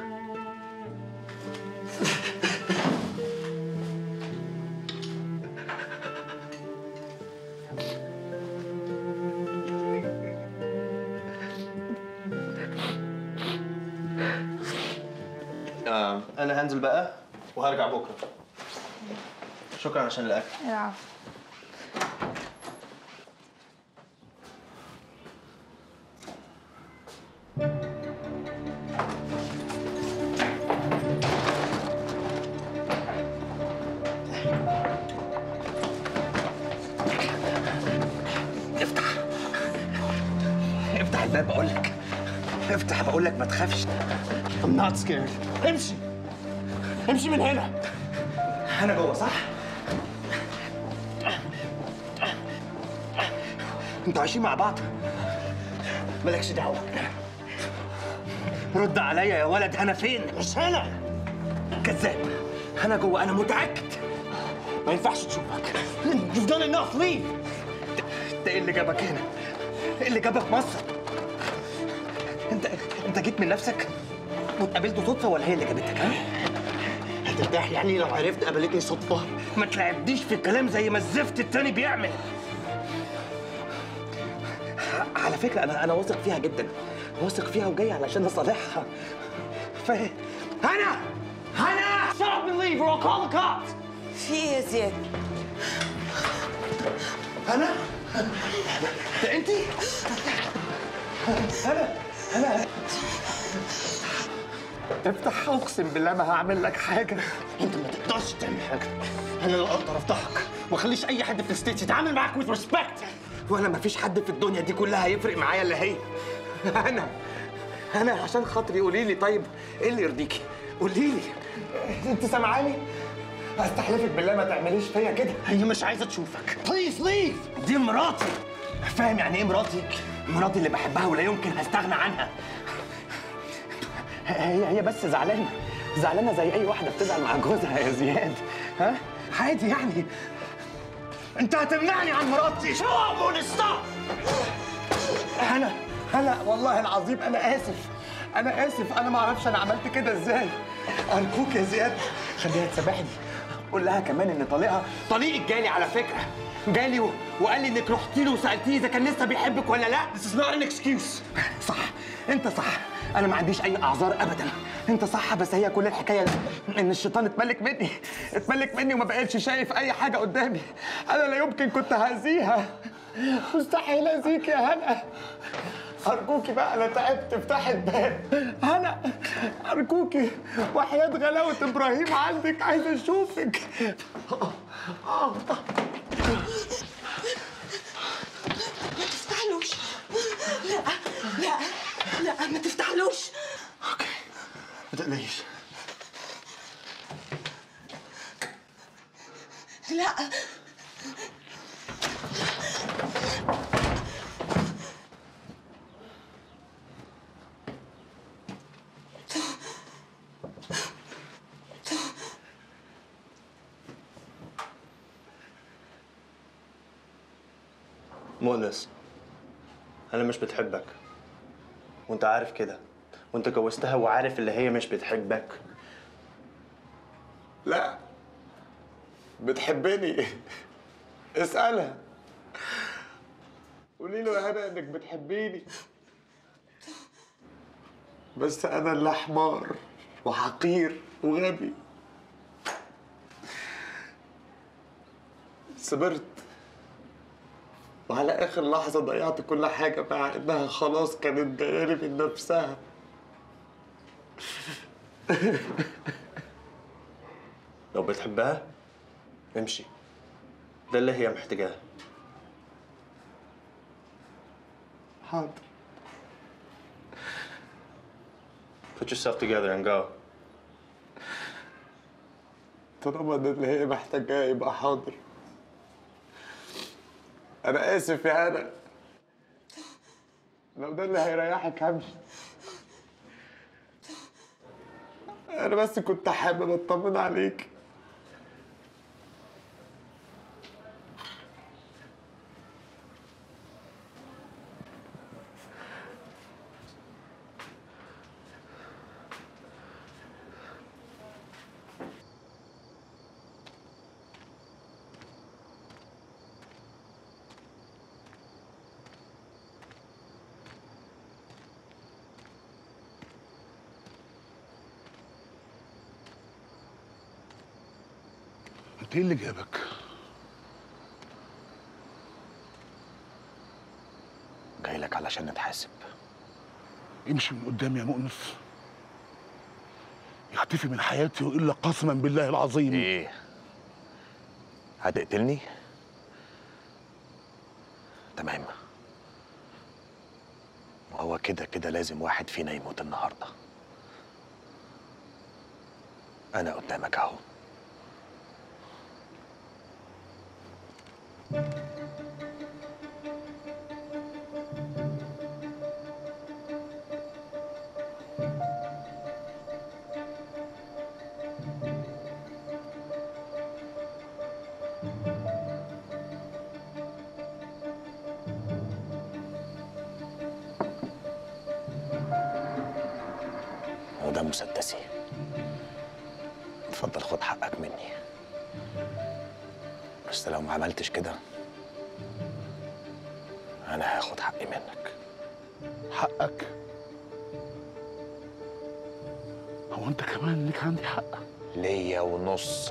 آه انا هنزل بقى وهرجع بكره شكرا عشان الاكل العفو افتح افتح الباب بقول لك افتح بقول لك ما تخافش I'm not scared امشي امشي من هنا انا جوه صح انتوا عايشين مع بعض مالكش دعوه رد عليا يا ولد انا فين مش هنا كذاب انا جوه انا متاكد ما ينفعش تشوفك You've done enough leave انت ايه اللي جابك هنا؟ ايه اللي جابك مصر؟ انت انت جيت من نفسك واتقابلتوا صدفه ولا هي اللي جابتك ها؟ هترتاح يعني لو عرفت قابلتني صدفه؟ ما تلعبنيش في الكلام زي ما الزفت التاني بيعمل على فكره انا انا واثق فيها جدا واثق فيها وجاي علشان اصالحها فاهم؟ هنا هنا shut up and leave or I'll call the cops في ايه يا زياد؟ هنا ده انت هنا هنا افتح اقسم بالله ما هعمل لك حاجه انت ما تقدرش تعمل حاجه انا اللي اقدر افضحك ما اخليش اي حد في الستيج يتعامل معاك وذ ريسبكت وانا ما فيش حد في الدنيا دي كلها هيفرق معايا الا هي انا انا عشان خاطري قولي لي طيب ايه اللي يرضيكي قولي لي انت سامعاني استحلفك بالله ما تعمليش فيا كده هي مش عايزه تشوفك بليز ليف دي مراتي فاهم يعني ايه مراتي مراتي اللي بحبها ولا يمكن هستغنى عنها هي هي بس زعلانه زعلانه زي اي واحده بتزعل مع جوزها يا زياد ها عادي يعني انت هتمنعني عن مراتي شو ابو ستوب انا انا والله العظيم انا اسف انا اسف انا ما اعرفش انا عملت كده ازاي ارجوك يا زياد خليها تسامحني قول لها كمان ان طليقها طليقك جالي على فكره جالي و... وقال لي انك رحتي له وسالتيه اذا كان لسه بيحبك ولا لا This is not an excuse صح انت صح انا ما عنديش اي اعذار ابدا انت صح بس هي كل الحكايه ان الشيطان اتملك مني اتملك مني وما بقتش شايف اي حاجه قدامي انا لا يمكن كنت هاذيها مستحيل اذيك يا هنا ارجوكي بقى انا تعبت افتحي الباب هنا ارجوكي وحياه غلاوه ابراهيم عندك عايز اشوفك ما تفتحلوش لا لا لا ما تفتحلوش ما تقلقيش لا مؤنس انا مش بتحبك وانت عارف كده وانت جوزتها وعارف اللي هي مش بتحبك لا بتحبني اسألها قولي له يا هنا انك بتحبيني بس انا اللي حمار وحقير وغبي صبرت وعلى اخر لحظه ضيعت كل حاجه مع انها خلاص كانت جايه من نفسها لو بتحبها امشي ده اللي هي محتاجاه حاضر Put yourself together and go. طالما ده اللي هي محتاجاه يبقى حاضر انا اسف يا هنا لو ده اللي هيريحك همشي انا بس كنت حابب اطمن عليك انت ايه اللي جابك؟ جاي لك علشان نتحاسب امشي من قدامي يا مؤنس يختفي من حياتي والا قسما بالله العظيم ايه هتقتلني تمام وهو كده كده لازم واحد فينا يموت النهارده انا قدامك اهو هو ده مسدسي اتفضل خد حقك مني بس لو ما عملتش كده انا هاخد حقي منك حقك هو انت كمان ليك عندي حق ليا ونص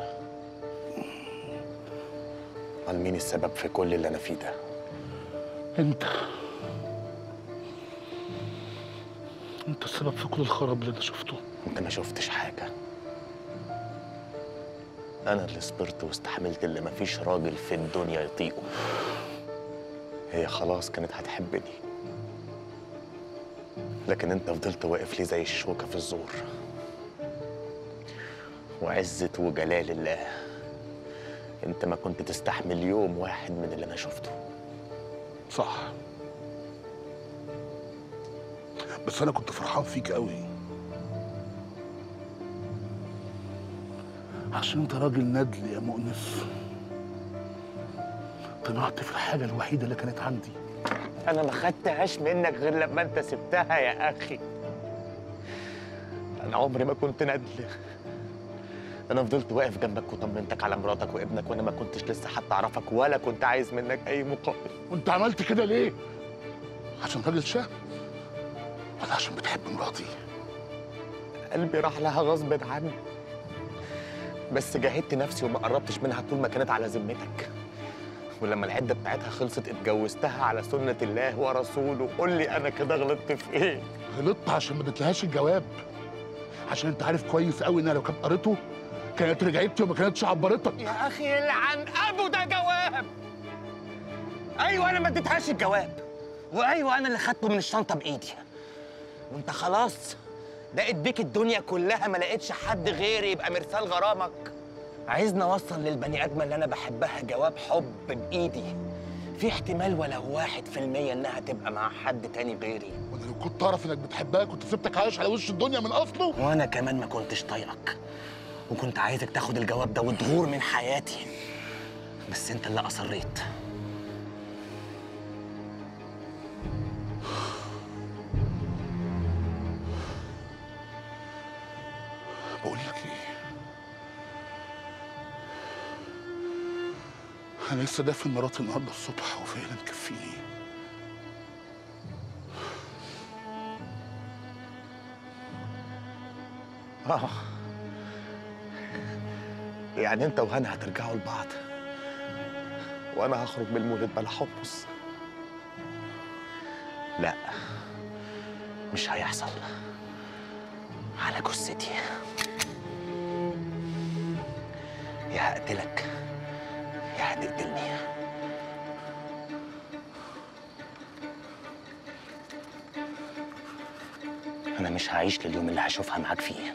قال مين السبب في كل اللي انا فيه ده انت انت السبب في كل الخراب اللي انا شفته انت ما شفتش حاجه انا اللي صبرت واستحملت اللي مفيش راجل في الدنيا يطيقه هي خلاص كانت هتحبني لكن انت فضلت واقف لي زي الشوكه في الزور وعزة وجلال الله انت ما كنت تستحمل يوم واحد من اللي انا شفته صح بس انا كنت فرحان فيك قوي عشان انت راجل ندل يا مؤنس طلعت في الحاجه الوحيده اللي كانت عندي انا ما خدتهاش منك غير لما انت سبتها يا اخي انا عمري ما كنت ندل انا فضلت واقف جنبك وطمنتك على مراتك وابنك وانا ما كنتش لسه حتى اعرفك ولا كنت عايز منك اي مقابل وانت عملت كده ليه عشان راجل شهم ولا عشان بتحب مراتي قلبي راح لها غصب عني بس جاهدت نفسي وما قربتش منها طول ما كانت على ذمتك ولما العده بتاعتها خلصت اتجوزتها على سنه الله ورسوله قول لي انا كده غلطت في ايه غلطت عشان ما اديتلهاش الجواب عشان انت عارف كويس قوي انها لو كانت قريته كانت رجعتي وما كانتش عبرتك يا اخي يلعن ابو ده جواب ايوه انا ما اديتهاش الجواب وايوه انا اللي خدته من الشنطه بايدي وانت خلاص دقت بيك الدنيا كلها ما لقيتش حد غيري يبقى مرسال غرامك عايزني اوصل للبني ادمه اللي انا بحبها جواب حب بايدي في احتمال ولو واحد في المية انها تبقى مع حد تاني غيري وانا لو كنت اعرف انك بتحبها كنت سبتك عايش على وش الدنيا من اصله وانا كمان ما كنتش طايقك وكنت عايزك تاخد الجواب ده وتغور من حياتي بس انت اللي اصريت بقول لك ايه انا لسه دافن مراتي النهارده الصبح وفعلا مكفيني اه يعني انت وهنا هترجعوا لبعض وانا هخرج من المولد بلا حمص لا مش هيحصل على جثتي يا هقتلك يا هتقتلني انا مش هعيش لليوم اللي هشوفها معاك فيه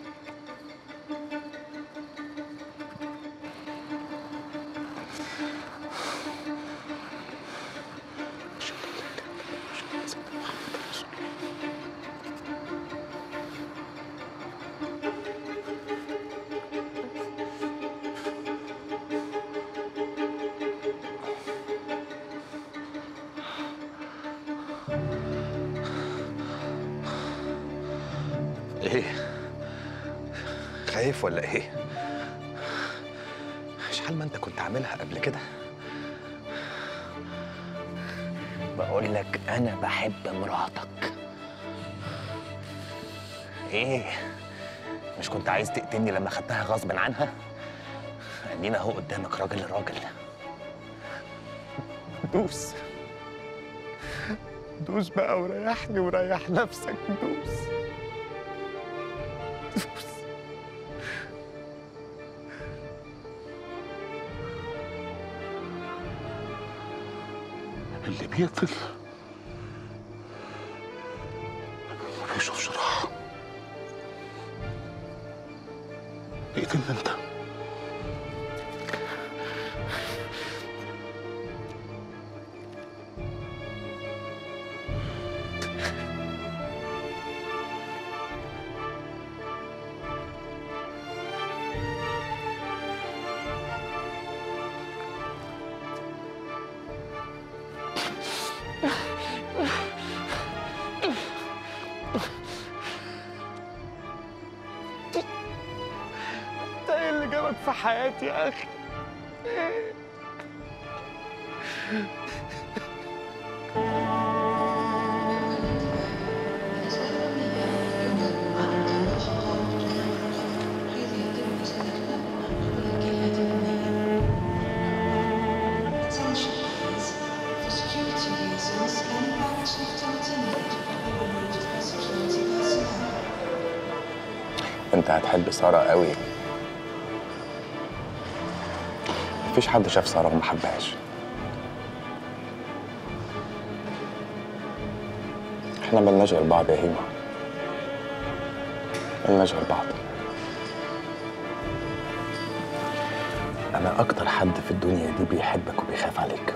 ايه خايف ولا ايه اشحال ما انت كنت عاملها قبل كده بقول لك انا بحب مراتك ايه مش كنت عايز تقتلني لما خدتها غصب عنها ادينا اهو قدامك راجل لراجل دوس دوس بقى وريحني وريح نفسك دوس اللي بيقتل ما بيشوفش راحة اقتلني انت انت ايه اللي جابك في حياتي يا اخي Attention please. For security reasons, any action of Titanic will be removed by security personnel. انت هتحب ساره قوي مفيش حد شاف ساره وما حبهاش احنا ملناش غير بعض يا هيما ملناش غير بعض انا اكتر حد في الدنيا دي بيحبك وبيخاف عليك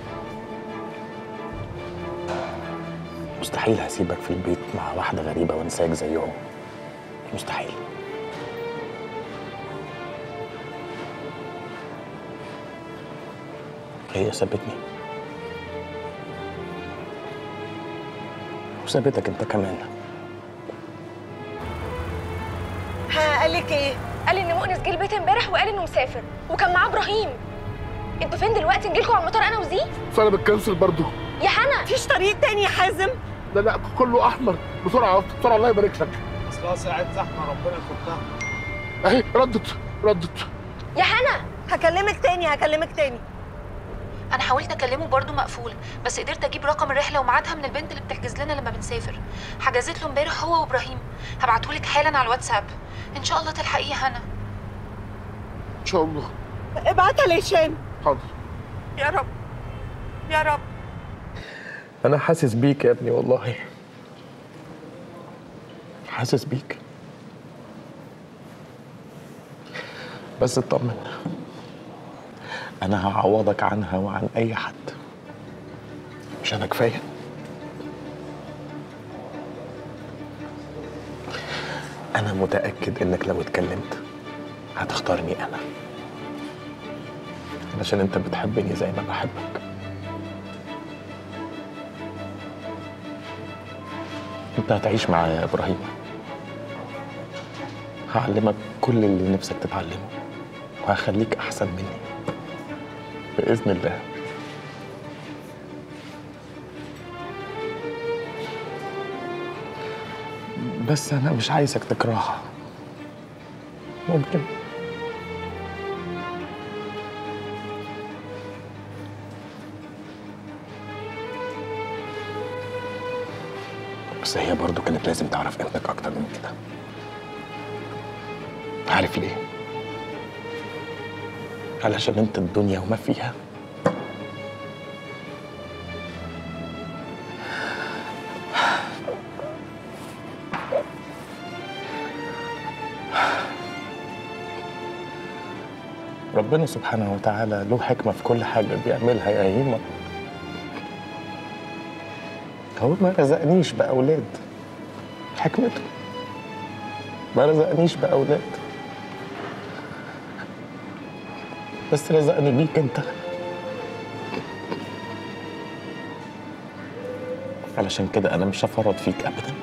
مستحيل هسيبك في البيت مع واحدة غريبة وانساك زيهم مستحيل هي سابتني وسابتك انت كمان ها قال لك ايه؟ قال ان مؤنس جه البيت امبارح وقال انه مسافر وكان معاه ابراهيم انتوا فين دلوقتي نجيلكوا على المطار انا وزي فانا بتكنسل برضه يا حنا مفيش طريق تاني يا حازم لا لا كله احمر بسرعه بسرعه الله يبارك لك اصلها ساعة زحمة ربنا يفكها اهي ردت ردت يا حنا هكلمك تاني هكلمك تاني انا حاولت اكلمه برضه مقفول بس قدرت اجيب رقم الرحله وميعادها من البنت اللي بتحجز لنا لما بنسافر حجزت له امبارح هو وابراهيم هبعتهولك حالا على الواتساب ان شاء الله تلحقيه يا هنا ان شاء الله ابعتها لهشام حاضر يا رب يا رب انا حاسس بيك يا ابني والله حاسس بيك بس اطمن انا هعوضك عنها وعن اي حد مش انا كفايه انا متاكد انك لو اتكلمت هتختارني انا علشان انت بتحبني زي ما بحبك انت هتعيش معايا يا ابراهيم هعلمك كل اللي نفسك تتعلمه وهخليك احسن مني باذن الله بس انا مش عايزك تكرهها ممكن بس هي برضو كانت لازم تعرف قيمتك اكتر من كده عارف ليه علشان انت الدنيا وما فيها ربنا سبحانه وتعالى له حكمة في كل حاجة بيعملها يا هيما هو ما رزقنيش بأولاد حكمته ما رزقنيش بأولاد بس رزقني بيك انت علشان كده انا مش هفرط فيك ابدا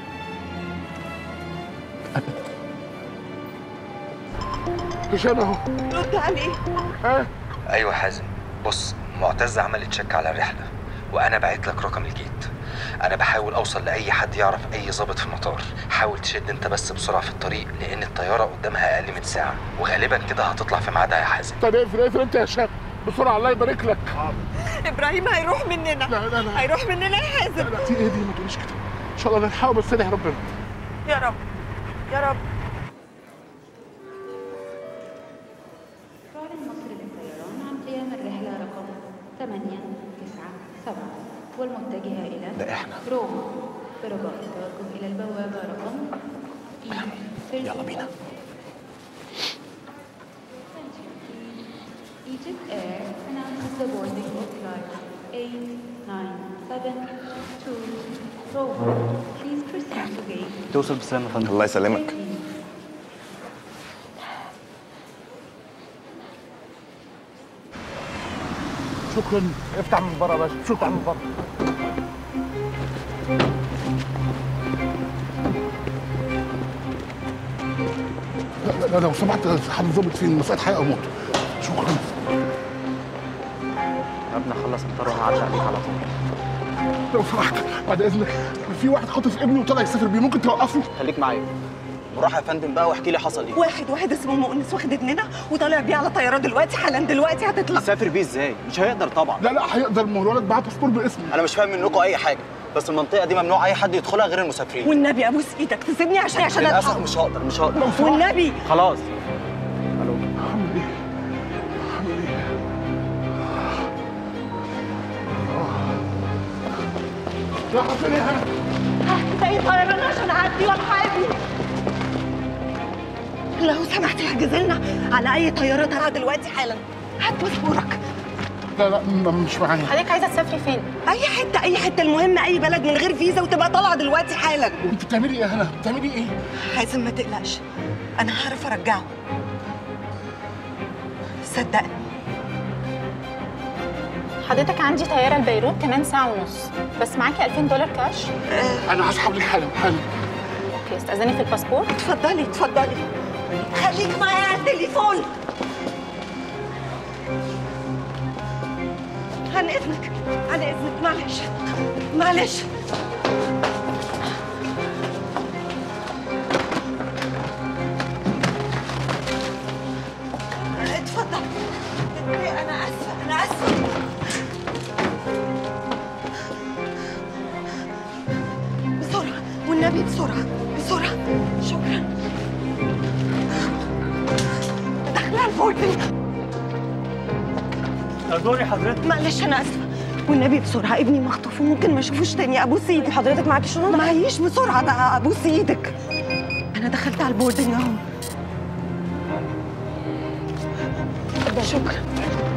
هشام اهو رد عليه ها ايوه حازم بص معتز عملت تشيك على الرحله وانا بعت لك رقم الجيت انا بحاول اوصل لاي حد يعرف اي ضابط في المطار حاول تشد انت بس بسرعه في الطريق لان الطياره قدامها اقل من ساعه وغالبا كده هتطلع في ميعادها يا حازم طب اقفل اقفل انت يا هشام بسرعه الله يبارك لك ابراهيم هيروح مننا لا لا لا هيروح مننا يا حازم لا في ايه دي ما تقوليش كده ان شاء الله نلحقه بس ادعي ربنا يا رب يا رب تعلن مصر للطيران عن قيام الرحلة رقم 8 9 7 والمتجهة إلى ده إحنا. روما برجاء التوجه إلى البوابة رقم يلا بينا Egypt Air announces the boarding of flights 897 to Rome. Please proceed to gate توصل بسلامة يا فندم الله يسلمك شكرا افتح من بره يا باشا افتح من بره لا لا, لا لو سمحت حد ظابط فين مسألة حياة أو موت شكرا ابني خلص الطياره وهعدي عليك على طول لو سمحت بعد إذنك في واحد خاطف ابني وطلع يسافر بيه ممكن توقفه خليك معايا وراح يا فندم بقى واحكي لي حصل ايه واحد واحد اسمه مؤنس واخد ابننا وطالع بيه على طياره دلوقتي حالا دلوقتي هتطلع يسافر بيه ازاي مش هيقدر طبعا لا لا هيقدر ما هو الولد معاه باسبور باسمه انا مش فاهم منكم اي حاجه بس المنطقه دي ممنوع اي حد يدخلها غير المسافرين والنبي ابوس ايدك تسيبني عشان عشان للاسف ألحق. مش هقدر مش هقدر والنبي خلاص راح فين يا هنا زي طيران عشان اعدي والحقني لو سمحت احجز لنا على اي طياره طالعه دلوقتي حالا هات باسبورك لا لا م- مش معايا حضرتك عايزه تسافري فين؟ اي حته اي حته المهم اي بلد من غير فيزا وتبقى طالعه دلوقتي حالا انت بتعملي ايه يا هنا بتعملي ايه حازم ما تقلقش انا هعرف ارجعه صدقني حضرتك عندي طياره لبيروت كمان ساعه ونص بس معاكي 2000 دولار كاش انا هسحب لك حالا حالا اوكي استاذني في الباسبور اتفضلي اتفضلي خليك معايا على التليفون عن اذنك عن اذنك معلش معلش اتفضل انا اسفه انا اسفه بسرعه والنبي بسرعه بسرعه شكرا داخله البوردنج دوري حضرتك معلش انا اسفه والنبي بسرعه ابني مخطوف وممكن ما اشوفوش تاني ابوس ايدك حضرتك معاكي شنو معيش بسرعه بقى ابوس ايدك انا دخلت على البوردنج اهو شكرا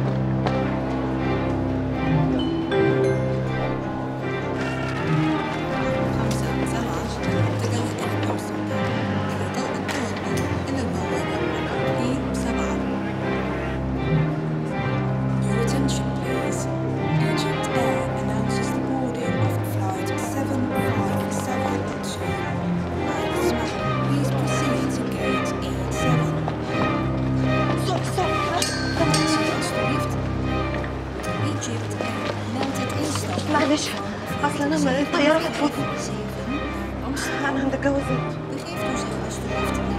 Your attention, please. Egypt Air announces the boarding of flight 7572. Please proceed to gate E7. Stop, stop. Alsjeblieft. Egypt Air meldt het instappen. معلش اصل انا من الطياره هتفوت انا عند الجوازات Begeeft u zich alsjeblieft naar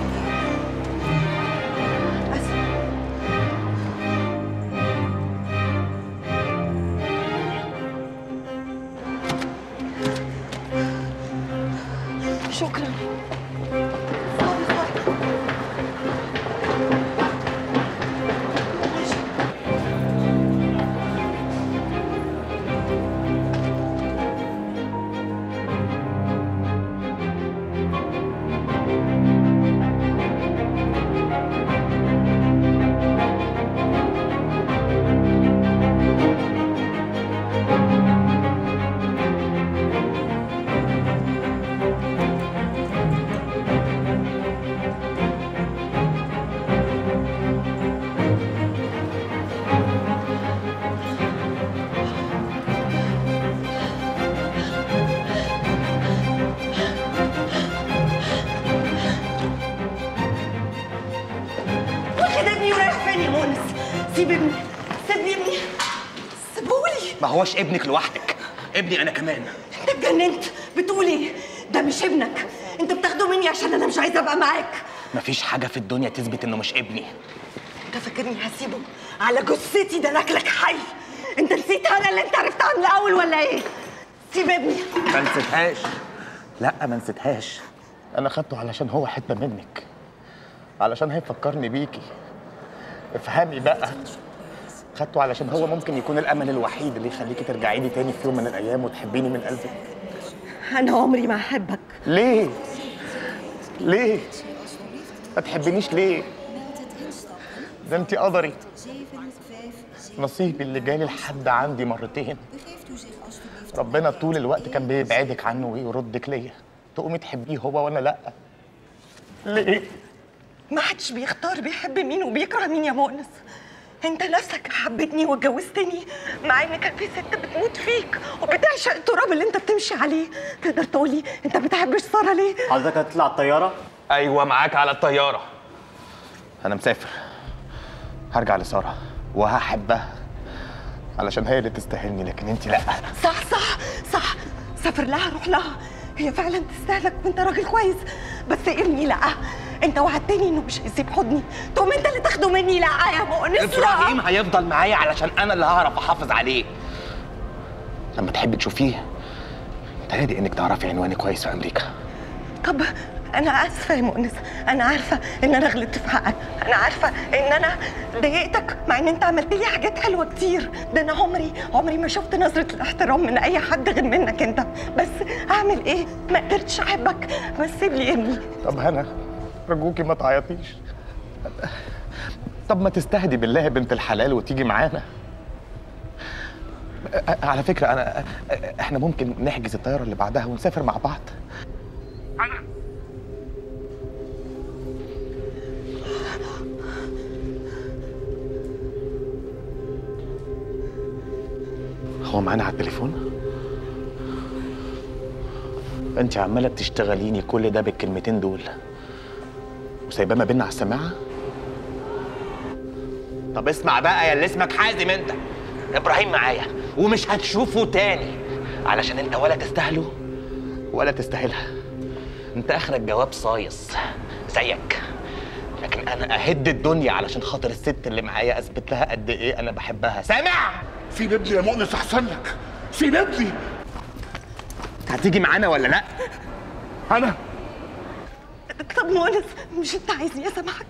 شكرا واخد ابني ورايح فين يا مونس سيب ابني سيبني ابني سيبولي ما هوش ابنك لوحدك ابني انا كمان انت اتجننت بتقول ايه ده مش ابنك انت بتاخده مني عشان انا مش عايزه ابقى معاك مفيش حاجه في الدنيا تثبت انه مش ابني انت فاكرني هسيبه على جثتي ده اكلك حي انت نسيت انا اللي انت عرفتها من الاول ولا ايه سيب ابني ما نسيتهاش لا ما نسيتهاش انا خدته علشان هو حته منك علشان هيفكرني بيكي افهمي بقى خدته علشان هو ممكن يكون الامل الوحيد اللي يخليكي ترجعي لي تاني في يوم من الايام وتحبيني من قلبك انا عمري ما احبك ليه ليه ما تحبنيش ليه ده انت قدري نصيبي اللي جالي لحد عندي مرتين ربنا طول الوقت كان بيبعدك عنه ويردك ليا تقومي تحبيه هو وانا لا ليه ما حدش بيختار بيحب مين وبيكره مين يا مؤنس انت نفسك حبيتني واتجوزتني مع ان كان في ست بتموت فيك وبتعشق التراب اللي انت بتمشي عليه تقدر تقولي انت بتحبش ساره ليه حضرتك هتطلع الطياره ايوه معاك على الطياره انا مسافر هرجع لساره وهحبها علشان هي اللي تستاهلني لكن انت لا صح صح صح سافر لها روح لها هي فعلا تستاهلك وانت راجل كويس بس ابني لا انت وعدتني انه مش هيسيب حضني تقوم انت اللي تاخده مني لا يا مؤنس لا ابراهيم هيفضل معايا علشان انا اللي هعرف احافظ عليه لما تحبي تشوفيه متهيألي انك تعرفي عنواني كويس في امريكا طب انا اسفه يا مؤنس انا عارفه ان انا غلطت في حقك انا عارفه ان انا ضايقتك مع ان انت عملت لي حاجات حلوه كتير ده انا عمري عمري ما شفت نظره الاحترام من اي حد غير منك انت بس اعمل ايه ما قدرتش احبك بس سيب لي ابني طب هنا ارجوكي ما تعيطيش طب ما تستهدي بالله يا بنت الحلال وتيجي معانا أ- على فكره انا أ- احنا ممكن نحجز الطياره اللي بعدها ونسافر مع بعض هو معانا على التليفون انت عماله بتشتغليني كل ده بالكلمتين دول وسايباه ما بينا على السماعه طب اسمع بقى يا اللي اسمك حازم انت ابراهيم معايا ومش هتشوفه تاني علشان انت ولا تستاهله ولا تستاهلها انت اخرك جواب صايص زيك لكن انا اهد الدنيا علشان خاطر الست اللي معايا اثبت لها قد ايه انا بحبها سامع في نبلي يا مؤنس احسن لك في نبلي هتيجي معانا ولا لا انا طب مؤنس مش انت عايزني اسامحك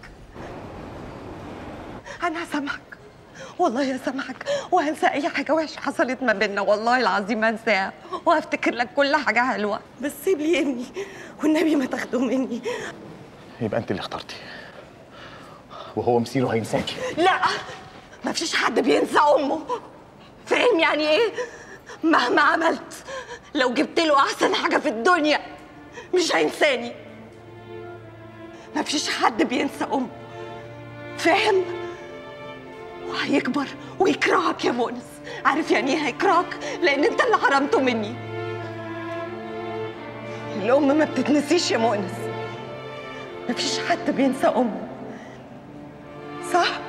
انا هسامحك والله هسامحك وهنسى اي حاجه وحشه حصلت ما بيننا والله العظيم هنساها وهفتكر لك كل حاجه حلوه بس سيب لي ابني والنبي ما تاخده مني يبقى انت اللي اخترتي وهو مصيره هينساكي لا ما فيش حد بينسى امه فاهم يعني ايه مهما عملت لو جبت له احسن حاجه في الدنيا مش هينساني ما فيش حد بينسى امه فاهم وهيكبر ويكرهك يا مؤنس عارف يعني ايه هيكرهك لان انت اللي حرمته مني الام ما بتتنسيش يا مؤنس ما فيش حد بينسى امه صح